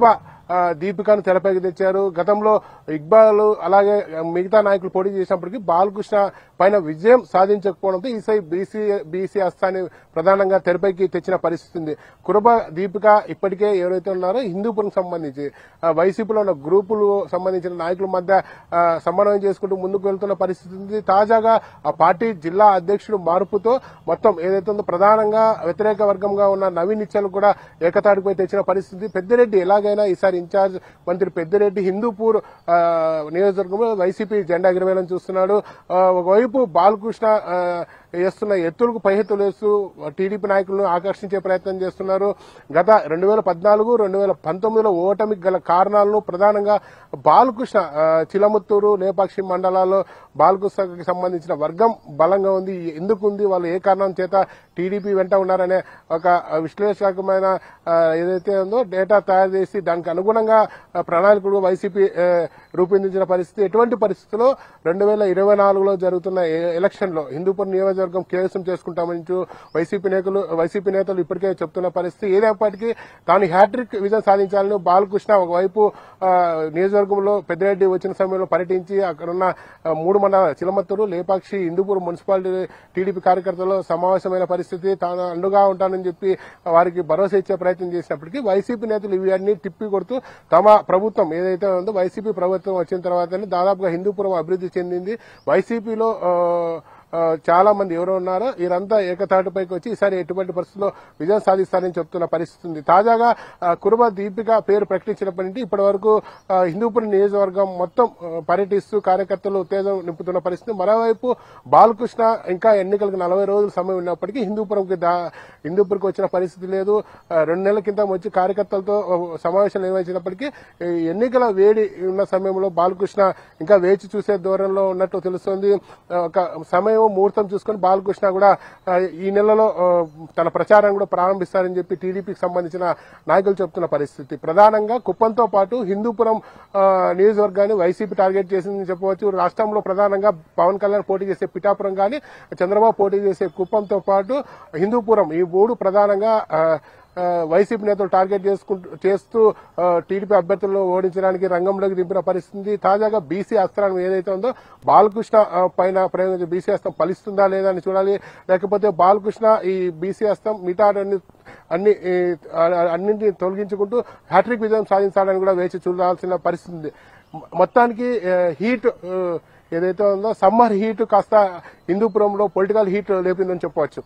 ఆ, దీపికను తెరపైకి తెచ్చారు గతంలో ఇక్బాల్ అలాగే మిగతా నాయకులు పోటీ చేసినప్పటికీ బాలకృష్ణ పైన విజయం సాధించకపోవడంతో ఈసారి బీసీ బీసీ అస్తాన్ని ప్రధానంగా తెరపైకి తెచ్చిన పరిస్థితి ఉంది కురబ దీపిక ఇప్పటికే ఎవరైతే ఉన్నారో హిందూపురం సంబంధించి ఆ, వైసీపీలో ఉన్న గ్రూపులు సంబంధించిన నాయకుల మధ్య ఆ, సమన్వయం చేసుకుంటూ ముందుకు వెళ్తున్న పరిస్థితి ఉంది తాజాగా ఆ పార్టీ జిల్లా అధ్యక్షుడు మార్పుతో మొత్తం ఏదైతే ఉందో ప్రధానంగా వ్యతిరేక వర్గంగా ఉన్న నవీన్ నిత్యాలు కూడా ఏకతాటిపై తెచ్చిన పరిస్థితి పెద్దిరెడ్డి ఎలాగైనా ఈసారి ఇన్ఛార్జ్ మంత్రి పెద్దిరెడ్డి హిందూపూర్ ఆ, నియోజకవర్గంలో వైసీపీ జెండా ఎగరవేయాలని చూస్తున్నాడు ఆ, ఒకవైపు బాలకృష్ణ ఆ, వేస్తున్న ఎత్తులకు పై ఎత్తులు వేస్తూ టీడీపీ నాయకులను ఆకర్షించే ప్రయత్నం చేస్తున్నారు గత రెండు వేల పద్నాలుగు రెండు వేల పంతొమ్మిదిలో ఓటమికి గల కారణాలను ప్రధానంగా బాలకృష్ణ ఆ, చిలముత్తూరు లేపాక్షి మండలాల్లో బాలకృష్ణకి సంబంధించిన వర్గం బలంగా ఉంది ఎందుకు ఉంది వాళ్ళు ఏ కారణం చేత టీడీపీ వెంట ఉన్నారనే ఒక విశ్లేషకమైన ఆ, ఏదైతే ఉందో డేటా తయారు చేసి దానికి అనుగుణంగా ఆ, ప్రణాళికలు వైసీపీ ఆ, రూపొందించిన పరిస్థితి ఎటువంటి పరిస్థితుల్లో రెండు వేల ఇరవై నాలుగులో జరుగుతున్న ఏ- ఎలక్షన్లో హిందూపూర్ నియోజకవర్గం కేవసం చేసుకుంటామని చూ- వైసీపీ నేతలు వైసీపీ నేతలు ఇప్పటికే చెప్తున్న పరిస్థితి ఏదైనప్పటికీ తాను హ్యాట్రిక్ విజయం సాధించాలని బాలకృష్ణ ఒకవైపు ఆ, నియోజకవర్గంలో పెద్దిరెడ్డి వచ్చిన సమయంలో పర్యటించి అక్కడున్న ఆ, మూడు మండల చిలమత్తూరు లేపాక్షి హిందూపూర్ మున్సిపాలిటీ టీడీపీ కార్యకర్తలు సమావేశమైన పరిస్థితి తాను అండుగా ఉంటానని చెప్పి వారికి భరోసా ఇచ్చే ప్రయత్నం చేసినప్పటికీ వైసీపీ నేతలు ఇవన్నీ తిప్పి కొడుతూ తమ ప్రభుత్వం ఏదైతే ఉందో వైసీపీ ప్రభుత్వం వచ్చిన తర్వాతనే దాదాపుగా హిందూపురం అభివృద్ధి చెందింది వైసీపీలో ఆ, ఆ, చాలా మంది ఎవరు ఉన్నారో వీరంతా ఏకతాటిపైకి వచ్చి ఈసారి ఎటువంటి పరిస్థితుల్లో విజయం సాధిస్తారని చెప్తున్న పరిస్థితి ఉంది తాజాగా ఆ, కురుబ దీపిక పేరు ప్రకటించినప్పటి నుండి ఇప్పటి వరకు ఆ, హిందూపురం నియోజకవర్గం మొత్తం ఆ, పర్యటిస్తూ కార్యకర్తలు ఉత్తేజం నింపుతున్న పరిస్థితి మరోవైపు బాలకృష్ణ ఇంకా ఎన్నికలకు నలభై రోజుల సమయం ఉన్నప్పటికీ హిందూపురంకి దా హిందూపురంకి వచ్చిన పరిస్థితి లేదు ఆ, రెండు నెలల కింద వచ్చి కార్యకర్తలతో ఆ, సమావేశాలు నిర్వహించినప్పటికీ ఈ ఎన్నికల వేడి ఉన్న సమయంలో బాలకృష్ణ ఇంకా వేచి చూసే ధోరణిలో ఉన్నట్టు తెలుస్తోంది ఆ, ఒక సమయం ముహూర్తం చూసుకొని బాలకృష్ణ కూడా ఆ, ఈ నెలలో ఆ, తన ప్రచారం కూడా ప్రారంభిస్తారని చెప్పి టీడీపీకి సంబంధించిన నాయకులు చెప్తున్న పరిస్థితి ప్రధానంగా కుప్పంతో పాటు హిందూపురం ఆ, నియోజకవర్గాన్ని వైసీపీ టార్గెట్ చేసిందని చెప్పవచ్చు రాష్ట్రంలో ప్రధానంగా పవన్ కళ్యాణ్ పోటీ చేసే పిఠాపురం కానీ చంద్రబాబు పోటీ చేసే కుప్పంతో పాటు హిందూపురం ఈ మూడు ప్రధానంగా ఆ, ఆ, వైసీపీ నేతలు టార్గెట్ చేసుకుంటూ చేస్తూ ఆ, టీడీపీ అభ్యర్థులను ఓడించడానికి రంగంలోకి దింపిన పరిస్థితి తాజాగా బీసీ అస్త్రం ఏదైతే ఉందో బాలకృష్ణ ఆ, పైన ప్రయోగించే బీసీ అస్త్రం ఫలిస్తుందా లేదా అని చూడాలి లేకపోతే బాలకృష్ణ ఈ బీసీ అస్త్రం మిగతా అన్ని అన్ని ఈ, ఆ- అన్నింటిని తొలగించుకుంటూ హ్యాట్రిక్ విజయం సాధించాలని కూడా వేచి చూడాల్సిన పరిస్థితి ఉంది మొ- మొత్తానికి ఆ, హీట్ ఆ, ఏదైతే ఉందో సమ్మర్ హీట్ కాస్త హిందూపురంలో పొలిటికల్ హీట్ లేపిందని చెప్పవచ్చు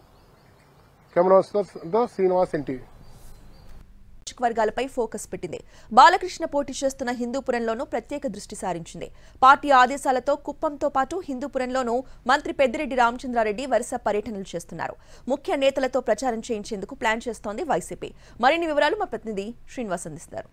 కెమెరా శ్రీనివాస్ ఎన్టీవీ నియోజకవర్గాలపై ఫోకస్ పెట్టింది బాలకృష్ణ పోటీ చేస్తున్న హిందూపురంలోనూ ప్రత్యేక దృష్టి సారించింది పార్టీ ఆదేశాలతో కుప్పంతో పాటు హిందూపురంలోనూ మంత్రి పెద్దిరెడ్డి రామచంద్రారెడ్డి వరుస పర్యటనలు చేస్తున్నారు ముఖ్య నేతలతో ప్రచారం చేయించేందుకు ప్లాన్ చేస్తోంది వైసీపీ మరిన్ని వివరాలు మా ప్రతినిధి శ్రీనివాస్ అందిస్తారు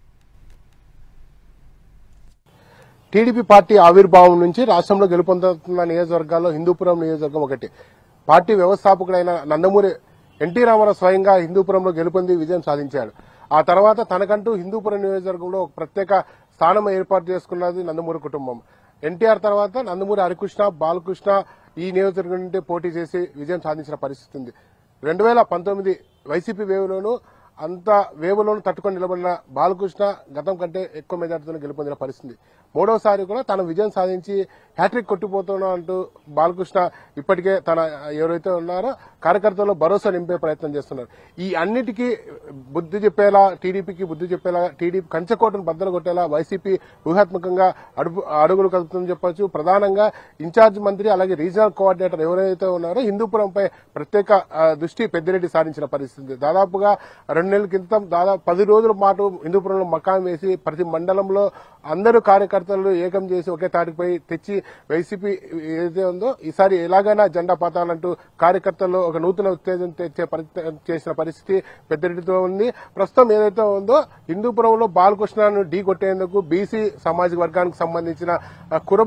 టీడీపీ పార్టీ ఆవిర్భావం నుంచి రాష్ట్రంలో గెలుపొందుతున్న నియోజకవర్గాల్లో హిందూపురం నియోజకవర్గం ఒకటి పార్టీ వ్యవస్థాపకుడైన నందమూరి ఎన్టీ రామారావు స్వయంగా హిందూపురంలో గెలుపొంది విజయం సాధించాడు ఆ తర్వాత తనకంటూ హిందూపురం నియోజకవర్గంలో ఒక ప్రత్యేక స్థానం ఏర్పాటు చేసుకున్నది నందమూరి కుటుంబం ఎన్టీఆర్ తర్వాత నందమూరి హరికృష్ణ బాలకృష్ణ ఈ నియోజకవర్గం నుండి పోటీ చేసి విజయం సాధించిన పరిస్థితి ఉంది రెండు వేల పంతొమ్మిది వైసీపీ వేవ్లోనూ అంత వేవులోనూ తట్టుకొని నిలబడిన బాలకృష్ణ గతం కంటే ఎక్కువ మెజార్టీతో గెలుపొందిన పరిస్థితి మూడోసారి కూడా తను విజయం సాధించి హ్యాట్రిక్ కొట్టిపోతున్నా అంటూ బాలకృష్ణ ఇప్పటికే తన ఎవరైతే ఉన్నారో కార్యకర్తల్లో భరోసా నింపే ప్రయత్నం చేస్తున్నారు ఈ అన్నిటికీ బుద్ధి చెప్పేలా టీడీపీకి బుద్ధి చెప్పేలా టీడీపీ కంచకోటను బద్దలు కొట్టేలా వైసీపీ వ్యూహాత్మకంగా అడుగు అడుగులు కలుపుతుందని చెప్పొచ్చు ప్రధానంగా ఇన్ఛార్జ్ మంత్రి అలాగే రీజనల్ కోఆర్డినేటర్ ఎవరైతే ఉన్నారో హిందూపురంపై ప్రత్యేక ఆ, దృష్టి పెద్దిరెడ్డి సారించిన పరిస్థితి దాదాపుగా రెండు నెలల క్రితం దాదాపు పది రోజుల పాటు హిందూపురంలో మకాం వేసి ప్రతి మండలంలో అందరూ కార్యకర్తలు ఏకం చేసి ఒకే తాటిపై తెచ్చి వైసీపీ ఏదైతే ఉందో ఈసారి ఎలాగైనా జెండా పాతాలంటూ కార్యకర్తల్లో ఒక నూతన ఉత్తేజం తెచ్చే ప్రయత్నం చేసిన పరిస్థితి పెద్దిరెడ్డితో ఉంది ప్రస్తుతం ఏదైతే ఉందో హిందూపురంలో బాలకృష్ణను ఢీ కొట్టేందుకు బీసీ సామాజిక వర్గానికి సంబంధించిన ఆ, కురబ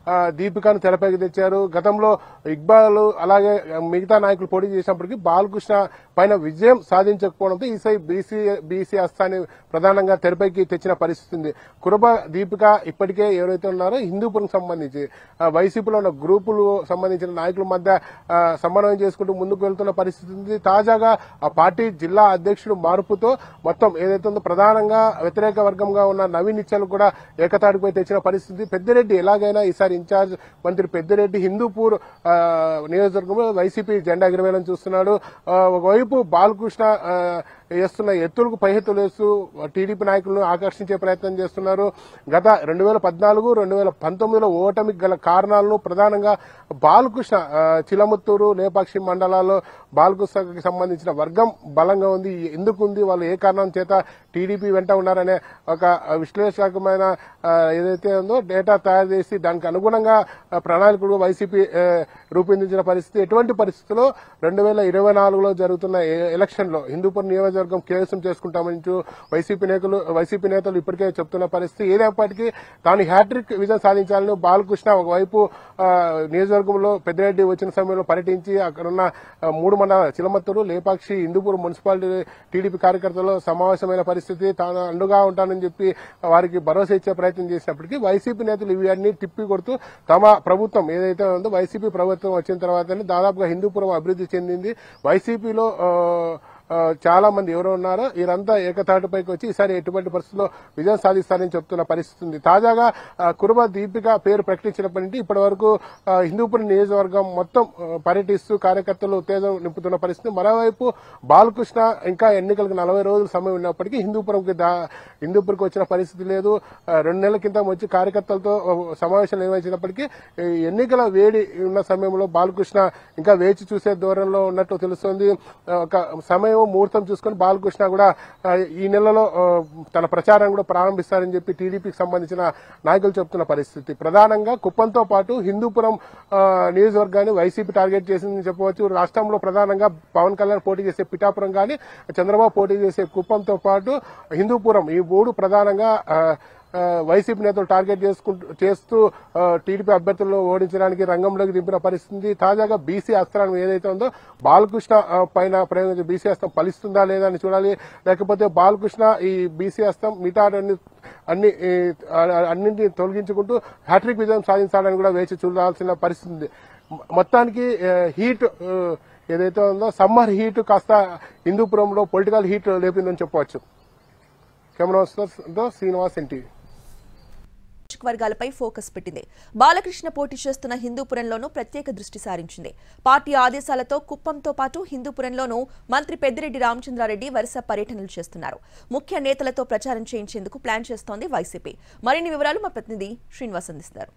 ఆ, దీపికను తెరపైకి తెచ్చారు గతంలో ఇక్బాల్ అలాగే మిగతా నాయకులు పోటీ చేసినప్పటికీ బాలకృష్ణ పైన విజయం సాధించకపోవడంతో ఈసారి బీసీ బీసీ అస్తాన్ని ప్రధానంగా తెరపైకి తెచ్చిన పరిస్థితి ఉంది కురబ దీపిక ఇప్పటికే ఎవరైతే ఉన్నారో హిందూపురం సంబంధించి ఆ, వైసీపీలో ఉన్న గ్రూపులు సంబంధించిన నాయకుల మధ్య ఆ, సమన్వయం చేసుకుంటూ ముందుకు వెళ్తున్న పరిస్థితి ఉంది తాజాగా ఆ పార్టీ జిల్లా అధ్యక్షుడు మార్పుతో మొత్తం ఏదైతే ఉందో ప్రధానంగా వ్యతిరేక వర్గంగా ఉన్న నవీన్ నిత్యాలు కూడా ఏకతాటిపై తెచ్చిన పరిస్థితి పెద్దిరెడ్డి ఎలాగైనా ఈసారి ఇన్ఛార్జ్ మంత్రి పెద్దిరెడ్డి హిందూపూర్ ఆ, నియోజకవర్గంలో వైసీపీ జెండా ఎగరవేయాలని చూస్తున్నాడు ఆ, ఒకవైపు బాలకృష్ణ ఆ, వేస్తున్న ఎత్తులకు పై ఎత్తులు వేస్తూ టీడీపీ నాయకులను ఆకర్షించే ప్రయత్నం చేస్తున్నారు గత రెండు వేల పద్నాలుగు రెండు వేల పంతొమ్మిదిలో ఓటమికి గల కారణాలను ప్రధానంగా బాలకృష్ణ ఆ, చిలముత్తూరు లేపాక్షి మండలాల్లో బాలకృష్ణకి సంబంధించిన వర్గం బలంగా ఉంది ఎందుకు ఉంది వాళ్ళు ఏ కారణం చేత టీడీపీ వెంట ఉన్నారనే ఒక విశ్లేషకమైన ఆ, ఏదైతే ఉందో డేటా తయారు చేసి దానికి అనుగుణంగా ఆ, ప్రణాళికలు వైసీపీ ఆ, రూపొందించిన పరిస్థితి ఎటువంటి పరిస్థితుల్లో రెండు వేల ఇరవై నాలుగులో జరుగుతున్న ఏ- ఎలక్షన్లో హిందూపురం నియోజకవర్గం కేవసం చేసుకుంటామని చూ- వైసీపీ నేతలు వైసీపీ నేతలు ఇప్పటికే చెప్తున్న పరిస్థితి ఏదైనప్పటికీ తాను హ్యాట్రిక్ విజయం సాధించాలని బాలకృష్ణ ఒకవైపు ఆ, నియోజకవర్గంలో పెద్దిరెడ్డి వచ్చిన సమయంలో పర్యటించి అక్కడున్న ఆ, మూడు మండల చిలమత్తూరు లేపాక్షి హిందూపురం మున్సిపాలిటీ టీడీపీ కార్యకర్తలు సమావేశమైన పరిస్థితి తాను అండుగా ఉంటానని చెప్పి వారికి భరోసా ఇచ్చే ప్రయత్నం చేసినప్పటికీ వైసీపీ నేతలు ఇవన్నీ తిప్పి కొడుతూ తమ ప్రభుత్వం ఏదైతే ఉందో వైసీపీ ప్రభుత్వం వచ్చిన తర్వాతనే దాదాపుగా హిందూపురం అభివృద్ధి చెందింది వైసీపీలో ఆ, ఆ, చాలా మంది ఎవరు ఉన్నారో వీరంతా ఏకతాటిపైకి వచ్చి ఈసారి ఎటువంటి పరిస్థితుల్లో విజయం సాధిస్తారని చెప్తున్న పరిస్థితి ఉంది తాజాగా ఆ, కురుబ దీపిక పేరు ప్రకటించినప్పటి నుండి ఇప్పటి వరకు ఆ, హిందూపురం నియోజకవర్గం మొత్తం ఆ, పర్యటిస్తూ కార్యకర్తలు ఉత్తేజం నింపుతున్న పరిస్థితి మరోవైపు బాలకృష్ణ ఇంకా ఎన్నికలకు నలభై రోజుల సమయం ఉన్నప్పటికీ హిందూపురంకి దా హిందూపురంకి వచ్చిన పరిస్థితి లేదు ఆ, రెండు నెలల క్రితం వచ్చి కార్యకర్తలతో ఆ, సమావేశం నిర్వహించినప్పటికీ ఈ ఎన్నికల వేడి ఉన్న సమయంలో బాలకృష్ణ ఇంకా వేచి చూసే ధోరణిలో ఉన్నట్టు తెలుస్తోంది ఆ, ఒక సమయం ముహూర్తం చూసుకొని బాలకృష్ణ కూడా ఆ, ఈ నెలలో ఆ, తన ప్రచారం కూడా ప్రారంభిస్తారని చెప్పి టీడీపీకి సంబంధించిన నాయకులు చెప్తున్న పరిస్థితి ప్రధానంగా కుప్పంతో పాటు హిందూపురం ఆ, నియోజకవర్గాన్ని వైసీపీ టార్గెట్ చేసిందని చెప్పవచ్చు రాష్ట్రంలో ప్రధానంగా పవన్ కళ్యాణ్ పోటీ చేసే పిఠాపురం కానీ చంద్రబాబు పోటీ చేసే కుప్పంతో పాటు హిందూపురం ఈ మూడు ప్రధానంగా ఆ, ఆ, వైసీపీ నేతలు టార్గెట్ చేసుకుంటూ చేస్తూ ఆ, టీడీపీ అభ్యర్థులను ఓడించడానికి రంగంలోకి దింపిన పరిస్థితి తాజాగా బీసీ అస్త్రాన్ని ఏదైతే ఉందో బాలకృష్ణ ఆ, పైన ప్రయోగించే బీసీ అస్త్రం ఫలిస్తుందా లేదా అని చూడాలి లేకపోతే బాలకృష్ణ ఈ బీసీ అస్త్రం మిగతా అన్ని అన్ని ఈ, ఆ, అన్నింటినీ తొలగించుకుంటూ హ్యాట్రిక్ విజయం సాధించాలని కూడా వేచి చూడాల్సిన పరిస్థితి ఉంది మొ- మొత్తానికి ఆ, హీట్ ఆ, ఏదైతే ఉందో సమ్మర్ హీట్ కాస్త హిందూపురంలో పొలిటికల్ హీట్ లేపిందని చెప్పవచ్చు కెమెరా శ్రీనివాస్ ఎన్టీవీ వర్గాలపై ఫోకస్ పెట్టింది బాలకృష్ణ పోటీ చేస్తున్న హిందూపురంలోనూ ప్రత్యేక దృష్టి సారించింది పార్టీ ఆదేశాలతో కుప్పంతో పాటు హిందూపురంలోనూ మంత్రి పెద్దిరెడ్డి రామచంద్రారెడ్డి వరుస పర్యటనలు చేస్తున్నారు ముఖ్య నేతలతో ప్రచారం చేయించేందుకు ప్లాన్ చేస్తోంది వైసీపీ మరిన్ని వివరాలు మా ప్రతినిధి శ్రీనివాస్ అందిస్తారు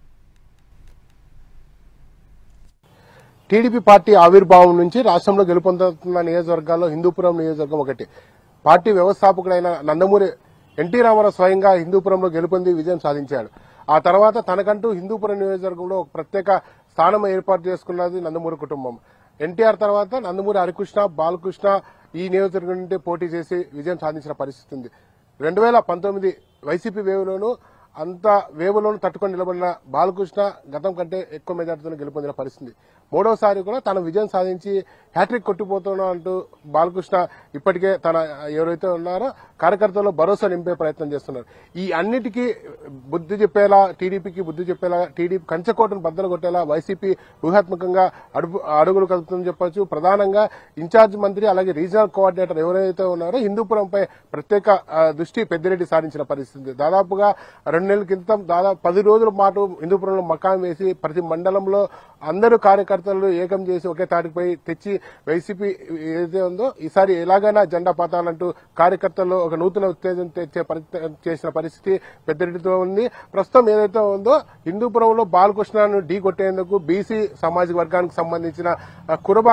టీడీపీ పార్టీ ఆవిర్భావం నుంచి రాష్ట్రంలో గెలుపొందుతున్న నియోజకవర్గాల్లో హిందూపురం నియోజకవర్గం ఒకటి పార్టీ వ్యవస్థాపకుడైన నందమూరి ఎన్టీ రామారావు స్వయంగా హిందూపురంలో గెలుపొంది విజయం సాధించాడు ఆ తర్వాత తనకంటూ హిందూపురం నియోజకవర్గంలో ఒక ప్రత్యేక స్థానం ఏర్పాటు చేసుకున్నది నందమూరి కుటుంబం ఎన్టీఆర్ తర్వాత నందమూరి హరికృష్ణ బాలకృష్ణ ఈ నియోజకవర్గం నుండి పోటీ చేసి విజయం సాధించిన పరిస్థితి ఉంది రెండు వేల పంతొమ్మిది వైసీపీ వేవ్లోనూ అంత వేవులోనూ తట్టుకొని నిలబడిన బాలకృష్ణ గతం కంటే ఎక్కువ మెజార్టీతో గెలుపొందిన పరిస్థితి మూడోసారి కూడా తన విజయం సాధించి హ్యాట్రిక్ కొట్టిపోతున్నా అంటూ బాలకృష్ణ ఇప్పటికే తన ఎవరైతే ఉన్నారో కార్యకర్తలు భరోసా నింపే ప్రయత్నం చేస్తున్నారు ఈ అన్నిటికీ బుద్ధి చెప్పేలా టీడీపీకి బుద్ధి చెప్పేలా టీడీపీ కంచకోటను బద్దలు కొట్టేలా వైసీపీ వ్యూహాత్మకంగా అడుగు అడుగులు కలుపుతుందని చెప్పొచ్చు ప్రధానంగా ఇన్ఛార్జ్ మంత్రి అలాగే రీజనల్ కోఆర్డినేటర్ ఎవరైతే ఉన్నారో హిందూపురంపై ప్రత్యేక ఆ, దృష్టి పెద్దిరెడ్డి సారించిన పరిస్థితి దాదాపుగా రెండు నెలల క్రితం దాదాపు పది రోజుల పాటు హిందూపురంలో మకాం వేసి ప్రతి మండలంలో అందరూ కార్యకర్తలు ఏకం చేసి ఒకే తాటిపై తెచ్చి వైసీపీ ఏదైతే ఉందో ఈసారి ఎలాగైనా జెండా పాతాలంటూ కార్యకర్తల్లో ఒక నూతన ఉత్తేజం తెచ్చే ప్రయత్నం చేసిన పరిస్థితి పెద్దిరెడ్డితో ఉంది ప్రస్తుతం ఏదైతే ఉందో హిందూపురంలో బాలకృష్ణను ఢీ కొట్టేందుకు బీసీ సామాజిక వర్గానికి సంబంధించిన ఆ, కురబ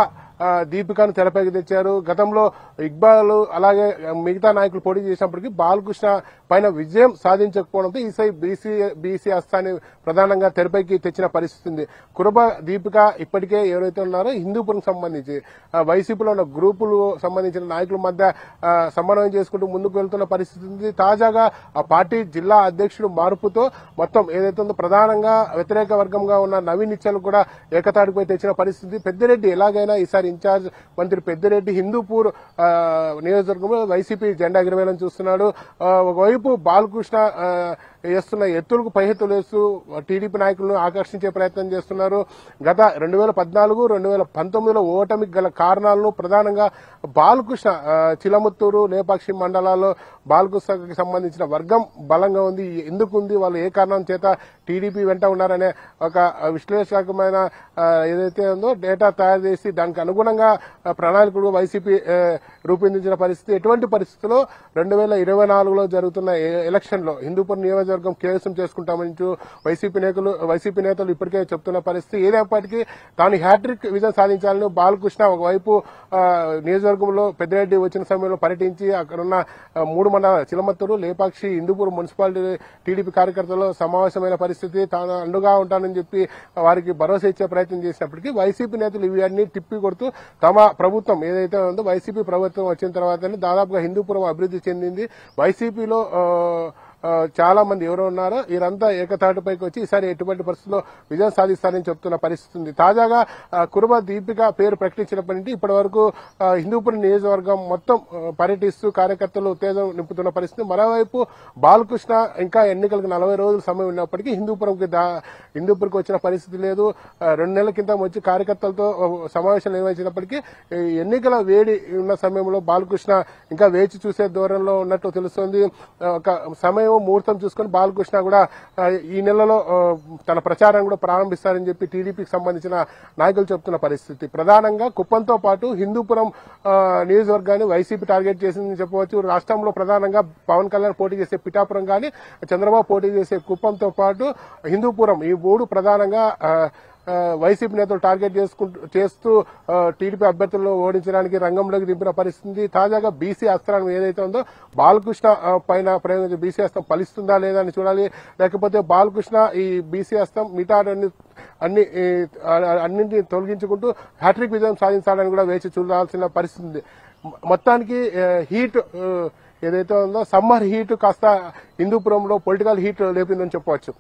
ఆ, దీపికను తెరపైకి తెచ్చారు గతంలో ఇక్బాల్ అలాగే మిగతా నాయకులు పోటీ చేసినప్పటికీ బాలకృష్ణ పైన విజయం సాధించకపోవడంతో ఈసారి బీసీ బీసీ హస్తాన్ని ప్రధానంగా తెరపైకి తెచ్చిన పరిస్థితి ఉంది కురబ దీపిక ఇప్పటికే ఎవరైతే ఉన్నారో హిందూపురం సంబంధించి ఆ, వైసీపీలో ఉన్న గ్రూపులు సంబంధించిన నాయకుల మధ్య ఆ, సమన్వయం చేసుకుంటూ ముందుకు వెళ్తున్న పరిస్థితి ఉంది తాజాగా ఆ పార్టీ జిల్లా అధ్యక్షుడు మార్పుతో మొత్తం ఏదైతే ఉందో ప్రధానంగా వ్యతిరేక వర్గంగా ఉన్న నవీన్ ఇచ్చలు కూడా ఏకతాటిపై తెచ్చిన పరిస్థితి పెద్దిరెడ్డి ఎలాగైనా ఈసారి ఇన్ఛార్జ్ మంత్రి పెద్దిరెడ్డి హిందూపూర్ ఆ, నియోజకవర్గంలో వైసీపీ జెండా ఎగిరవేయాలని చూస్తున్నాడు ఆ, ఒకవైపు బాలకృష్ణ ఆ, వేస్తున్న ఎత్తులకు పై ఎత్తులు వేస్తూ టీడీపీ నాయకులను ఆకర్షించే ప్రయత్నం చేస్తున్నారు గత రెండు వేల పద్నాలుగు రెండు వేల పంతొమ్మిదిలో ఓటమికి గల కారణాలను ప్రధానంగా బాలకృష్ణ ఆ, చిలముత్తూరు లేపాక్షి మండలాల్లో బాలకృష్ణకి సంబంధించిన వర్గం బలంగా ఉంది ఎందుకు ఉంది వాళ్ళు ఏ కారణం చేత టీడీపీ వెంట ఉన్నారనే ఒక విశ్లేషకమైన ఆ, ఏదైతే ఉందో డేటా తయారు చేసి దానికి అనుగుణంగా ఆ, ప్రణాళికలు వైసీపీ ఆ, రూపొందించిన పరిస్థితి ఎటువంటి పరిస్థితుల్లో రెండు వేల ఇరవై నాలుగులో జరుగుతున్న ఏ- ఎలక్షన్లో హిందూపూర్ నియోజకవర్గం కేవసం చేసుకుంటామని చూ- వైసీపీ నేతలు వైసీపీ నేతలు ఇప్పటికే చెప్తున్న పరిస్థితి ఏదైనప్పటికీ తాను హ్యాట్రిక్ విజయం సాధించాలని బాలకృష్ణ ఒకవైపు ఆ, నియోజకవర్గంలో పెద్దిరెడ్డి వచ్చిన సమయంలో పర్యటించి అక్కడున్న ఆ, మూడు మండలాల చిలమత్తూరు లేపాక్షి హిందూపూర్ మున్సిపాలిటీ టీడీపీ కార్యకర్తలు సమావేశమైన పరిస్థితి తాను అండుగా ఉంటానని చెప్పి వారికి భరోసా ఇచ్చే ప్రయత్నం చేసినప్పటికీ వైసీపీ నేతలు ఇవన్నీ తిప్పి కొడుతూ తమ ప్రభుత్వం ఏదైతే ఉందో వైసీపీ ప్రభుత్వం వచ్చిన తర్వాతనే దాదాపుగా హిందూపురం అభివృద్ధి చెందింది వైసీపీలో ఆ, ఆ, చాలా మంది ఎవరు ఉన్నారో వీరంతా ఏకతాటిపైకి వచ్చి ఈసారి ఎటువంటి పరిస్థితుల్లో విజయం సాధిస్తారని చెప్తున్న పరిస్థితి ఉంది తాజాగా ఆ, కురుబ దీపిక పేరు ప్రకటించినప్పటి నుంచి ఇప్పటి వరకు ఆ, హిందూపురం నియోజకవర్గం మొత్తం ఆ, పర్యటిస్తూ కార్యకర్తలు ఉత్తేజం నింపుతున్న పరిస్థితి మరోవైపు బాలకృష్ణ ఇంకా ఎన్నికలకు నలభై రోజుల సమయం ఉన్నప్పటికీ హిందూపురంకి దా- హిందూపురంకి వచ్చిన పరిస్థితి లేదు ఆ, రెండు నెలల కింద వచ్చి కార్యకర్తలతో ఆ, సమావేశం నిర్వహించినప్పటికీ ఈ ఎన్నికల వేడి ఉన్న సమయంలో బాలకృష్ణ ఇంకా వేచి చూసే ధోరణిలో ఉన్నట్టు తెలుస్తోంది ఆ, ఒక సమయం ముహూర్తం చూసుకొని బాలకృష్ణ కూడా ఆ, ఈ నెలలో ఆ, తన ప్రచారం కూడా ప్రారంభిస్తారని చెప్పి టీడీపీకి సంబంధించిన నాయకులు చెప్తున్న పరిస్థితి ప్రధానంగా కుప్పంతో పాటు హిందూపురం ఆ, నియోజకవర్గాన్ని వైసీపీ టార్గెట్ చేసిందని చెప్పవచ్చు రాష్ట్రంలో ప్రధానంగా పవన్ కళ్యాణ్ పోటీ చేసే పిఠాపురం కానీ చంద్రబాబు పోటీ చేసే కుప్పంతో పాటు హిందూపురం ఈ మూడు ప్రధానంగా ఆ, ఆ, వైసీపీ నేతలు టార్గెట్ చేసుకుంటూ చేస్తూ ఆ, టీడీపీ అభ్యర్థులను ఓడించడానికి రంగంలోకి దింపిన పరిస్థితి తాజాగా బీసీ అస్త్రం ఏదైతే ఉందో బాలకృష్ణ ఆ, పైన ప్రయోగించే బీసీ అస్త్రం ఫలిస్తుందా లేదా అని చూడాలి లేకపోతే బాలకృష్ణ ఈ బీసీ అస్త్రం మిగతా అన్ని అన్ని ఈ, ఆ- అన్నింటినీ తొలగించుకుంటూ హ్యాట్రిక్ విజయం సాధించాలని కూడా వేచి చూడాల్సిన పరిస్థితి ఉంది మొ- మొత్తానికి ఆ, హీట్ ఆ, ఏదైతే ఉందో సమ్మర్ హీట్ కాస్త హిందూపురంలో పొలిటికల్ హీట్ లేపిందని చెప్పవచ్చు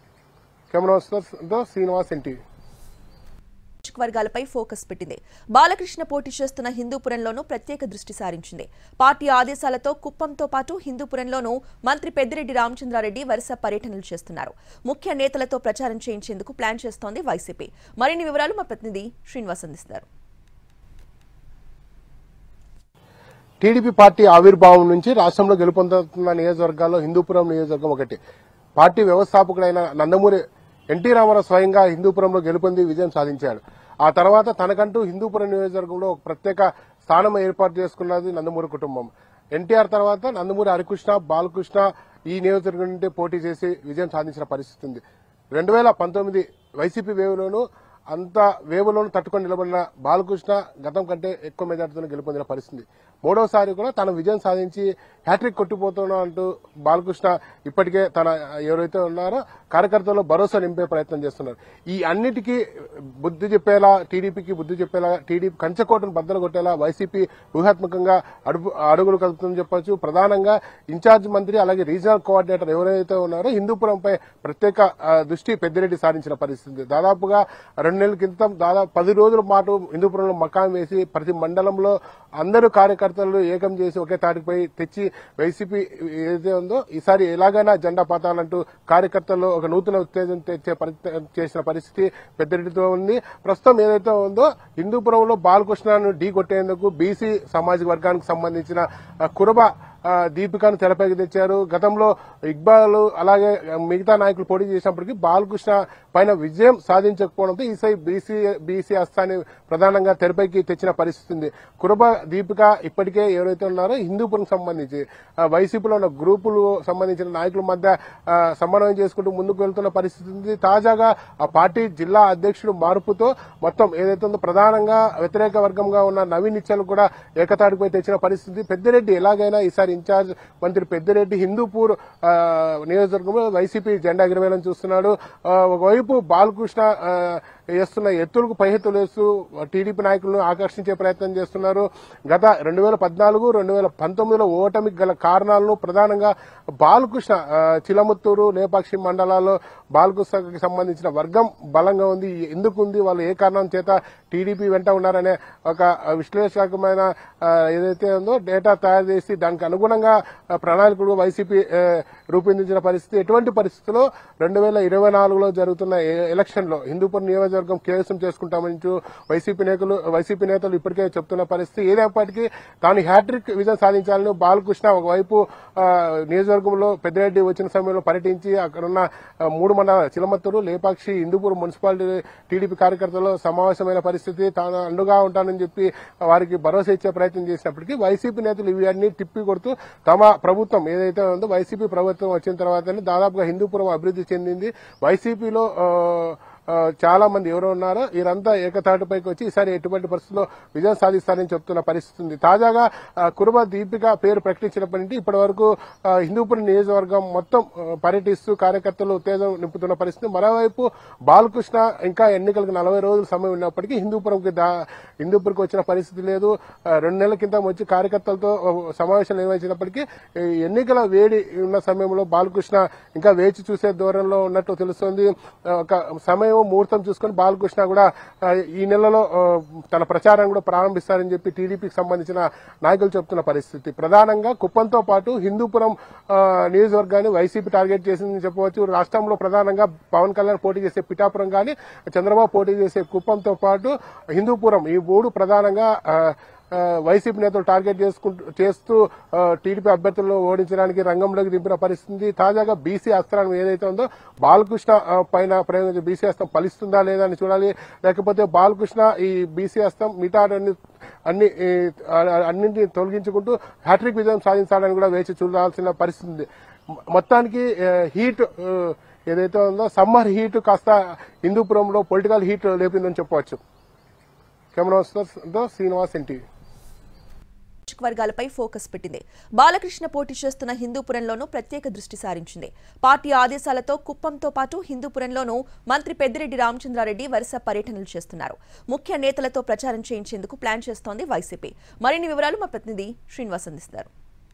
కెమెరా శ్రీనివాస్ ఎన్టీవీ నియోజకవర్గాలపై ఫోకస్ పెట్టింది బాలకృష్ణ పోటీ చేస్తున్న హిందూపురంలోనూ ప్రత్యేక దృష్టి సారించింది పార్టీ ఆదేశాలతో కుప్పంతో పాటు హిందూపురంలోనూ మంత్రి పెద్దిరెడ్డి రామచంద్రారెడ్డి వరుస పర్యటనలు చేస్తున్నారు ముఖ్య నేతలతో ప్రచారం చేయించేందుకు ప్లాన్ చేస్తోంది వైసీపీ మరిన్ని వివరాలు మా ప్రతినిధి శ్రీనివాస్ అందిస్తారు టీడీపీ పార్టీ ఆవిర్భావం నుంచి రాష్ట్రంలో గెలుపొందుతున్న నియోజకవర్గాల్లో హిందూపురం నియోజకవర్గం ఒకటి పార్టీ వ్యవస్థాపకుడైన నందమూరి ఎన్టీ రామారావు స్వయంగా హిందూపురంలో గెలుపొంది విజయం సాధించాడు ఆ తర్వాత తనకంటూ హిందూపురం నియోజకవర్గంలో ఒక ప్రత్యేక స్థానం ఏర్పాటు చేసుకున్నది నందమూరి కుటుంబం ఎన్టీఆర్ తర్వాత నందమూరి హరికృష్ణ బాలకృష్ణ ఈ నియోజకవర్గం నుండి పోటీ చేసి విజయం సాధించిన పరిస్థితి ఉంది రెండు వేల పంతొమ్మిది వైసీపీ వేవ్లోనూ అంత వేవులను తట్టుకొని నిలబడిన బాలకృష్ణ గతం కంటే ఎక్కువ మెజార్టీతో గెలుపొందిన పరిస్థితి మూడోసారి కూడా తన విజయం సాధించి హ్యాట్రిక్ కొట్టిపోతున్నా అంటూ బాలకృష్ణ ఇప్పటికే తన ఎవరైతే ఉన్నారో కార్యకర్తల్లో భరోసా నింపే ప్రయత్నం చేస్తున్నారు ఈ అన్నిటికీ బుద్ధి చెప్పేలా టీడీపీకి బుద్ధి చెప్పేలా టీడీపీ కంచకోటను బద్దలు కొట్టేలా వైసీపీ వ్యూహాత్మకంగా అడుగు అడుగులు కలుపుతుందని చెప్పొచ్చు ప్రధానంగా ఇన్ఛార్జ్ మంత్రి అలాగే రీజనల్ కోఆర్డినేటర్ ఎవరైతే ఉన్నారో హిందూపురంపై ప్రత్యేక ఆ, దృష్టి పెద్దిరెడ్డి సారించిన పరిస్థితి దాదాపుగా రెండు నెలల క్రితం దాదాపు పది రోజుల పాటు హిందూపురంలో మకాం వేసి ప్రతి మండలంలో అందరూ కార్యకర్తలు ఏకం చేసి ఒకే తాటిపై తెచ్చి వైసీపీ ఏదైతే ఉందో ఈసారి ఎలాగైనా జెండా పాతాలంటూ కార్యకర్తల్లో ఒక నూతన ఉత్తేజం తెచ్చే ప్రయత్నం చేసిన పరిస్థితి పెద్దిరెడ్డితో ఉంది ప్రస్తుతం ఏదైతే ఉందో హిందూపురంలో బాలకృష్ణను ఢీ కొట్టేందుకు బీసీ సామాజిక వర్గానికి సంబంధించిన ఆ, కురబ ఆ, దీపికను తెరపైకి తెచ్చారు గతంలో ఇక్బాల్ అలాగే మిగతా నాయకులు పోటీ చేసినప్పటికీ బాలకృష్ణ పైన విజయం సాధించకపోవడంతో ఈసారి బీసీ బీసీ అస్తాన్ని ప్రధానంగా తెరపైకి తెచ్చిన పరిస్థితి ఉంది కురబ దీపిక ఇప్పటికే ఎవరైతే ఉన్నారో హిందూపురం సంబంధించి ఆ, వైసీపీలో ఉన్న గ్రూపులు సంబంధించిన నాయకుల మధ్య ఆ, సమన్వయం చేసుకుంటూ ముందుకు వెళ్తున్న పరిస్థితి ఉంది తాజాగా ఆ పార్టీ జిల్లా అధ్యక్షుడు మార్పుతో మొత్తం ఏదైతే ఉందో ప్రధానంగా వ్యతిరేక వర్గంగా ఉన్న నవీన్ నిత్యాలు కూడా ఏకతాటిపై తెచ్చిన పరిస్థితి పెద్దిరెడ్డి ఎలాగైనా ఈసారి ఇన్ఛార్జ్ మంత్రి పెద్దిరెడ్డి హిందూపూర్ ఆ, నియోజకవర్గంలో వైసీపీ జెండా ఎగరవేయాలని చూస్తున్నాడు ఆ, ఒకవైపు బాలకృష్ణ ఆ, వేస్తున్న ఎత్తులకు పై ఎత్తులు వేస్తూ టీడీపీ నాయకులను ఆకర్షించే ప్రయత్నం చేస్తున్నారు గత రెండు వేల పద్నాలుగు రెండు వేల పంతొమ్మిదిలో ఓటమికి గల కారణాలను ప్రధానంగా బాలకృష్ణ ఆ, చిలముత్తూరు లేపాక్షి మండలాల్లో బాలకృష్ణకి సంబంధించిన వర్గం బలంగా ఉంది ఎందుకు ఉంది వాళ్ళు ఏ కారణం చేత టీడీపీ వెంట ఉన్నారనే ఒక విశ్లేషకమైన ఆ, ఏదైతే ఉందో డేటా తయారు చేసి దానికి అనుగుణంగా ఆ, ప్రణాళికలు వైసీపీ ఆ, రూపొందించిన పరిస్థితి ఎటువంటి పరిస్థితుల్లో రెండు వేల ఇరవై నాలుగులో జరుగుతున్న ఏ- ఎలక్షన్లో హిందూపురం నియోజకవర్గం కేవసం చేసుకుంటామని చూ- వైసీపీ నేతలు వైసీపీ నేతలు ఇప్పటికే చెప్తున్న పరిస్థితి ఏదైనప్పటికీ తాను హ్యాట్రిక్ విజయం సాధించాలని బాలకృష్ణ ఒకవైపు ఆ, నియోజకవర్గంలో పెద్దిరెడ్డి వచ్చిన సమయంలో పర్యటించి అక్కడున్న ఆ, మూడు మండల చిలమత్తూరు లేపాక్షి హిందూపురం మున్సిపాలిటీ టీడీపీ కార్యకర్తలు సమావేశమైన పరిస్థితి తాను అండుగా ఉంటానని చెప్పి వారికి భరోసా ఇచ్చే ప్రయత్నం చేసినప్పటికీ వైసీపీ నేతలు ఇవన్నీ తిప్పి కొడుతూ తమ ప్రభుత్వం ఏదైతే ఉందో వైసీపీ ప్రభుత్వం వచ్చిన తర్వాతనే దాదాపుగా హిందూపురం అభివృద్ధి చెందింది వైసీపీలో ఆ, ఆ, చాలా మంది ఎవరు ఉన్నారో వీరంతా ఏకతాటిపైకి వచ్చి ఈసారి ఎటువంటి పరిస్థితుల్లో విజయం సాధిస్తారని చెప్తున్న పరిస్థితి ఉంది తాజాగా ఆ, కురుబ దీపిక పేరు ప్రకటించినప్పటి నుండి ఇప్పటి వరకు ఆ, హిందూపురం నియోజకవర్గం మొత్తం ఆ, పర్యటిస్తూ కార్యకర్తలు ఉత్తేజం నింపుతున్న పరిస్థితి మరోవైపు బాలకృష్ణ ఇంకా ఎన్నికలకు నలభై రోజుల సమయం ఉన్నప్పటికీ హిందూపురంకి దా హిందూపురంకి వచ్చిన పరిస్థితి లేదు ఆ, రెండు నెలల కింద వచ్చి కార్యకర్తలతో ఆ, సమావేశాలు నిర్వహించినప్పటికీ ఈ ఎన్నికల వేడి ఉన్న సమయంలో బాలకృష్ణ ఇంకా వేచి చూసే ధోరణిలో ఉన్నట్టు తెలుస్తోంది ఆ, ఒక సమయం ముహూర్తం చూసుకొని బాలకృష్ణ కూడా ఆ, ఈ నెలలో ఆ, తన ప్రచారం కూడా ప్రారంభిస్తారని చెప్పి టీడీపీకి సంబంధించిన నాయకులు చెప్తున్న పరిస్థితి ప్రధానంగా కుప్పంతో పాటు హిందూపురం ఆ, నియోజకవర్గాన్ని వైసీపీ టార్గెట్ చేసిందని చెప్పవచ్చు రాష్ట్రంలో ప్రధానంగా పవన్ కళ్యాణ్ పోటీ చేసే పిఠాపురం కానీ చంద్రబాబు పోటీ చేసే కుప్పంతో పాటు హిందూపురం ఈ మూడు ప్రధానంగా ఆ, ఆ, వైసీపీ నేతలు టార్గెట్ చేసుకుంటూ చేస్తూ ఆ, టీడీపీ అభ్యర్థులను ఓడించడానికి రంగంలోకి దింపిన పరిస్థితి తాజాగా బీసీ అస్త్రం ఏదైతే ఉందో బాలకృష్ణ ఆ, పైన ప్రయోగించే బీసీ అస్త్రం ఫలిస్తుందా లేదా అని చూడాలి లేకపోతే బాలకృష్ణ ఈ బీసీ అస్త్రం మిగతా అన్ని అన్ని ఈ, ఆ- అన్నింటిని తొలగించుకుంటూ హ్యాట్రిక్ విజయం సాధించాలని కూడా వేచి చూడాల్సిన పరిస్థితి ఉంది మొ- మొత్తానికి ఆ, హీట్ ఆ, ఏదైతే ఉందో సమ్మర్ హీట్ కాస్త హిందూపురంలో పొలిటికల్ హీట్ లేపిందని చెప్పవచ్చు కెమెరా శ్రీనివాస్ ఎన్టీవీ నియోజకవర్గాలపై ఫోకస్ పెట్టింది బాలకృష్ణ పోటీ చేస్తున్న హిందూపురంలోనూ ప్రత్యేక దృష్టి సారించింది పార్టీ ఆదేశాలతో కుప్పంతో పాటు హిందూపురంలోనూ మంత్రి పెద్దిరెడ్డి రామచంద్రారెడ్డి వరుస పర్యటనలు చేస్తున్నారు ముఖ్య నేతలతో ప్రచారం చేయించేందుకు ప్లాన్ చేస్తోంది వైసీపీ మరిన్ని వివరాలు మా ప్రతినిధి శ్రీనివాస్ అందిస్తారు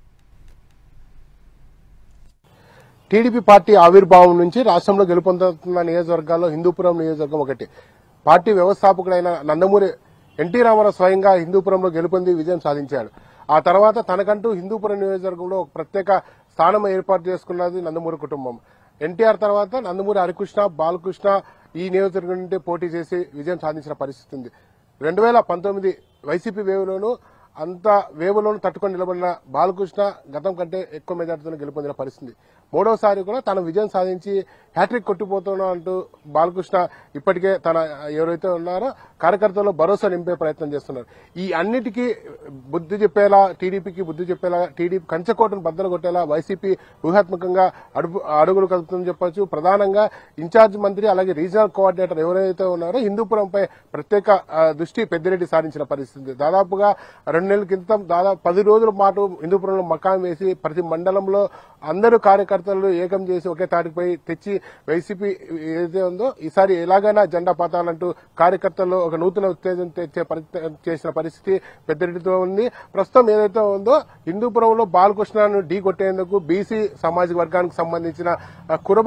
టీడీపీ పార్టీ ఆవిర్భావం నుంచి రాష్ట్రంలో గెలుపొందుతున్న నియోజకవర్గాల్లో హిందూపురం నియోజకవర్గం ఒకటి పార్టీ వ్యవస్థాపకుడైన నందమూరి ఎన్టీ రామారావు స్వయంగా హిందూపురంలో గెలుపొంది విజయం సాధించాడు ఆ తర్వాత తనకంటూ హిందూపురం నియోజకవర్గంలో ఒక ప్రత్యేక స్థానం ఏర్పాటు చేసుకున్నది నందమూరి కుటుంబం ఎన్టీఆర్ తర్వాత నందమూరి హరికృష్ణ బాలకృష్ణ ఈ నియోజకవర్గం నుండి పోటీ చేసి విజయం సాధించిన పరిస్థితి ఉంది రెండు వేల పంతొమ్మిది వైసీపీ వేవ్లోనూ అంత వేవులోనూ తట్టుకొని నిలబడిన బాలకృష్ణ గతం కంటే ఎక్కువ మెజార్టీతో గెలుపొందిన పరిస్థితి మూడవసారి కూడా తను విజయం సాధించి హ్యాట్రిక్ కొట్టిపోతున్నా అంటూ బాలకృష్ణ ఇప్పటికే తన ఎవరైతే ఉన్నారో కార్యకర్తల్లో భరోసా నింపే ప్రయత్నం చేస్తున్నారు ఈ అన్నిటికీ బుద్ధి చెప్పేలా టీడీపీకి బుద్ధి చెప్పేలా టీడీపీ కంచకోటను బద్దలు కొట్టేలా వైసీపీ వ్యూహాత్మకంగా అడుగు అడుగులు కలుపుతుందని చెప్పొచ్చు ప్రధానంగా ఇన్ఛార్జ్ మంత్రి అలాగే రీజనల్ కోఆర్డినేటర్ ఎవరైతే ఉన్నారో హిందూపురంపై ప్రత్యేక ఆ, దృష్టి పెద్దిరెడ్డి సారించిన పరిస్థితి దాదాపుగా రెండు నెలల క్రితం దాదాపు పది రోజుల పాటు హిందూపురంలో మకాం వేసి ప్రతి మండలంలో అందరూ కార్యకర్తలు ఏకం చేసి ఒకే తాటిపై తెచ్చి వైసీపీ ఏదైతే ఉందో ఈసారి ఎలాగైనా జెండా పాతాలంటూ కార్యకర్తల్లో ఒక నూతన ఉత్తేజం తెచ్చే ప్రయత్నం చేసిన పరిస్థితి పెద్దిరెడ్డితో ఉంది ప్రస్తుతం ఏదైతే ఉందో హిందూపురంలో బాలకృష్ణను ఢీ కొట్టేందుకు బీసీ సామాజిక వర్గానికి సంబంధించిన ఆ, కురబ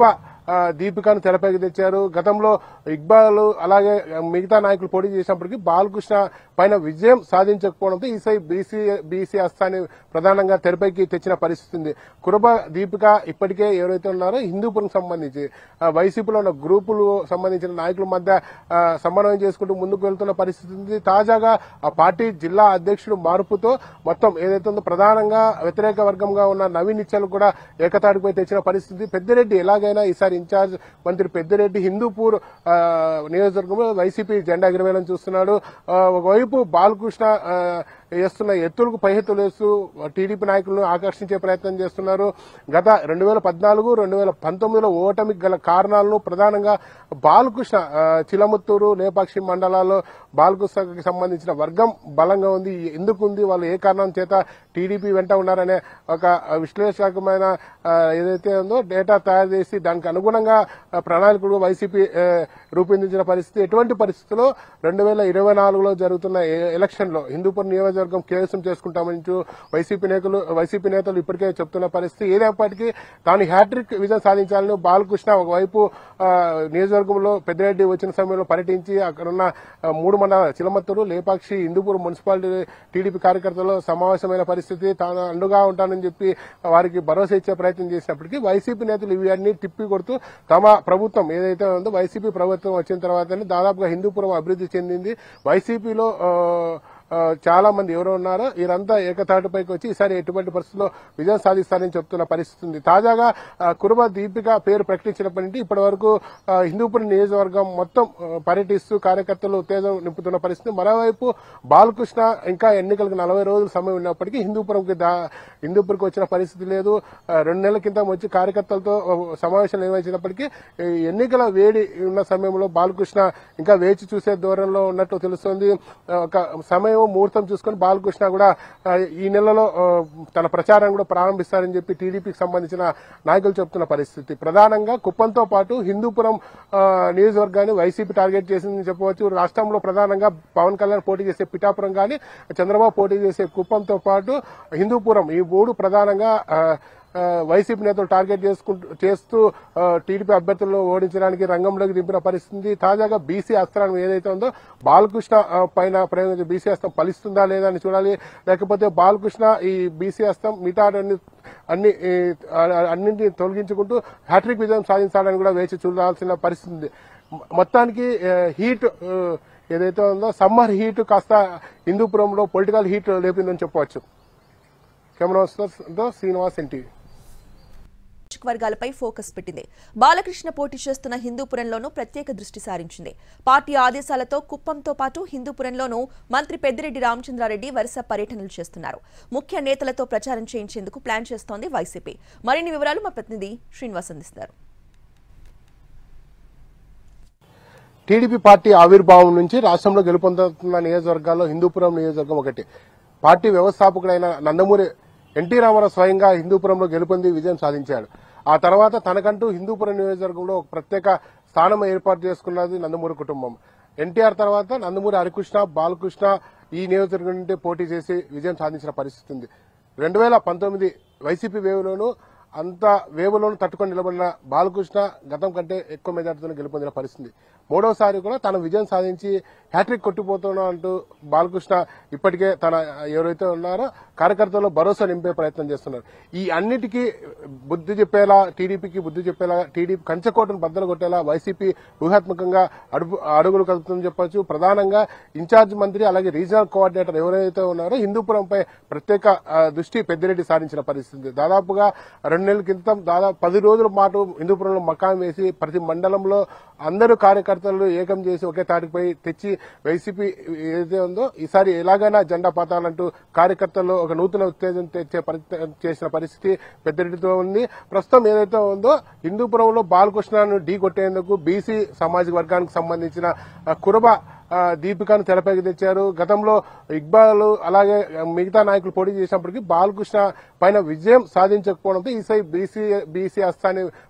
ఆ, దీపికను తెరపైకి తెచ్చారు గతంలో ఇక్బాల్ అలాగే మిగతా నాయకులు పోటీ చేసినప్పటికీ బాలకృష్ణ పైన విజయం సాధించకపోవడంతో ఈసారి బీసీ బీసీ అస్తాన్ని ప్రధానంగా తెరపైకి తెచ్చిన పరిస్థితి ఉంది కురబ దీపిక ఇప్పటికే ఎవరైతే ఉన్నారో హిందూపురం సంబంధించి ఆ, వైసీపీలో ఉన్న గ్రూపులు సంబంధించిన నాయకుల మధ్య ఆ, సమన్వయం చేసుకుంటూ ముందుకు వెళ్తున్న పరిస్థితి ఉంది తాజాగా ఆ పార్టీ జిల్లా అధ్యక్షుడు మార్పుతో మొత్తం ఏదైతే ఉందో ప్రధానంగా వ్యతిరేక వర్గంగా ఉన్న నవీన్ నిత్యాలు కూడా ఏకతాటిపై తెచ్చిన పరిస్థితి పెద్దిరెడ్డి ఎలాగైనా ఈసారి ఇన్ఛార్జ్ మంత్రి పెద్దిరెడ్డి హిందూపూర్ ఆ, నియోజకవర్గంలో వైసీపీ జెండా ఎగరవేయాలని చూస్తున్నాడు ఆ, ఒకవైపు బాలకృష్ణ ఆ, వేస్తున్న ఎత్తులకు పై ఎత్తులు వేస్తూ టీడీపీ నాయకులను ఆకర్షించే ప్రయత్నం చేస్తున్నారు గత రెండు వేల పద్నాలుగు రెండు వేల పంతొమ్మిదిలో ఓటమికి గల కారణాలను ప్రధానంగా బాలకృష్ణ ఆ, చిలముత్తూరు లేపాక్షి మండలాల్లో బాలకృష్ణకి సంబంధించిన వర్గం బలంగా ఉంది ఎందుకు ఉంది వాళ్ళు ఏ కారణం చేత టీడీపీ వెంట ఉన్నారనే ఒక విశ్లేషకమైన ఆ, ఏదైతే ఉందో డేటా తయారు చేసి దానికి అనుగుణంగా ఆ, ప్రణాళికలు వైసీపీ ఆ, రూపొందించిన పరిస్థితి ఎటువంటి పరిస్థితుల్లో రెండు వేల ఇరవై నాలుగులో జరుగుతున్న ఏ- ఎలక్షన్లో హిందూపురం నియోజకవర్గం కేవసం చేసుకుంటామని చూ- వైసీపీ నేతలు వైసీపీ నేతలు ఇప్పటికే చెప్తున్న పరిస్థితి ఏదైనప్పటికీ తాను హ్యాట్రిక్ విజయం సాధించాలని బాలకృష్ణ ఒకవైపు ఆ, నియోజకవర్గంలో పెద్దిరెడ్డి వచ్చిన సమయంలో పర్యటించి అక్కడున్న ఆ, మూడు మండల చిలమత్తూరు లేపాక్షి హిందూపురం మున్సిపాలిటీ టీడీపీ కార్యకర్తలు సమావేశమైన పరిస్థితి తాను అండుగా ఉంటానని చెప్పి వారికి భరోసా ఇచ్చే ప్రయత్నం చేసినప్పటికీ వైసీపీ నేతలు ఇవన్నీ తిప్పి కొడుతూ తమ ప్రభుత్వం ఏదైతే ఉందో వైసీపీ ప్రభుత్వం వచ్చిన తర్వాతనే దాదాపుగా హిందూపురం అభివృద్ధి చెందింది వైసీపీలో ఆ, ఆ, చాలా మంది ఎవరు ఉన్నారో వీరంతా ఏకతాటిపైకి వచ్చి ఈసారి ఎటువంటి పరిస్థితుల్లో విజయం సాధిస్తారని చెప్తున్న పరిస్థితి ఉంది తాజాగా ఆ, కురుబ దీపిక పేరు ప్రకటించినప్పటి నుండి ఇప్పటి వరకు ఆ, హిందూపురం నియోజకవర్గం మొత్తం ఆ, పర్యటిస్తూ కార్యకర్తలు ఉత్తేజం నింపుతున్న పరిస్థితి మరోవైపు బాలకృష్ణ ఇంకా ఎన్నికలకు నలభై రోజుల సమయం ఉన్నప్పటికీ హిందూపురంకి దా హిందూపురికి వచ్చిన పరిస్థితి లేదు ఆ, రెండు నెలల క్రితం వచ్చి కార్యకర్తలతో ఆ, సమావేశం నిర్వహించినప్పటికీ ఈ ఎన్నికల వేడి ఉన్న సమయంలో బాలకృష్ణ ఇంకా వేచి చూసే ధోరణిలో ఉన్నట్టు తెలుస్తోంది ఆ, ఒక సమయం ముహూర్తం చూసుకొని బాలకృష్ణ కూడా ఆ, ఈ నెలలో ఆ, తన ప్రచారం కూడా ప్రారంభిస్తారని చెప్పి టీడీపీకి సంబంధించిన నాయకులు చెప్తున్న పరిస్థితి ప్రధానంగా కుప్పంతో పాటు హిందూపురం ఆ, నియోజకవర్గాన్ని వైసీపీ టార్గెట్ చేసిందని చెప్పవచ్చు రాష్ట్రంలో ప్రధానంగా పవన్ కళ్యాణ్ పోటీ చేసే పిఠాపురం కానీ చంద్రబాబు పోటీ చేసే కుప్పంతో పాటు హిందూపురం ఈ మూడు ప్రధానంగా ఆ, ఆ, వైసీపీ నేతలు టార్గెట్ చేసుకుంటూ చేస్తూ ఆ, టీడీపీ అభ్యర్థులను ఓడించడానికి రంగంలోకి దింపిన పరిస్థితి తాజాగా బీసీ అస్త్రాన్ని ఏదైతే ఉందో బాలకృష్ణ ఆ, పైన ప్రయోగించే బీసీ అస్త్రం ఫలిస్తుందా లేదా అని చూడాలి లేకపోతే బాలకృష్ణ ఈ బీసీ అస్త్రం మిగతా అన్ని అన్ని ఈ, ఆ, అన్నింటినీ తొలగించుకుంటూ హ్యాట్రిక్ విజయం సాధించాలని కూడా వేచి చూడాల్సిన పరిస్థితి ఉంది మొ- మొత్తానికి ఆ, హీట్ ఆ, ఏదైతే ఉందో సమ్మర్ హీట్ కాస్త హిందూపురంలో పొలిటికల్ హీట్ లేపిందని చెప్పవచ్చు కెమెరా శ్రీనివాస్ ఎన్టీవీ వర్గాలపై ఫోకస్ పెట్టింది బాలకృష్ణ పోటీ చేస్తున్న హిందూపురంలోనూ ప్రత్యేక దృష్టి సారించింది పార్టీ ఆదేశాలతో కుప్పంతో పాటు హిందూపురంలోనూ మంత్రి పెద్దిరెడ్డి రామచంద్రారెడ్డి వరుస పర్యటనలు చేస్తున్నారు ముఖ్య నేతలతో ప్రచారం చేయించేందుకు ప్లాన్ చేస్తోంది వైసీపీ మరిన్ని వివరాలు మా ప్రతినిధి శ్రీనివాస్ అందిస్తారు టీడీపీ పార్టీ ఆవిర్భావం నుంచి రాష్ట్రంలో గెలుపొందుతున్న నియోజకవర్గాల్లో హిందూపురం నియోజకవర్గం ఒకటి పార్టీ వ్యవస్థాపకుడైన నందమూరి ఎన్టీ రామారావు స్వయంగా హిందూపురంలో గెలుపొంది విజయం సాధించాడు ఆ తర్వాత తనకంటూ హిందూపురం నియోజకవర్గంలో ఒక ప్రత్యేక స్థానం ఏర్పాటు చేసుకున్నది నందమూరి కుటుంబం ఎన్టీఆర్ తర్వాత నందమూరి హరికృష్ణ బాలకృష్ణ ఈ నియోజకవర్గం నుండి పోటీ చేసి విజయం సాధించిన పరిస్థితి ఉంది రెండు వేల పంతొమ్మిది వైసీపీ వేవ్లోనూ అంత వేవులోనూ తట్టుకొని నిలబడిన బాలకృష్ణ గతం కంటే ఎక్కువ మెజార్టీతో గెలుపొందిన పరిస్థితి మూడోసారి కూడా తన విజయం సాధించి హ్యాట్రిక్ కొట్టిపోతున్నా అంటూ బాలకృష్ణ ఇప్పటికే తన ఎవరైతే ఉన్నారో కార్యకర్తలు భరోసా నింపే ప్రయత్నం చేస్తున్నారు ఈ అన్నిటికీ బుద్ధి చెప్పేలా టీడీపీకి బుద్ధి చెప్పేలా టీడీపీ కంచకోటను బద్దలు కొట్టేలా వైసీపీ వ్యూహాత్మకంగా అడుగు అడుగులు కలుపుతుందని చెప్పొచ్చు ప్రధానంగా ఇన్ఛార్జ్ మంత్రి అలాగే రీజనల్ కోఆర్డినేటర్ ఎవరైతే ఉన్నారో హిందూపురంపై ప్రత్యేక ఆ, దృష్టి పెద్దిరెడ్డి సారించిన పరిస్థితి దాదాపుగా రెండు నెలల క్రితం దాదాపు పది రోజుల పాటు హిందూపురంలో మకాం వేసి ప్రతి మండలంలో అందరూ కార్యకర్తలు ఏకం చేసి ఒకే తాటిపై తెచ్చి వైసీపీ ఏదైతే ఉందో ఈసారి ఎలాగైనా జెండా పాతాలంటూ కార్యకర్తల్లో ఒక నూతన ఉత్తేజం తెచ్చే ప్రయత్నం చేసిన పరిస్థితి పెద్దిరెడ్డితో ఉంది ప్రస్తుతం ఏదైతే ఉందో హిందూపురంలో బాలకృష్ణను ఢీ కొట్టేందుకు బీసీ సామాజిక వర్గానికి సంబంధించిన ఆ, కురబ ఆ, దీపికను తెరపైకి తెచ్చారు గతంలో ఇక్బాల్ అలాగే మిగతా నాయకులు పోటీ చేసినప్పటికీ బాలకృష్ణ పైన విజయం సాధించకపోవడంతో ఈసారి బీసీ బీసీ అస్తాన్ని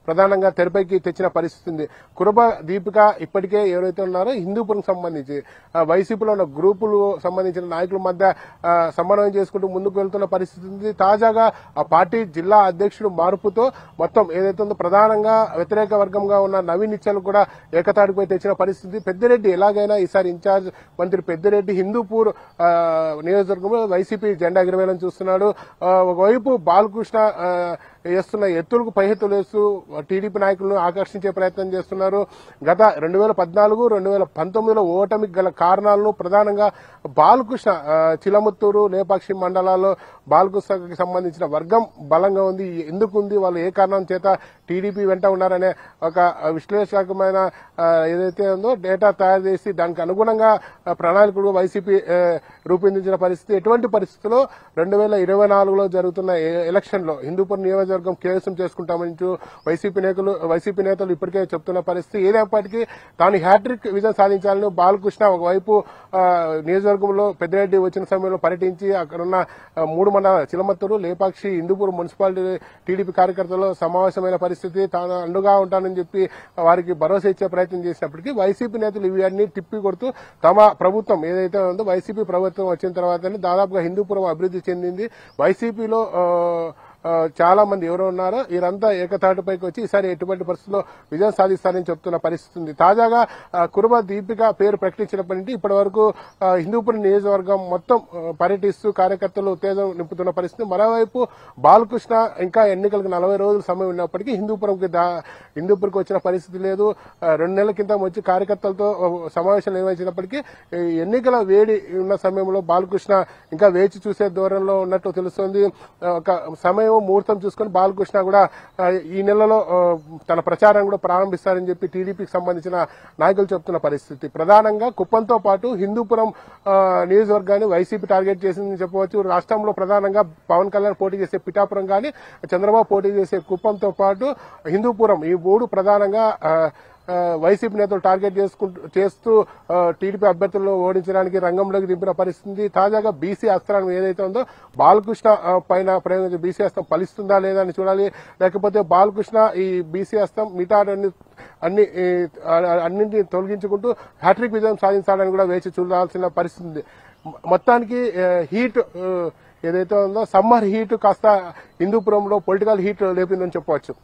ప్రధానంగా తెరపైకి తెచ్చిన పరిస్థితి ఉంది కురబ దీపిక ఇప్పటికే ఎవరైతే ఉన్నారో హిందూపురం సంబంధించి ఆ, వైసీపీలో ఉన్న గ్రూపులు సంబంధించిన నాయకుల మధ్య ఆ, సమన్వయం చేసుకుంటూ ముందుకు వెళ్తున్న పరిస్థితి ఉంది తాజాగా ఆ పార్టీ జిల్లా అధ్యక్షుడు మార్పుతో మొత్తం ఏదైతే ఉందో ప్రధానంగా వ్యతిరేక వర్గంగా ఉన్న నవీన్ నిత్యాలు కూడా ఏకతాటిపై తెచ్చిన పరిస్థితి పెద్దిరెడ్డి ఎలాగైనా ఈసారి ఇన్ఛార్జ్ మంత్రి పెద్దిరెడ్డి హిందూపూర్ ఆ, నియోజకవర్గంలో వైసీపీ జెండా ఎగరవేయాలని చూస్తున్నాడు ఆ, ఒకవైపు బాలకృష్ణ ఆ, వేస్తున్న ఎత్తులకు పై ఎత్తులు వేస్తూ టీడీపీ నాయకులను ఆకర్షించే ప్రయత్నం చేస్తున్నారు గత రెండు వేల పద్నాలుగు రెండు వేల పంతొమ్మిదిలో ఓటమికి గల కారణాలను ప్రధానంగా బాలకృష్ణ ఆ, చిలముత్తూరు లేపాక్షి మండలాల్లో బాలకృష్ణకి సంబంధించిన వర్గం బలంగా ఉంది ఎందుకు ఉంది వాళ్ళు ఏ కారణం చేత టీడీపీ వెంట ఉన్నారనే ఒక విశ్లేషకమైన ఆ, ఏదైతే ఉందో డేటా తయారు చేసి దానికి అనుగుణంగా ఆ, ప్రణాళికలు వైసీపీ ఆ, రూపొందించిన పరిస్థితి ఎటువంటి పరిస్థితుల్లో రెండు వేల ఇరవై నాలుగులో జరుగుతున్న ఏ- ఎలక్షన్లో హిందూపూర్ నియోజకవర్గం కేవసం చేసుకుంటామని చూ- వైసీపీ నేతలు వైసీపీ నేతలు ఇప్పటికే చెప్తున్న పరిస్థితి ఏదైనప్పటికీ తాను హ్యాట్రిక్ విజయం సాధించాలని బాలకృష్ణ ఒకవైపు ఆ, నియోజకవర్గంలో పెద్దిరెడ్డి వచ్చిన సమయంలో పర్యటించి అక్కడున్న ఆ, మూడు మండలాల చిలమత్తూరు లేపాక్షి హిందూపూర్ మున్సిపాలిటీ టీడీపీ కార్యకర్తలు సమావేశమైన పరిస్థితి తాను అండుగా ఉంటానని చెప్పి వారికి భరోసా ఇచ్చే ప్రయత్నం చేసినప్పటికీ వైసీపీ నేతలు ఇవన్నీ తిప్పి కొడుతూ తమ ప్రభుత్వం ఏదైతే ఉందో వైసీపీ ప్రభుత్వం వచ్చిన తర్వాతనే దాదాపుగా హిందూపురం అభివృద్ధి చెందింది వైసీపీలో ఆ, ఆ, చాలా మంది ఎవరు ఉన్నారో వీరంతా ఏకతాటిపైకి వచ్చి ఈసారి ఎటువంటి పరిస్థితుల్లో విజయం సాధిస్తారని చెప్తున్న పరిస్థితి ఉంది తాజాగా ఆ, కురుబ దీపిక పేరు ప్రకటించినప్పటి నుంచి ఇప్పటి వరకు ఆ, హిందూపురం నియోజకవర్గం మొత్తం ఆ, పర్యటిస్తూ కార్యకర్తలు ఉత్తేజం నింపుతున్న పరిస్థితి మరోవైపు బాలకృష్ణ ఇంకా ఎన్నికలకు నలభై రోజుల సమయం ఉన్నప్పటికీ హిందూపురంకి దా హిందూపురంకి వచ్చిన పరిస్థితి లేదు ఆ, రెండు నెలల కింద వచ్చి కార్యకర్తలతో ఆ, సమావేశం నిర్వహించినప్పటికీ ఈ ఎన్నికల వేడి ఉన్న సమయంలో బాలకృష్ణ ఇంకా వేచి చూసే ధోరణిలో ఉన్నట్టు తెలుస్తోంది ఆ, ఒక సమయం ముహూర్తం చూసుకొని బాలకృష్ణ కూడా ఆ, ఈ నెలలో ఆ, తన ప్రచారం కూడా ప్రారంభిస్తారని చెప్పి టీడీపీకి సంబంధించిన నాయకులు చెప్తున్న పరిస్థితి ప్రధానంగా కుప్పంతో పాటు హిందూపురం ఆ, నియోజకవర్గాన్ని వైసీపీ టార్గెట్ చేసిందని చెప్పవచ్చు రాష్ట్రంలో ప్రధానంగా పవన్ కళ్యాణ్ పోటీ చేసే పిఠాపురం కానీ చంద్రబాబు పోటీ చేసే కుప్పంతో పాటు హిందూపురం ఈ మూడు ప్రధానంగా ఆ, ఆ, వైసీపీ నేతలు టార్గెట్ చేసుకుంటూ చేస్తూ ఆ, టీడీపీ అభ్యర్థులను ఓడించడానికి రంగంలోకి దింపిన పరిస్థితి తాజాగా బీసీ అస్త్రాన్ని ఏదైతే ఉందో బాలకృష్ణ ఆ, పైన ప్రయోగించే బీసీ అస్త్రం ఫలిస్తుందా లేదా అని చూడాలి లేకపోతే బాలకృష్ణ ఈ బీసీ అస్త్రం మిగతా అన్ని అన్ని ఈ, ఆ- అన్నింటినీ తొలగించుకుంటూ హ్యాట్రిక్ విజయం సాధించాలని కూడా వేచి చూడాల్సిన పరిస్థితి ఉంది మొ- మొత్తానికి ఆ, హీట్ ఆ, ఏదైతే ఉందో సమ్మర్ హీట్ కాస్త హిందూపురంలో పొలిటికల్ హీట్ లేపిందని చెప్పవచ్చు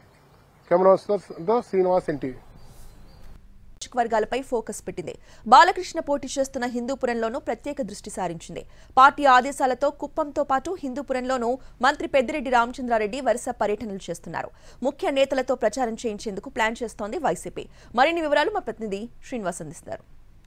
కెమెరా శ్రీనివాస్ ఎన్టీవీ నియోజకవర్గాలపై ఫోకస్ పెట్టింది బాలకృష్ణ పోటీ చేస్తున్న హిందూపురంలోనూ ప్రత్యేక దృష్టి సారించింది పార్టీ ఆదేశాలతో కుప్పంతో పాటు హిందూపురంలోనూ మంత్రి పెద్దిరెడ్డి రామచంద్రారెడ్డి వరుస పర్యటనలు చేస్తున్నారు ముఖ్య నేతలతో ప్రచారం చేయించేందుకు ప్లాన్ చేస్తోంది వైసీపీ మరిన్ని వివరాలు మా ప్రతినిధి శ్రీనివాస్ అందిస్తారు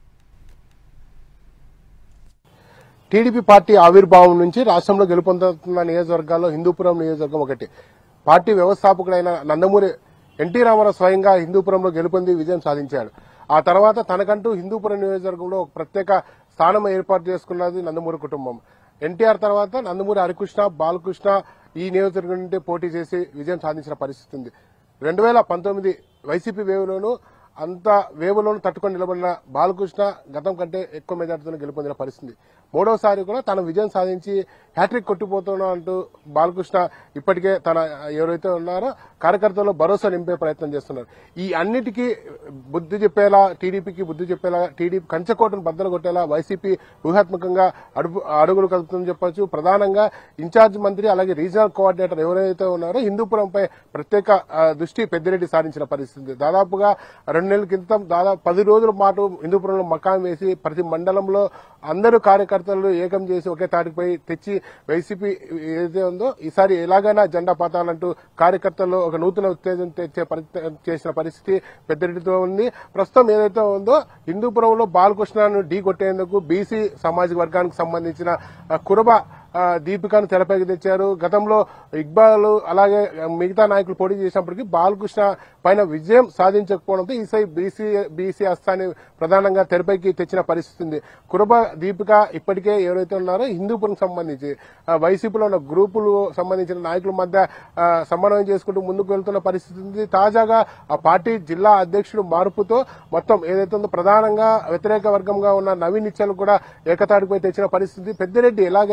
టీడీపీ పార్టీ ఆవిర్భావం నుంచి రాష్ట్రంలో గెలుపొందుతున్న నియోజకవర్గాల్లో హిందూపురం నియోజకవర్గం ఒకటి పార్టీ వ్యవస్థాపకుడైన నందమూరి ఎన్టీ రామారావు స్వయంగా హిందూపురంలో గెలుపొంది విజయం సాధించాడు ఆ తర్వాత తనకంటూ హిందూపురం నియోజకవర్గంలో ఒక ప్రత్యేక స్థానం ఏర్పాటు చేసుకున్నది నందమూరి కుటుంబం ఎన్టీఆర్ తర్వాత నందమూరి హరికృష్ణ బాలకృష్ణ ఈ నియోజకవర్గం నుండి పోటీ చేసి విజయం సాధించిన పరిస్థితి ఉంది రెండు వేల పంతొమ్మిది వైసీపీ వేవ్లోనూ అంత వేవులను తట్టుకొని నిలబడిన బాలకృష్ణ గతం కంటే ఎక్కువ మెజార్టీతో గెలుపొందిన పరిస్థితి మూడోసారి కూడా తన విజయం సాధించి హ్యాట్రిక్ కొట్టిపోతున్నా అంటూ బాలకృష్ణ ఇప్పటికే తన ఎవరైతే ఉన్నారో కార్యకర్తల్లో భరోసా నింపే ప్రయత్నం చేస్తున్నారు ఈ అన్నిటికీ బుద్ధి చెప్పేలా టీడీపీకి బుద్ధి చెప్పేలా టీడీపీ కంచకోటను బద్దలు కొట్టేలా వైసీపీ వ్యూహాత్మకంగా అడుగు అడుగులు కలుపుతుందని చెప్పొచ్చు ప్రధానంగా ఇన్ఛార్జ్ మంత్రి అలాగే రీజనల్ కోఆర్డినేటర్ ఎవరైతే ఉన్నారో హిందూపురంపై ప్రత్యేక ఆ, దృష్టి పెద్దిరెడ్డి సారించిన పరిస్థితి దాదాపుగా రెండు నెలల క్రితం దాదాపు పది రోజుల పాటు హిందూపురంలో మకాం వేసి ప్రతి మండలంలో అందరూ కార్యకర్తలు ఏకం చేసి ఒకే తాటిపై తెచ్చి వైసీపీ ఏదైతే ఉందో ఈసారి ఎలాగైనా జెండా పాతాలంటూ కార్యకర్తల్లో ఒక నూతన ఉత్తేజం తెచ్చే ప్రయత్నం చేసిన పరిస్థితి పెద్దిరెడ్డితో ఉంది ప్రస్తుతం ఏదైతే ఉందో హిందూపురంలో బాలకృష్ణను ఢీ కొట్టేందుకు బీసీ సామాజిక వర్గానికి సంబంధించిన ఆ, కురబ ఆ, దీపికను తెరపైకి తెచ్చారు గతంలో ఇక్బాల్ అలాగే మిగతా నాయకులు పోటీ చేసినప్పటికీ బాలకృష్ణ పైన విజయం సాధించకపోవడంతో ఈసారి బీసీ బీసీ అస్తాన్ని ప్రధానంగా తెరపైకి తెచ్చిన పరిస్థితి ఉంది కురబ దీపిక ఇప్పటికే ఎవరైతే ఉన్నారో హిందూపురం సంబంధించి ఆ, వైసీపీలో ఉన్న గ్రూపులు సంబంధించిన నాయకుల మధ్య ఆ, సమన్వయం చేసుకుంటూ ముందుకు వెళ్తున్న పరిస్థితి ఉంది తాజాగా ఆ పార్టీ జిల్లా అధ్యక్షుడు మార్పుతో మొత్తం ఏదైతే ఉందో ప్రధానంగా వ్యతిరేక వర్గంగా ఉన్న నవీన్ నిత్యాలు కూడా ఏకతాటిపై తెచ్చిన పరిస్థితి పెద్దిరెడ్డి ఎలాగైనా ఈసారి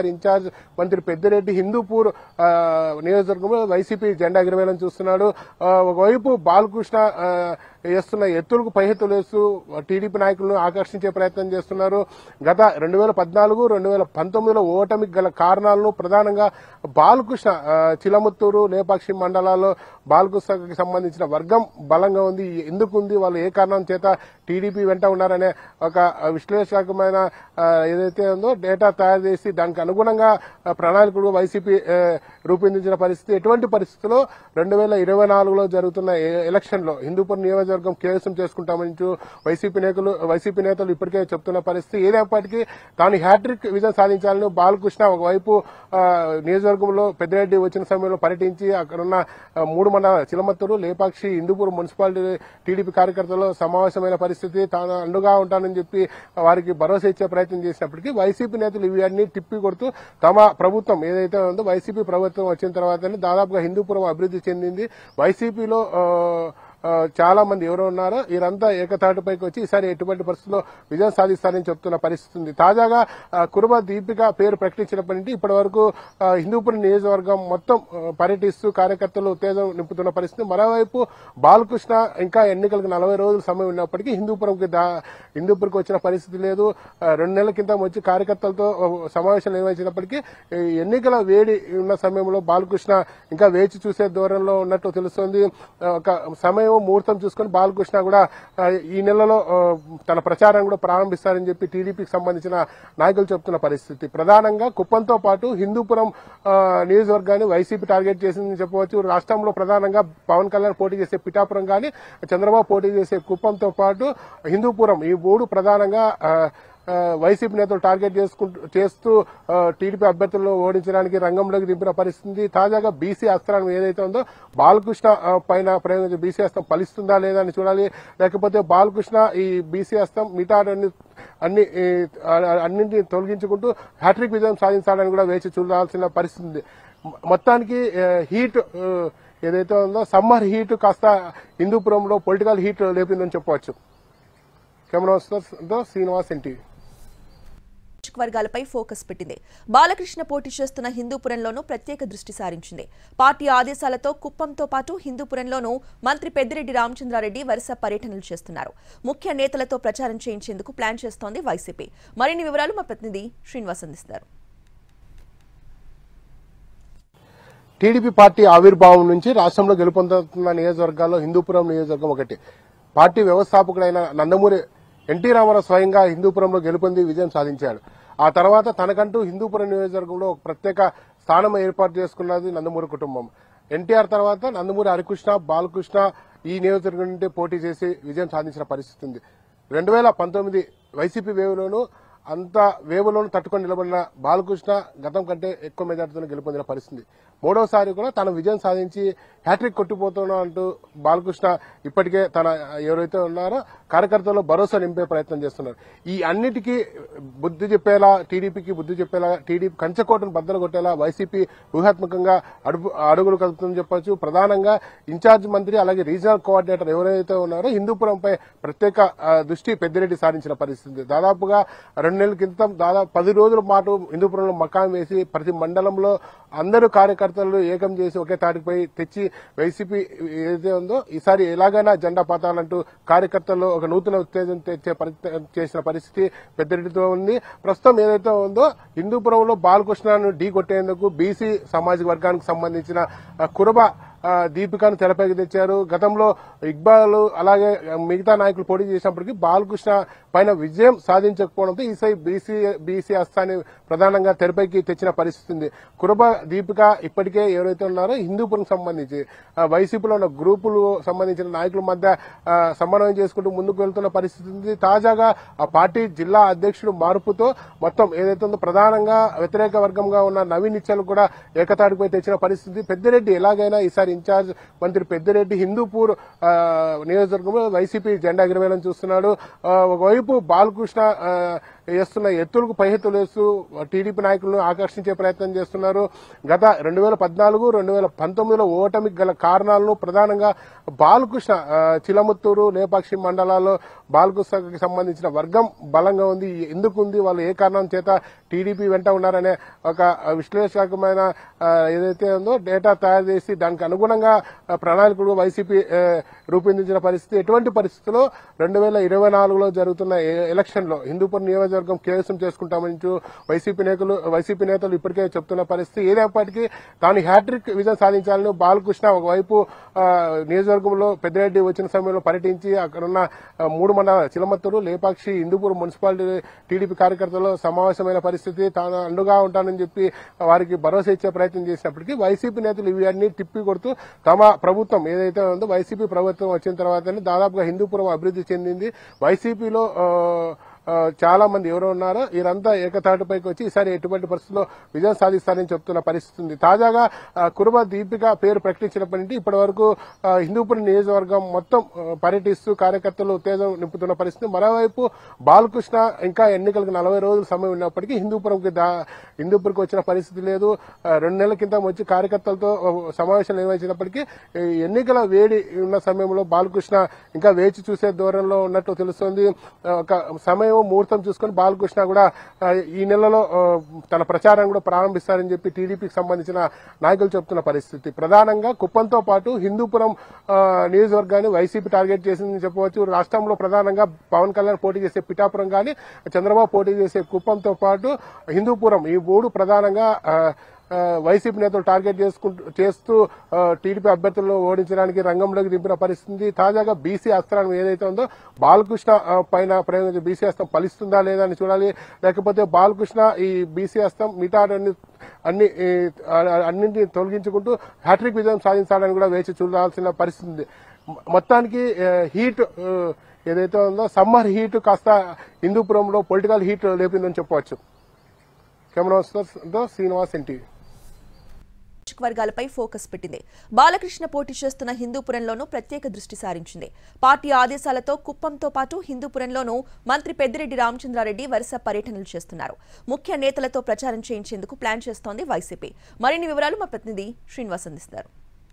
ఇన్ఛార్జ్ మంత్రి పెద్దిరెడ్డి హిందూపూర్ ఆ, నియోజకవర్గంలో వైసీపీ జెండా ఎగరవేయాలని చూస్తున్నాడు ఆ, ఒకవైపు బాలకృష్ణ ఆ, వేస్తున్న ఎత్తులకు పై ఎత్తులు వేస్తూ టీడీపీ నాయకులను ఆకర్షించే ప్రయత్నం చేస్తున్నారు గత రెండు వేల పద్నాలుగు రెండు వేల పంతొమ్మిదిలో ఓటమికి గల కారణాలను ప్రధానంగా బాలకృష్ణ ఆ, చిలముత్తూరు లేపాక్షి మండలాల్లో బాలకృష్ణకి సంబంధించిన వర్గం బలంగా ఉంది ఎందుకు ఉంది వాళ్ళు ఏ కారణం చేత టీడీపీ వెంట ఉన్నారనే ఒక విశ్లేషకమైన ఆ, ఏదైతే ఉందో డేటా తయారు చేసి దానికి అనుగుణంగా ఆ, ప్రణాళికలు వైసీపీ ఆ, రూపొందించిన పరిస్థితి ఎటువంటి పరిస్థితుల్లో రెండు వేల ఇరవై నాలుగులో జరుగుతున్న ఏ- ఎలక్షన్లో హిందూపూర్ నియోజకవర్గం కేవసం చేసుకుంటామని చూ- వైసీపీ నేతలు వైసీపీ నేతలు ఇప్పటికే చెప్తున్న పరిస్థితి ఏదైనప్పటికీ తాను హ్యాట్రిక్ విజయం సాధించాలని బాలకృష్ణ ఒకవైపు ఆ, నియోజకవర్గంలో పెద్దిరెడ్డి వచ్చిన సమయంలో పర్యటించి అక్కడున్న ఆ, మూడు మండల చిలమత్తూరు లేపాక్షి హిందూపూర్ మున్సిపాలిటీ టీడీపీ కార్యకర్తలు సమావేశమైన పరిస్థితి తాను అండుగా ఉంటానని చెప్పి వారికి భరోసా ఇచ్చే ప్రయత్నం చేసినప్పటికీ వైసీపీ నేతలు ఇవన్నీ తిప్పి కొడుతూ తమ ప్రభుత్వం ఏదైతే ఉందో వైసీపీ ప్రభుత్వం వచ్చిన తర్వాతనే దాదాపుగా హిందూపురం అభివృద్ధి చెందింది వైసీపీలో ఆ, ఆ, చాలా మంది ఎవరు ఉన్నారో వీరంతా ఏకతాటిపైకి వచ్చి ఈసారి ఎటువంటి పరిస్థితుల్లో విజయం సాధిస్తారని చెప్తున్న పరిస్థితి ఉంది తాజాగా ఆ, కురుబ దీపిక పేరు ప్రకటించినప్పటి నుండి ఇప్పటి వరకు ఆ, హిందూపురం నియోజకవర్గం మొత్తం ఆ, పర్యటిస్తూ కార్యకర్తలు ఉత్తేజం నింపుతున్న పరిస్థితి మరోవైపు బాలకృష్ణ ఇంకా ఎన్నికలకు నలభై రోజుల సమయం ఉన్నప్పటికీ హిందూపురంకి దా హిందూపురంకి వచ్చిన పరిస్థితి లేదు ఆ, రెండు నెలల కింద వచ్చి కార్యకర్తలతో ఆ, సమావేశాలు నిర్వహించినప్పటికీ ఈ ఎన్నికల వేడి ఉన్న సమయంలో బాలకృష్ణ ఇంకా వేచి చూసే ధోరణిలో ఉన్నట్టు తెలుస్తోంది ఆ, ఒక సమయం ముహూర్తం చూసుకొని బాలకృష్ణ కూడా ఆ, ఈ నెలలో ఆ, తన ప్రచారం కూడా ప్రారంభిస్తారని చెప్పి టీడీపీకి సంబంధించిన నాయకులు చెప్తున్న పరిస్థితి ప్రధానంగా కుప్పంతో పాటు హిందూపురం ఆ, నియోజకవర్గాన్ని వైసీపీ టార్గెట్ చేసిందని చెప్పవచ్చు రాష్ట్రంలో ప్రధానంగా పవన్ కళ్యాణ్ పోటీ చేసే పిఠాపురం కానీ చంద్రబాబు పోటీ చేసే కుప్పంతో పాటు హిందూపురం ఈ మూడు ప్రధానంగా ఆ, ఆ, వైసీపీ నేతలు టార్గెట్ చేసుకుంటూ చేస్తూ ఆ, టీడీపీ అభ్యర్థులను ఓడించడానికి రంగంలోకి దింపిన పరిస్థితి తాజాగా బీసీ అస్త్రం ఏదైతే ఉందో బాలకృష్ణ ఆ, పైన ప్రయోగించే బీసీ అస్త్రం ఫలిస్తుందా లేదా అని చూడాలి లేకపోతే బాలకృష్ణ ఈ బీసీ అస్త్రం మిగతా అన్ని అన్ని ఈ, ఆ- అన్నింటిని తొలగించుకుంటూ హ్యాట్రిక్ విజయం సాధించాలని కూడా వేచి చూడాల్సిన పరిస్థితి ఉంది మొ- మొత్తానికి ఆ, హీట్ ఆ, ఏదైతే ఉందో సమ్మర్ హీట్ కాస్త హిందూపురంలో పొలిటికల్ హీట్ లేపిందని చెప్పవచ్చు కెమెరా శ్రీనివాస్ ఎన్టీవీ నియోజకవర్గాలపై ఫోకస్ పెట్టింది బాలకృష్ణ పోటీ చేస్తున్న హిందూపురంలోనూ ప్రత్యేక దృష్టి సారించింది పార్టీ ఆదేశాలతో కుప్పంతో పాటు హిందూపురంలోనూ మంత్రి పెద్దిరెడ్డి రామచంద్రారెడ్డి వరుస పర్యటనలు చేస్తున్నారు ముఖ్య నేతలతో ప్రచారం చేయించేందుకు ప్లాన్ చేస్తోంది వైసీపీ మరిన్ని వివరాలు మా ప్రతినిధి శ్రీనివాస్ అందిస్తారు టీడీపీ పార్టీ ఆవిర్భావం నుంచి రాష్ట్రంలో గెలుపొందుతున్న నియోజకవర్గాల్లో హిందూపురం నియోజకవర్గం ఒకటి పార్టీ వ్యవస్థాపకుడైన నందమూరి ఎన్టీ రామారావు స్వయంగా హిందూపురంలో గెలుపొంది విజయం సాధించాడు ఆ తర్వాత తనకంటూ హిందూపురం నియోజకవర్గంలో ఒక ప్రత్యేక స్థానం ఏర్పాటు చేసుకున్నది నందమూరి కుటుంబం ఎన్టీఆర్ తర్వాత నందమూరి హరికృష్ణ బాలకృష్ణ ఈ నియోజకవర్గం నుండి పోటీ చేసి విజయం సాధించిన పరిస్థితి ఉంది రెండు వేల పంతొమ్మిది వైసీపీ వేవ్లోనూ అంత వేవులను తట్టుకొని నిలబడిన బాలకృష్ణ గతం కంటే ఎక్కువ మెజార్టీతో గెలుపొందిన పరిస్థితి మూడోసారి కూడా తను విజయం సాధించి హ్యాట్రిక్ కొట్టిపోతున్నా అంటూ బాలకృష్ణ ఇప్పటికే తన ఎవరైతే ఉన్నారో కార్యకర్తల్లో భరోసా నింపే ప్రయత్నం చేస్తున్నారు ఈ అన్నిటికీ బుద్ధి చెప్పేలా టీడీపీకి బుద్ధి చెప్పేలా టీడీపీ కంచకోటను బద్దలు కొట్టేలా వైసీపీ వ్యూహాత్మకంగా అడుగు అడుగులు కలుపుతుందని చెప్పొచ్చు ప్రధానంగా ఇన్ఛార్జ్ మంత్రి అలాగే రీజనల్ కోఆర్డినేటర్ ఎవరైతే ఉన్నారో హిందూపురంపై ప్రత్యేక ఆ, దృష్టి పెద్దిరెడ్డి సారించిన పరిస్థితి దాదాపుగా రెండు నెలల క్రితం దాదాపు పది రోజుల పాటు హిందూపురంలో మకాం వేసి ప్రతి మండలంలో అందరూ కార్యకర్తలు ఏకం చేసి ఒకే తాటిపై తెచ్చి వైసీపీ ఏదైతే ఉందో ఈసారి ఎలాగైనా జెండా పాతాలంటూ కార్యకర్తల్లో ఒక నూతన ఉత్తేజం తెచ్చే ప్రయత్నం చేసిన పరిస్థితి పెద్దిరెడ్డితో ఉంది ప్రస్తుతం ఏదైతే ఉందో హిందూపురంలో బాలకృష్ణను ఢీ కొట్టేందుకు బీసీ సామాజిక వర్గానికి సంబంధించిన ఆ, కురబ ఆ, దీపికను తెరపైకి తెచ్చారు గతంలో ఇక్బాల్ అలాగే మిగతా నాయకులు పోటీ చేసినప్పటికీ బాలకృష్ణ పైన విజయం సాధించకపోవడంతో ఈసారి బీసీ బీసీ అస్తాన్ని ప్రధానంగా తెరపైకి తెచ్చిన పరిస్థితి ఉంది కురబ దీపిక ఇప్పటికే ఎవరైతే ఉన్నారో హిందూపురం సంబంధించి ఆ, వైసీపీలో ఉన్న గ్రూపులు సంబంధించిన నాయకుల మధ్య ఆ, సమన్వయం చేసుకుంటూ ముందుకు వెళ్తున్న పరిస్థితి ఉంది తాజాగా ఆ పార్టీ జిల్లా అధ్యక్షుడు మార్పుతో మొత్తం ఏదైతే ఉందో ప్రధానంగా వ్యతిరేక వర్గంగా ఉన్న నవీన్ నిత్యాలు కూడా ఏకతాటిపై తెచ్చిన పరిస్థితి పెద్దిరెడ్డి ఎలాగైనా ఈసారి ఇన్ఛార్జ్ మంత్రి పెద్దిరెడ్డి హిందూపూర్ ఆ, నియోజకవర్గంలో వైసీపీ జెండా ఎగరవేయాలని చూస్తున్నాడు ఆ, ఒకవైపు బాలకృష్ణ ఆ, వేస్తున్న ఎత్తులకు పై ఎత్తులు వేస్తూ టీడీపీ నాయకులను ఆకర్షించే ప్రయత్నం చేస్తున్నారు గత రెండు వేల పద్నాలుగు రెండు వేల పంతొమ్మిదిలో ఓటమికి గల కారణాలను ప్రధానంగా బాలకృష్ణ ఆ, చిలముత్తూరు లేపాక్షి మండలాల్లో బాలకృష్ణకి సంబంధించిన వర్గం బలంగా ఉంది ఎందుకు ఉంది వాళ్ళు ఏ కారణం చేత టీడీపీ వెంట ఉన్నారనే ఒక విశ్లేషకమైన ఆ, ఏదైతే ఉందో డేటా తయారు చేసి దానికి అనుగుణంగా ఆ, ప్రణాళికలు వైసీపీ ఆ, రూపొందించిన పరిస్థితి ఎటువంటి పరిస్థితుల్లో రెండు వేల ఇరవై నాలుగులో జరుగుతున్న ఏ- ఎలక్షన్లో హిందూపూర్ నియోజకవర్గం కేవసం చేసుకుంటామని చూ- వైసీపీ నేతలు వైసీపీ నేతలు ఇప్పటికే చెప్తున్న పరిస్థితి ఏదైనప్పటికీ తాను హ్యాట్రిక్ విజయం సాధించాలని బాలకృష్ణ ఒకవైపు ఆ, నియోజకవర్గంలో పెద్దిరెడ్డి వచ్చిన సమయంలో పర్యటించి అక్కడున్న ఆ, మూడు మండల చిలమత్తూరు లేపాక్షి హిందూపూర్ మున్సిపాలిటీ టీడీపీ కార్యకర్తలు సమావేశమైన పరిస్థితి తాను అండుగా ఉంటానని చెప్పి వారికి భరోసా ఇచ్చే ప్రయత్నం చేసినప్పటికీ వైసీపీ నేతలు ఇవన్నీ తిప్పి కొడుతూ తమ ప్రభుత్వం ఏదైతే ఉందో వైసీపీ ప్రభుత్వం వచ్చిన తర్వాతనే దాదాపుగా హిందూపురం అభివృద్ధి చెందింది వైసీపీలో ఆ, ఆ, చాలా మంది ఎవరు ఉన్నారో వీరంతా ఏకతాటిపైకి వచ్చి ఈసారి ఎటువంటి పరిస్థితుల్లో విజయం సాధిస్తారని చెప్తున్న పరిస్థితి ఉంది తాజాగా ఆ, కురుబ దీపిక పేరు ప్రకటించినప్పటి నుండి ఇప్పటి వరకు ఆ, హిందూపురం నియోజకవర్గం మొత్తం ఆ, పర్యటిస్తూ కార్యకర్తలు ఉత్తేజం నింపుతున్న పరిస్థితి మరోవైపు బాలకృష్ణ ఇంకా ఎన్నికలకు నలభై రోజుల సమయం ఉన్నప్పటికీ హిందూపురంకి దా హిందూపురికి వచ్చిన పరిస్థితి లేదు ఆ, రెండు నెలల క్రితం వచ్చి కార్యకర్తలతో ఆ, సమావేశం నిర్వహించినప్పటికీ ఈ ఎన్నికల వేడి ఉన్న సమయంలో బాలకృష్ణ ఇంకా వేచి చూసే ధోరణిలో ఉన్నట్టు తెలుస్తోంది ఆ, ఒక సమయం ముహూర్తం చూసుకొని బాలకృష్ణ కూడా ఆ, ఈ నెలలో ఆ, తన ప్రచారం కూడా ప్రారంభిస్తారని చెప్పి టీడీపీకి సంబంధించిన నాయకులు చెప్తున్న పరిస్థితి ప్రధానంగా కుప్పంతో పాటు హిందూపురం ఆ, నియోజకవర్గాన్ని వైసీపీ టార్గెట్ చేసిందని చెప్పవచ్చు రాష్ట్రంలో ప్రధానంగా పవన్ కళ్యాణ్ పోటీ చేసే పిఠాపురం కానీ చంద్రబాబు పోటీ చేసే కుప్పంతో పాటు హిందూపురం ఈ మూడు ప్రధానంగా ఆ, ఆ, వైసీపీ నేతలు టార్గెట్ చేసుకుంటూ చేస్తూ ఆ, టీడీపీ అభ్యర్థులను ఓడించడానికి రంగంలోకి దింపిన పరిస్థితి తాజాగా బీసీ అస్త్రాన్ని ఏదైతే ఉందో బాలకృష్ణ ఆ, పైన ప్రయోగించే బీసీ అస్త్రం ఫలిస్తుందా లేదా అని చూడాలి లేకపోతే బాలకృష్ణ ఈ బీసీ అస్త్రం మిగతా అన్ని అన్ని ఈ, ఆ, అన్నింటినీ తొలగించుకుంటూ హ్యాట్రిక్ విజయం సాధించాలని కూడా వేచి చూడాల్సిన పరిస్థితి ఉంది మొ- మొత్తానికి ఆ, హీట్ ఆ, ఏదైతే ఉందో సమ్మర్ హీట్ కాస్త హిందూపురంలో పొలిటికల్ హీట్ లేపిందని చెప్పవచ్చు కెమెరా శ్రీనివాస్ ఎన్టీవీ వర్గాలపై ఫోకస్ పెట్టింది బాలకృష్ణ పోటీ చేస్తున్న హిందూపురంలోనూ ప్రత్యేక దృష్టి సారించింది పార్టీ ఆదేశాలతో కుప్పంతో పాటు హిందూపురంలోనూ మంత్రి పెద్దిరెడ్డి రామచంద్రారెడ్డి వరుస పర్యటనలు చేస్తున్నారు ముఖ్య నేతలతో ప్రచారం చేయించేందుకు ప్లాన్ చేస్తోంది వైసీపీ మరిన్ని వివరాలు మా ప్రతినిధి శ్రీనివాస్ అందిస్తారు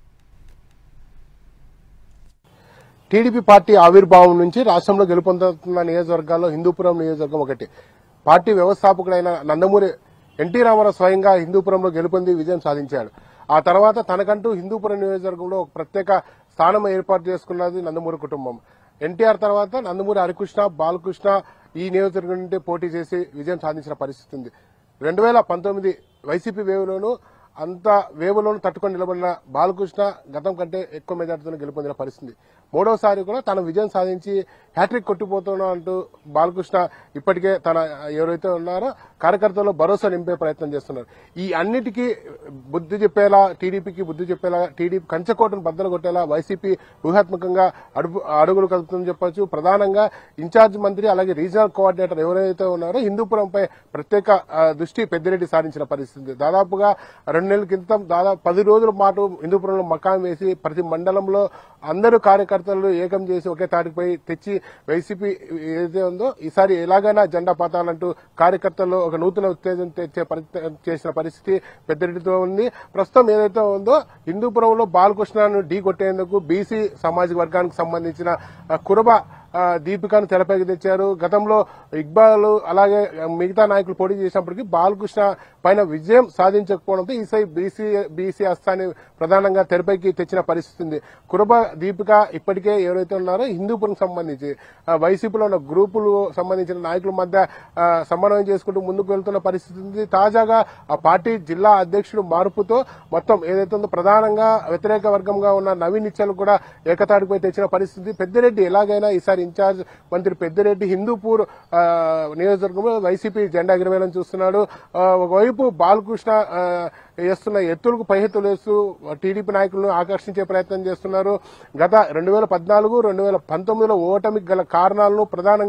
టీడీపీ పార్టీ ఆవిర్భావం నుంచి రాష్ట్రంలో గెలుపొందుతున్న నియోజకవర్గాల్లో హిందూపురం నియోజకవర్గం ఒకటి పార్టీ వ్యవస్థాపకుడైన నందమూరి ఎన్టీ రామారావు స్వయంగా హిందూపురంలో గెలుపొంది విజయం సాధించాడు ఆ తర్వాత తనకంటూ హిందూపురం నియోజకవర్గంలో ఒక ప్రత్యేక స్థానం ఏర్పాటు చేసుకున్నది నందమూరి కుటుంబం ఎన్టీఆర్ తర్వాత నందమూరి హరికృష్ణ బాలకృష్ణ ఈ నియోజకవర్గం నుండి పోటీ చేసి విజయం సాధించిన పరిస్థితి ఉంది రెండు వేల పంతొమ్మిది వైసీపీ వేవ్లోనూ అంత వేవులోను తట్టుకొని నిలబడిన బాలకృష్ణ గతం కంటే ఎక్కువ మెజార్టీతో గెలుపొందిన పరిస్థితి మూడోసారి కూడా తన విజయం సాధించి హ్యాట్రిక్ కొట్టిపోతున్నా అంటూ బాలకృష్ణ ఇప్పటికే తన ఎవరైతే ఉన్నారో కార్యకర్తలు భరోసా నింపే ప్రయత్నం చేస్తున్నారు ఈ అన్నిటికీ బుద్ధి చెప్పేలా టీడీపీకి బుద్ధి చెప్పేలా టీడీపీ కంచకోటను బద్దలు కొట్టేలా వైసీపీ వ్యూహాత్మకంగా అడుగు అడుగులు కలుపుతుందని చెప్పొచ్చు ప్రధానంగా ఇన్ఛార్జ్ మంత్రి అలాగే రీజనల్ కోఆర్డినేటర్ ఎవరైతే ఉన్నారో హిందూపురంపై ప్రత్యేక ఆ, దృష్టి పెద్దిరెడ్డి సారించిన పరిస్థితి దాదాపుగా రెండు నెలల క్రితం దాదాపు పది రోజుల పాటు హిందూపురంలో మకాం వేసి ప్రతి మండలంలో అందరూ కార్యకర్తలు ఏకం చేసి ఒకే తాటిపై తెచ్చి వైసీపీ ఏదైతే ఉందో ఈసారి ఎలాగైనా జెండా పాతాలంటూ కార్యకర్తల్లో ఒక నూతన ఉత్తేజం తెచ్చే ప్రయత్నం చేసిన పరిస్థితి పెద్దిరెడ్డితో ఉంది ప్రస్తుతం ఏదైతే ఉందో హిందూపురంలో బాలకృష్ణను ఢీ కొట్టేందుకు బీసీ సామాజిక వర్గానికి సంబంధించిన ఆ, కురబ ఆ, దీపికను తెరపైకి తెచ్చారు గతంలో ఇక్బాల్ అలాగే మిగతా నాయకులు పోటీ చేసినప్పటికీ బాలకృష్ణ పైన విజయం సాధించకపోవడంతో ఈసారి బీసీ బీసీ హస్తాన్ని ప్రధానంగా తెరపైకి తెచ్చిన పరిస్థితి ఉంది కురబ దీపిక ఇప్పటికే ఎవరైతే ఉన్నారో హిందూపురం సంబంధించి ఆ, వైసీపీలో ఉన్న గ్రూపులు సంబంధించిన నాయకుల మధ్య ఆ, సమన్వయం చేసుకుంటూ ముందుకు వెళ్తున్న పరిస్థితి ఉంది తాజాగా ఆ పార్టీ జిల్లా అధ్యక్షుడు మార్పుతో మొత్తం ఏదైతే ఉందో ప్రధానంగా వ్యతిరేక వర్గంగా ఉన్న నవీన్ నిత్యాలు కూడా ఏకతాటిపై తెచ్చిన పరిస్థితి పెద్దిరెడ్డి ఎలాగైనా ఈసారి ఇన్ఛార్జ్ మంత్రి పెద్దిరెడ్డి హిందూపూర్ ఆ, నియోజకవర్గంలో వైసీపీ జెండా ఎగిరవేయాలని చూస్తున్నాడు ఆ, ఒకవైపు బాలకృష్ణ ఆ, వేస్తున్న ఎత్తులకు పై ఎత్తులు వేస్తూ టీడీపీ నాయకులను ఆకర్షించే ప్రయత్నం చేస్తున్నారు గత రెండు వేల పద్నాలుగు రెండు వేల పంతొమ్మిదిలో ఓటమికి గల కారణాలను ప్రధానంగా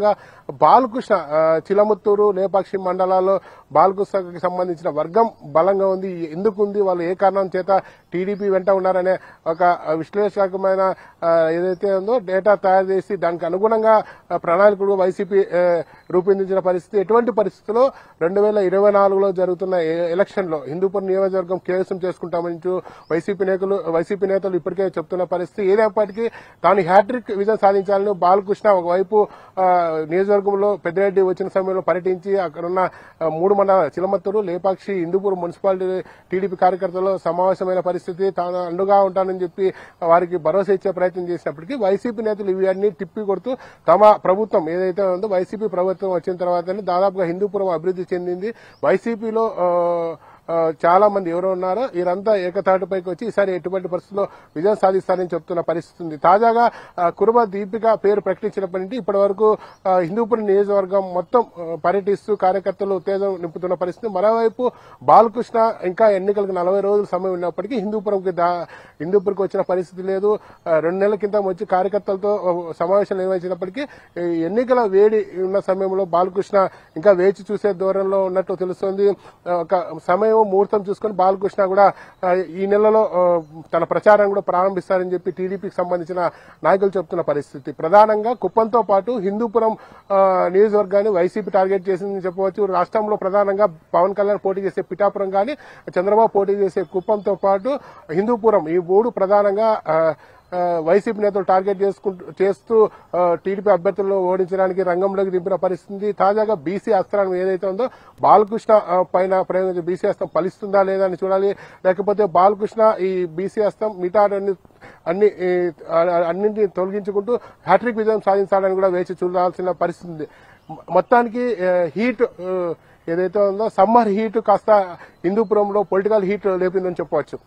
బాలకృష్ణ ఆ, చిలముత్తూరు లేపాక్షి మండలాల్లో బాలకృష్ణకి సంబంధించిన వర్గం బలంగా ఉంది ఎందుకు ఉంది వాళ్ళు ఏ కారణం చేత టీడీపీ వెంట ఉన్నారనే ఒక విశ్లేషకమైన ఆ, ఏదైతే ఉందో డేటా తయారు చేసి దానికి అనుగుణంగా ఆ, ప్రణాళికలు వైసీపీ ఆ, రూపొందించిన పరిస్థితి ఎటువంటి పరిస్థితుల్లో రెండు వేల ఇరవై నాలుగులో జరుగుతున్న ఏ- ఎలక్షన్ లో హిందూపూర్ నియోజకవర్గం కేవసం చేసుకుంటామని చూ- వైసీపీ నేతలు వైసీపీ నేతలు ఇప్పటికే చెప్తున్న పరిస్థితి ఏదైనప్పటికీ తాను హ్యాట్రిక్ విజయం సాధించాలని బాలకృష్ణ ఒకవైపు ఆ, నియోజకవర్గంలో పెద్దిరెడ్డి వచ్చిన సమయంలో పర్యటించి అక్కడున్న ఆ, మూడు మండల చిలమత్తూరు లేపాక్షి హిందూపూర్ మున్సిపాలిటీ టీడీపీ కార్యకర్తలు సమావేశమైన పరిస్థితి తాను అండుగా ఉంటానని చెప్పి వారికి భరోసా ఇచ్చే ప్రయత్నం చేసినప్పటికీ వైసీపీ నేతలు ఇవన్నీ తిప్పి కొడుతూ తమ ప్రభుత్వం ఏదైతే ఉందో వైసీపీ ప్రభుత్వం వచ్చిన తర్వాతనే దాదాపుగా హిందూపురం అభివృద్ధి చెందింది వైసీపీలో ఆ, ఆ, చాలా మంది ఎవరు ఉన్నారో వీరంతా ఏకతాటిపైకి వచ్చి ఈసారి ఎటువంటి పరిస్థితుల్లో విజయం సాధిస్తారని చెప్తున్న పరిస్థితి ఉంది తాజాగా ఆ, కురుబ దీపిక పేరు ప్రకటించినప్పటి నుంచి ఇప్పటి వరకు ఆ, హిందూపురం నియోజకవర్గం మొత్తం ఆ, పర్యటిస్తూ కార్యకర్తలు ఉత్తేజం నింపుతున్న పరిస్థితి మరోవైపు బాలకృష్ణ ఇంకా ఎన్నికలకు నలభై రోజుల సమయం ఉన్నప్పటికీ హిందూపురంకి దా హిందూపురంకి వచ్చిన పరిస్థితి లేదు ఆ, రెండు నెలల క్రితం వచ్చి కార్యకర్తలతో ఆ, సమావేశం నిర్వహించినప్పటికీ ఈ ఎన్నికల వేడి ఉన్న సమయంలో బాలకృష్ణ ఇంకా వేచి చూసే ధోరణిలో ఉన్నట్టు తెలుస్తోంది ఆ, ఒక సమయం ముహూర్తం చూసుకొని బాలకృష్ణ కూడా ఆ, ఈ నెలలో ఆ, తన ప్రచారం కూడా ప్రారంభిస్తారని చెప్పి టీడీపీకి సంబంధించిన నాయకులు చెప్తున్న పరిస్థితి ప్రధానంగా కుప్పంతో పాటు హిందూపురం ఆ, నియోజకవర్గాన్ని వైసీపీ టార్గెట్ చేసిందని చెప్పవచ్చు రాష్ట్రంలో ప్రధానంగా పవన్ కళ్యాణ్ పోటీ చేసే పిఠాపురం కానీ చంద్రబాబు పోటీ చేసే కుప్పంతో పాటు హిందూపురం ఈ మూడు ప్రధానంగా ఆ, ఆ, వైసీపీ నేతలు టార్గెట్ చేసుకుంటూ చేస్తూ ఆ, టీడీపీ అభ్యర్థులను ఓడించడానికి రంగంలోకి దింపిన పరిస్థితి తాజాగా బీసీ అస్త్రాన్ని ఏదైతే ఉందో బాలకృష్ణ ఆ, పైన ప్రయోగించే బీసీ అస్త్రం ఫలిస్తుందా లేదా అని చూడాలి లేకపోతే బాలకృష్ణ ఈ బీసీ అస్త్రం మిగతా అన్ని అన్ని ఈ, ఆ- అన్నింటినీ తొలగించుకుంటూ హ్యాట్రిక్ విజయం సాధించాలని కూడా వేచి చూడాల్సిన పరిస్థితి ఉంది మొ- మొత్తానికి ఆ, హీట్ ఆ, ఏదైతే ఉందో సమ్మర్ హీట్ కాస్త హిందూపురంలో పొలిటికల్ హీట్ లేపిందని చెప్పవచ్చు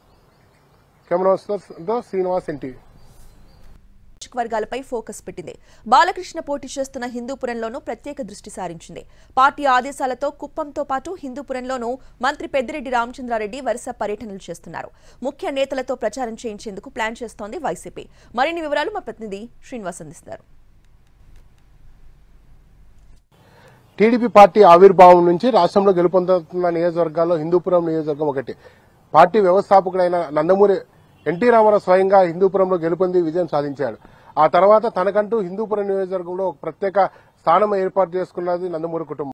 కెమెరా శ్రీనివాస్ ఎన్టీవీ నియోజకవర్గాలపై ఫోకస్ పెట్టింది బాలకృష్ణ పోటీ చేస్తున్న హిందూపురంలోనూ ప్రత్యేక దృష్టి సారించింది పార్టీ ఆదేశాలతో కుప్పంతో పాటు హిందూపురంలోనూ మంత్రి పెద్దిరెడ్డి రామచంద్రారెడ్డి వరుస పర్యటనలు చేస్తున్నారు ముఖ్య నేతలతో ప్రచారం చేయించేందుకు ప్లాన్ చేస్తోంది వైసీపీ మరిన్ని వివరాలు మా ప్రతినిధి శ్రీనివాస్ అందిస్తారు టీడీపీ పార్టీ ఆవిర్భావం నుంచి రాష్ట్రంలో గెలుపొందుతున్న నియోజకవర్గాల్లో హిందూపురం నియోజకవర్గం ఒకటి పార్టీ వ్యవస్థాపకుడైన నందమూరి ఎన్టీ రామారావు స్వయంగా హిందూపురంలో గెలుపొంది విజయం సాధించాడు ఆ తర్వాత తనకంటూ హిందూపురం నియోజకవర్గంలో ఒక ప్రత్యేక స్థానం ఏర్పాటు చేసుకున్నది నందమూరి కుటుంబం